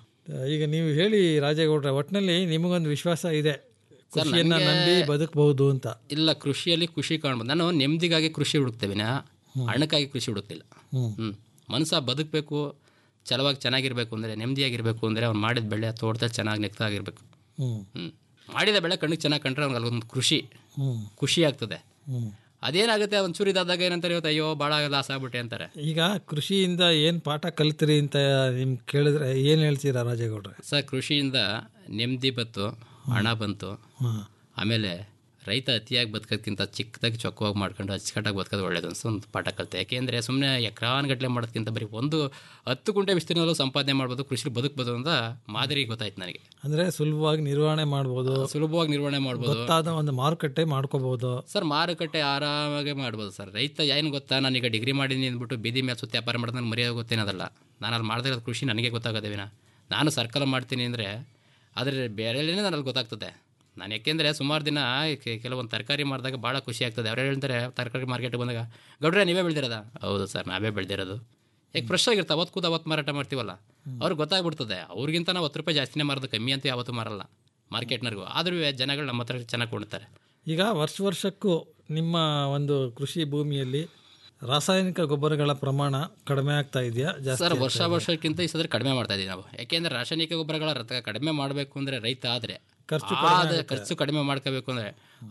ಈಗ ನೀವು ಹೇಳಿ ರಾಜೇಗೌಡ್ರೆ ಒಟ್ಟಿನಲ್ಲಿ ನಿಮಗೊಂದು ವಿಶ್ವಾಸ ಇದೆ ಕೃಷಿಯನ್ನ ನನ್ಗೆ- ನಂಬಿ ಬದುಕಬಹುದು ಅಂತ ಇಲ್ಲ ಕೃಷಿಯಲ್ಲಿ ಖುಷಿ ಕಾಣ್ಬೋದು ನಾನು ನೆಮ್ಮದಿಗಾಗಿ ಕೃಷಿ ಹುಡುಕ್ತೇವೆ ನಾ ಹಣಕ್ಕಾಗಿ ಕೃಷಿ ಹುಡುಕ್ತಿಲ್ಲ ಹ್ಮ್. ಹ್ಞೂ ಮನಸ್ಸ ಬದುಕಬೇಕು ಛಲವಾಗಿ ಚೆನ್ನಾಗಿರ್ಬೇಕು ಅಂದರೆ ನೆಮ್ಮದಿಯಾಗಿರ್ಬೇಕು ಅಂದರೆ ಅವ್ನು ಮಾಡಿದ ಬೆಳೆ ತೋಟದಲ್ಲಿ ಚೆನ್ನಾಗಿ ನೆಕ್ತಾಗಿರ್ಬೇಕು ಹ್ಮ್ ಹ್ಞೂ ಮಾಡಿದ ಬೆಳೆ ಕಣ್ಣಿಗೆ ಚೆನ್ನಾಗಿ ಕಂಡ್ರೆ ಅವ್ನಿಗೆ ಅಲ್ಲೊಂದು ಖುಷಿ ಹ್ಮ್ ಖುಷಿ ಆಗ್ತದೆ ಹ್ಮ್ ಅದೇನಾಗುತ್ತೆ ಒಂಚೂರು ಇದಾದಾಗ ಏನಂತಾರೆ ಇವತ್ತು ಅಯ್ಯೋ ಭಾಳ ಲಾಸ್ ಆಗ್ಬಿಟ್ಟೆ ಅಂತಾರೆ ಈಗ ಕೃಷಿಯಿಂದ ಏನು ಪಾಠ ಕಲಿತ್ರಿ ಅಂತ ನಿಮ್ಗೆ ಕೇಳಿದ್ರೆ ಏನು ಹೇಳ್ತೀರಾ ರಾಜೇಗೌಡ್ರೆ ಸರ್ ಕೃಷಿಯಿಂದ ನೆಮ್ಮದಿ ಬಂತು ಹಣ ಬಂತು ಹಾಂ ಆಮೇಲೆ ರೈತ ಅತಿಯಾಗಿ ಬದುಕೋದ್ಕಿಂತ ಚಿಕ್ಕದಾಗಿ ಚೊಕ್ಕವಾಗಿ ಮಾಡ್ಕೊಂಡು ಅಚ್ಚುಕಟ್ಟಾಗಿ ಬದುಕೋದು ಒಳ್ಳೇದು ಅನ್ಸು ಒಂದು ಪಾಠ ಕಲಿತೆ ಯಾಕೆಂದರೆ ಸುಮ್ಮನೆ ಎಕರಾನ್ಗಟ್ಟಲೆ ಮಾಡೋದಕ್ಕಿಂತ ಬರೀ ಒಂದು ಹತ್ತು ಗುಂಟೆ ವಿಸ್ತೀರ್ಣದಲ್ಲೂ ಸಂಪಾದನೆ ಮಾಡ್ಬೋದು ಕೃಷಿ ಬದುಕ್ಬೋದು ಅಂತ ಮಾದರಿ ಗೊತ್ತಾಯ್ತು ನನಗೆ ಅಂದರೆ ಸುಲಭವಾಗಿ ನಿರ್ವಹಣೆ ಮಾಡ್ಬೋದು ಸುಲಭವಾಗಿ ನಿರ್ವಹಣೆ ಮಾಡ್ಬೋದು ಗೊತ್ತಾದ ಒಂದು ಮಾರುಕಟ್ಟೆ ಮಾಡ್ಕೋಬಹುದು ಸರ್ ಮಾರುಕಟ್ಟೆ ಆರಾಮಾಗಿ ಮಾಡ್ಬೋದು ಸರ್ ರೈತ ಏನು ಗೊತ್ತಾ ನಾನೀಗ ಡಿಗ್ರಿ ಮಾಡೀನಿ ಅಂದ್ಬಿಟ್ಟು ಬೀದಿ ಮೇಲೆ ಸುತ್ತ ವ್ಯಾಪಾರ ಮಾಡೋದು ನನಗೆ ಮರ್ಯಾದೆ ಗೊತ್ತೇನದಲ್ಲ ನಾನು ಅಲ್ಲಿ ಮಾಡ್ತಾ ಇರೋದು ಕೃಷಿ ನನಗೆ ಗೊತ್ತಾಗೋದೇ ವಿನ ನಾನು ಸರ್ಕಲ್ ಮಾಡ್ತೀನಿ ಅಂದರೆ ಆದರೆ ಬೇರೆಲ್ಲೇ ನನಗೆ ಗೊತ್ತಾಗ್ತದೆ ನಾನು ಯಾಕೆಂದರೆ ಸುಮಾರು ದಿನ ಕೆ- ಕೆಲವೊಂದು ತರಕಾರಿ ಮಾಡಿದಾಗ ಭಾಳ ಖುಷಿ ಆಗ್ತದೆ ಅವ್ರು ಹೇಳ್ತಾರೆ ತರಕಾರಿ ಮಾರ್ಕೆಟ್ಗೆ ಬಂದಾಗ ಗೌಡ್ರೆ ನೀವೇ ಬೆಳೆದಿರೋದ ಹೌದು ಸರ್ ನಾವೇ ಬೆಳೆದಿರೋದು ಯಾಕೆ ಫ್ರೆಶ್ ಆಗಿರ್ತಾವೆ ಅವತ್ತು ಕೂದ ಅವತ್ತು ಮಾರಾಟ ಮಾಡ್ತೀವಲ್ಲ ಅವ್ರಿಗೆ ಗೊತ್ತಾಗ್ಬಿಡ್ತದೆ ಅವ್ರಿಗಿಂತ ನಾವು ಹತ್ತು ರೂಪಾಯಿ ಜಾಸ್ತಿನೇ ಮಾರೋದು ಕಮ್ಮಿ ಅಂತ ಯಾವತ್ತೂ ಮಾರಲ್ಲ ಮಾರ್ಕೆಟ್ನವ್ರಿಗೂ ಆದರೂ ಜನಗಳು ನಮ್ಮ ಹತ್ರ ಚೆನ್ನಾಗಿ ಕೊಂಡ್ತಾರೆ ಈಗ ವರ್ಷ ವರ್ಷಕ್ಕೂ ನಿಮ್ಮ ಒಂದು ಕೃಷಿ ಭೂಮಿಯಲ್ಲಿ ರಾಸಾಯನಿಕ ಗೊಬ್ಬರಗಳ ಪ್ರಮಾಣ ಕಡಿಮೆ ಆಗ್ತಾ ಇದೆಯಾ ಜಾಸ್ತಿ ಸರ್ ವರ್ಷ ವರ್ಷಕ್ಕಿಂತ ಈ ಸದ್ರ ಕಡಿಮೆ ಮಾಡ್ತಾ ಇದೀವಿ ನಾವು ಯಾಕೆಂದ್ರೆ ರಾಸಾಯನಿಕ ಗೊಬ್ಬರಗಳ ರಥ ಕಡಿಮೆ ಮಾಡಬೇಕು ಅಂದ್ರೆ ರೈತ ಆದ್ರೆ ಖರ್ಚು ಆದ ಖರ್ಚು ಕಡಿಮೆ ಮಾಡ್ಕೋಬೇಕು ಅಂದ್ರೆ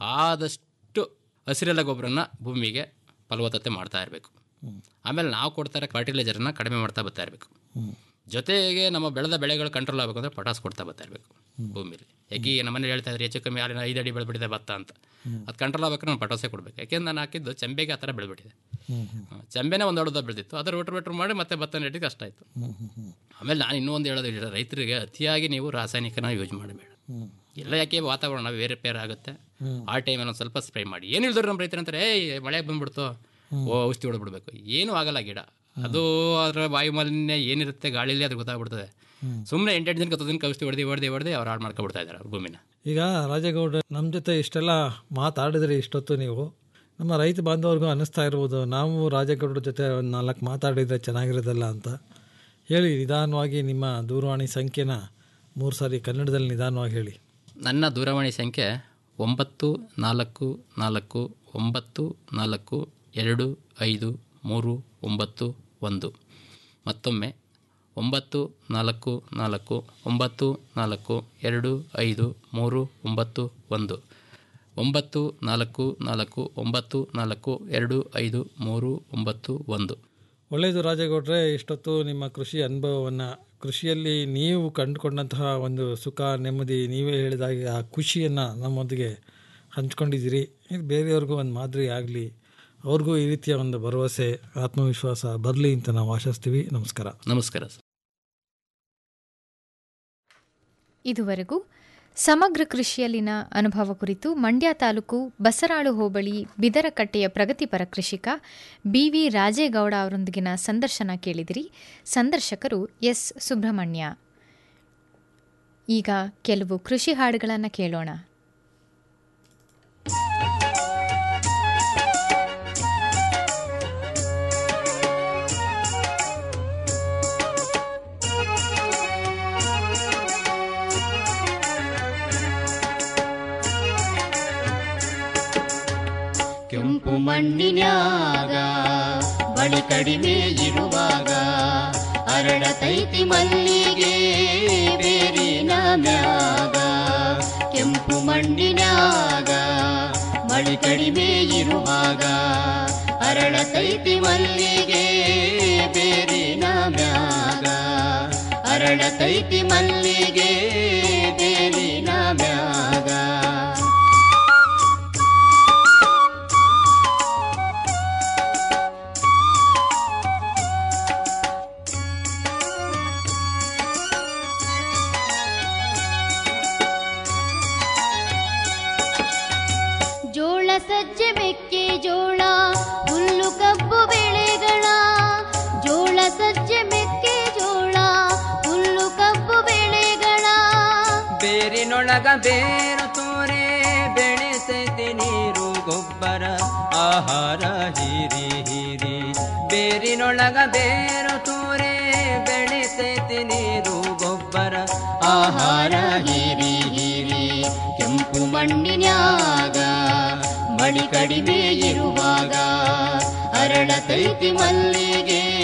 ಆದಷ್ಟು ಹಸಿರೆಲ್ಲ ಗೊಬ್ಬರನ ಭೂಮಿಗೆ ಫಲವತ್ತತೆ ಮಾಡ್ತಾ ಇರಬೇಕು ಆಮೇಲೆ ನಾವು ಕೊಡ್ತಾರೆ ಫರ್ಟಿಲೈಸರ್ನ ಕಡಿಮೆ ಮಾಡ್ತಾ ಬರ್ತಾ ಇರಬೇಕು ಜೊತೆಗೆ ನಮ್ಮ ಬೆಳೆದ ಬೆಳೆಗಳು ಕಂಟ್ರೋಲ್ ಆಗಬೇಕು ಅಂದ್ರೆ ಪಟಾಸ್ ಕೊಡ್ತಾ ಬರ್ತಾ ಇರಬೇಕು ಭೂಮಿಲಿ ಯಾಕೆ ನಮ್ಮ ಮನೇಲಿ ಹೇಳ್ತಾ ಇದ್ರೆ ಹೆಚ್ಚು ಕಮ್ಮಿ ಅಲ್ಲಿನ ಐದು ಅಡಿ ಬೆಳೆಬಿಟ್ಟಿದೆ ಭತ್ತ ಅಂತ ಅದು ಕಂಟ್ರೋಲ್ ಆಗ್ಬೇಕಾದ್ರೆ ನಾನು ಪಟಾಸೆ ಕೊಡಬೇಕು ಯಾಕೆಂದ್ರೆ ನಾನು ಹಾಕಿದ್ದು ಚೆಂಬೆಗೆ ಆ ಥರ ಬೆಳೆಬಿಟ್ಟಿದೆ ಹಾ, ಚೆಂಬೆನೇ ಒಂದು ಹೊಡೆದ ಬೆಳೆದಿತ್ತು ಅದ್ರ ರೋಟರ್ ರೋಟರ್ ಮಾಡಿ ಮತ್ತೆ ಭತ್ತ ನೆಟ್ಟಿಗೆ ಕಷ್ಟ ಆಯಿತು ಆಮೇಲೆ ನಾನು ಇನ್ನೂ ಒಂದು ಹೇಳೋದು ಇಲ್ಲ ರೈತರಿಗೆ ಅತಿಯಾಗಿ ನೀವು ರಾಸಾಯನಿಕನ ಯೂಸ್ ಮಾಡಬೇಡ ಎಲ್ಲ ಯಾಕೆ ವಾತಾವರಣ ಬೇರೆ ಬೇರೆ ಆಗುತ್ತೆ ಆ ಟೈಮಲ್ಲಿ ಒಂದು ಸ್ವಲ್ಪ ಸ್ಪ್ರೇ ಮಾಡಿ ಏನು ಹೇಳಿದ್ರು ನಮ್ಮ ರೈತರು ಅಂತಾರೆ ಏಯ್ ಮಳೆ ಬಂದ್ಬಿಡ್ತು ಓ ಔಷಧಿ ಹೊಡೆದ್ಬಿಡ್ಬೇಕು ಏನೂ ಆಗಲ್ಲ ಗಿಡ ಅದು ಅದರ ವಾಯು ಮಾಲಿನ್ಯ ಏನಿರುತ್ತೆ ಗಾಳಿಯಲ್ಲಿ ಅದು ಗೊತ್ತಾಗ್ಬಿಡ್ತದೆ ಸುಮ್ಮನೆ ಎಂಟೆಂಟು ದಿನಕ್ಕೆ ಹತ್ತು ದಿನಕ್ಕೆ ಔಷಧಿ ಹೊಡೆದು ಹೊಡೆದು ಹೊಡೆದು ಅವ್ರು ಹಾಳು ಮಾಡ್ಕೊಬಿಡ್ತಾ ಇದ್ದಾರೆ ಅವ್ರ ಭೂಮಿನ ಈಗ ರಾಜೇಗೌಡ ನಮ್ಮ ಜೊತೆ ಇಷ್ಟೆಲ್ಲ ಮಾತಾಡಿದ್ರಿ ಇಷ್ಟೊತ್ತು ನೀವು ನಮ್ಮ ರೈತ ಬಾಂಧವ್ರಿಗೂ ಅನ್ನಿಸ್ತಾ ಇರ್ಬೋದು ನಾವು ರಾಜೇಗೌಡರ ಜೊತೆ ಒಂದು ನಾಲ್ಕು ಮಾತಾಡಿದರೆ ಚೆನ್ನಾಗಿರೋದಲ್ಲ ಅಂತ ಹೇಳಿ ನಿಧಾನವಾಗಿ ನಿಮ್ಮ ದೂರವಾಣಿ ಸಂಖ್ಯೆನ ಮೂರು ಸಾರಿ ಕನ್ನಡದಲ್ಲಿ ನಿಧಾನವಾಗಿ ಹೇಳಿ ನನ್ನ ದೂರವಾಣಿ ಸಂಖ್ಯೆ ಒಂಬತ್ತು ನಾಲ್ಕು ನಾಲ್ಕು ಒಂಬತ್ತು ನಾಲ್ಕು ಎರಡು ಐದು ಮೂರು ಒಂಬತ್ತು ಒಂದು ಮತ್ತೊಮ್ಮೆ ಒಂಬತ್ತು ನಾಲ್ಕು ನಾಲ್ಕು ಒಂಬತ್ತು ನಾಲ್ಕು ಎರಡು ಐದು ಮೂರು ಒಂಬತ್ತು ಒಂದು ಒಂಬತ್ತು ನಾಲ್ಕು ನಾಲ್ಕು ಒಂಬತ್ತು ನಾಲ್ಕು ಎರಡು ಐದು ಮೂರು ಒಂಬತ್ತು ಒಂದು ಒಳ್ಳೆಯದು ರಾಜೇಗೌಡ್ರೆ ಇಷ್ಟೊತ್ತು ನಿಮ್ಮ ಕೃಷಿ ಅನುಭವವನ್ನು ಕೃಷಿಯಲ್ಲಿ ನೀವು ಕಂಡುಕೊಂಡಂತಹ ಒಂದು ಸುಖ ನೆಮ್ಮದಿ ನೀವೇ ಹೇಳಿದಾಗೆ ಆ ಖುಷಿಯನ್ನು ನಮ್ಮೊಂದಿಗೆ ಹಂಚ್ಕೊಂಡಿದ್ದೀರಿ ಇದು ಬೇರೆಯವ್ರಿಗೂ ಒಂದು ಮಾದರಿ ಆಗಲಿ ಅವ್ರಿಗೂ ಈ ರೀತಿಯ ಒಂದು ಭರವಸೆ ಆತ್ಮವಿಶ್ವಾಸ ಬರಲಿ ಅಂತ ನಾವು ಆಶಿಸ್ತೀವಿ ನಮಸ್ಕಾರ ನಮಸ್ಕಾರ ಸರ್ ಇದುವರೆಗೂ ಸಮಗ್ರ ಕೃಷಿಯಲ್ಲಿನ ಅನುಭವ ಕುರಿತು ಮಂಡ್ಯ ತಾಲೂಕು ಬಸರಾಳು ಹೋಬಳಿ ಬಿದರಕಟ್ಟೆಯ ಪ್ರಗತಿಪರ ಕೃಷಿಕ ಬಿವಿ ರಾಜೇಗೌಡ ಅವರೊಂದಿಗಿನ ಸಂದರ್ಶನ ಕೇಳಿದಿರಿ ಸಂದರ್ಶಕರು ಎಸ್ ಸುಬ್ರಹ್ಮಣ್ಯ ಈಗ ಕೆಲವು ಕೃಷಿ ಹಾಡುಗಳನ್ನು ಕೇಳೋಣ ಕೆಂಪು ಮಣ್ಣಿನ್ಯಾಗ ಬಳಿ ಕಡಿಮೆ ಇರುವಾಗ ಅರಳತೈತಿ ಮಲ್ಲಿಗೆ ಬೇರಿನ ಮ್ಯಾಗ ಕೆಂಪು ಮಣ್ಣಿನ್ಯಾಗ ಬಳಿ ಕಡಿಮೆ ಇರುವಾಗ ಅರಳತೈತಿ ಮಲ್ಲಿಗೆ ಬೇರಿನ ಮ್ಯಾಗ ಅರಳತೈತಿ ಮಲ್ಲಿಗೆ ಬೇರಿನ ಮ್ಯಾಗ ಜೋಳ ಸಜ್ಜೆ ಮೆಕ್ಕೆ ಜೋಳ ಹುಲ್ಲು ಕಬ್ಬು ಬೆಳೆಗಳ ಜೋಳ ಸಜ್ಜೆ ಮೆಕ್ಕೆ ಜೋಳ ಹುಲ್ಲು ಕಬ್ಬು ಬೆಳೆಗಳ ಬೇರಿನೊಳಗ ಬೇರು ತೋರೆ ಬೆಳೆಸೈತಿ ನೀರು ಗೊಬ್ಬರ ಆಹಾರ ಹೀರಿ ಹೀರಿ ಬೇರಿನೊಳಗ ಬೇರು ತೋರೆ ಬೆಳೆಸೈತಿ ನೀರು ಗೊಬ್ಬರ ಆಹಾರ ಹೀರಿ ಹೀರಿ ಕೆಂಪು ಮಣ್ಣಿನ್ಯಾಗ ಮಳಿ ಕಡಿಮೆ ಇರುವಾಗ ಅರಳತೈತಿ ಮಲ್ಲಿಗೆ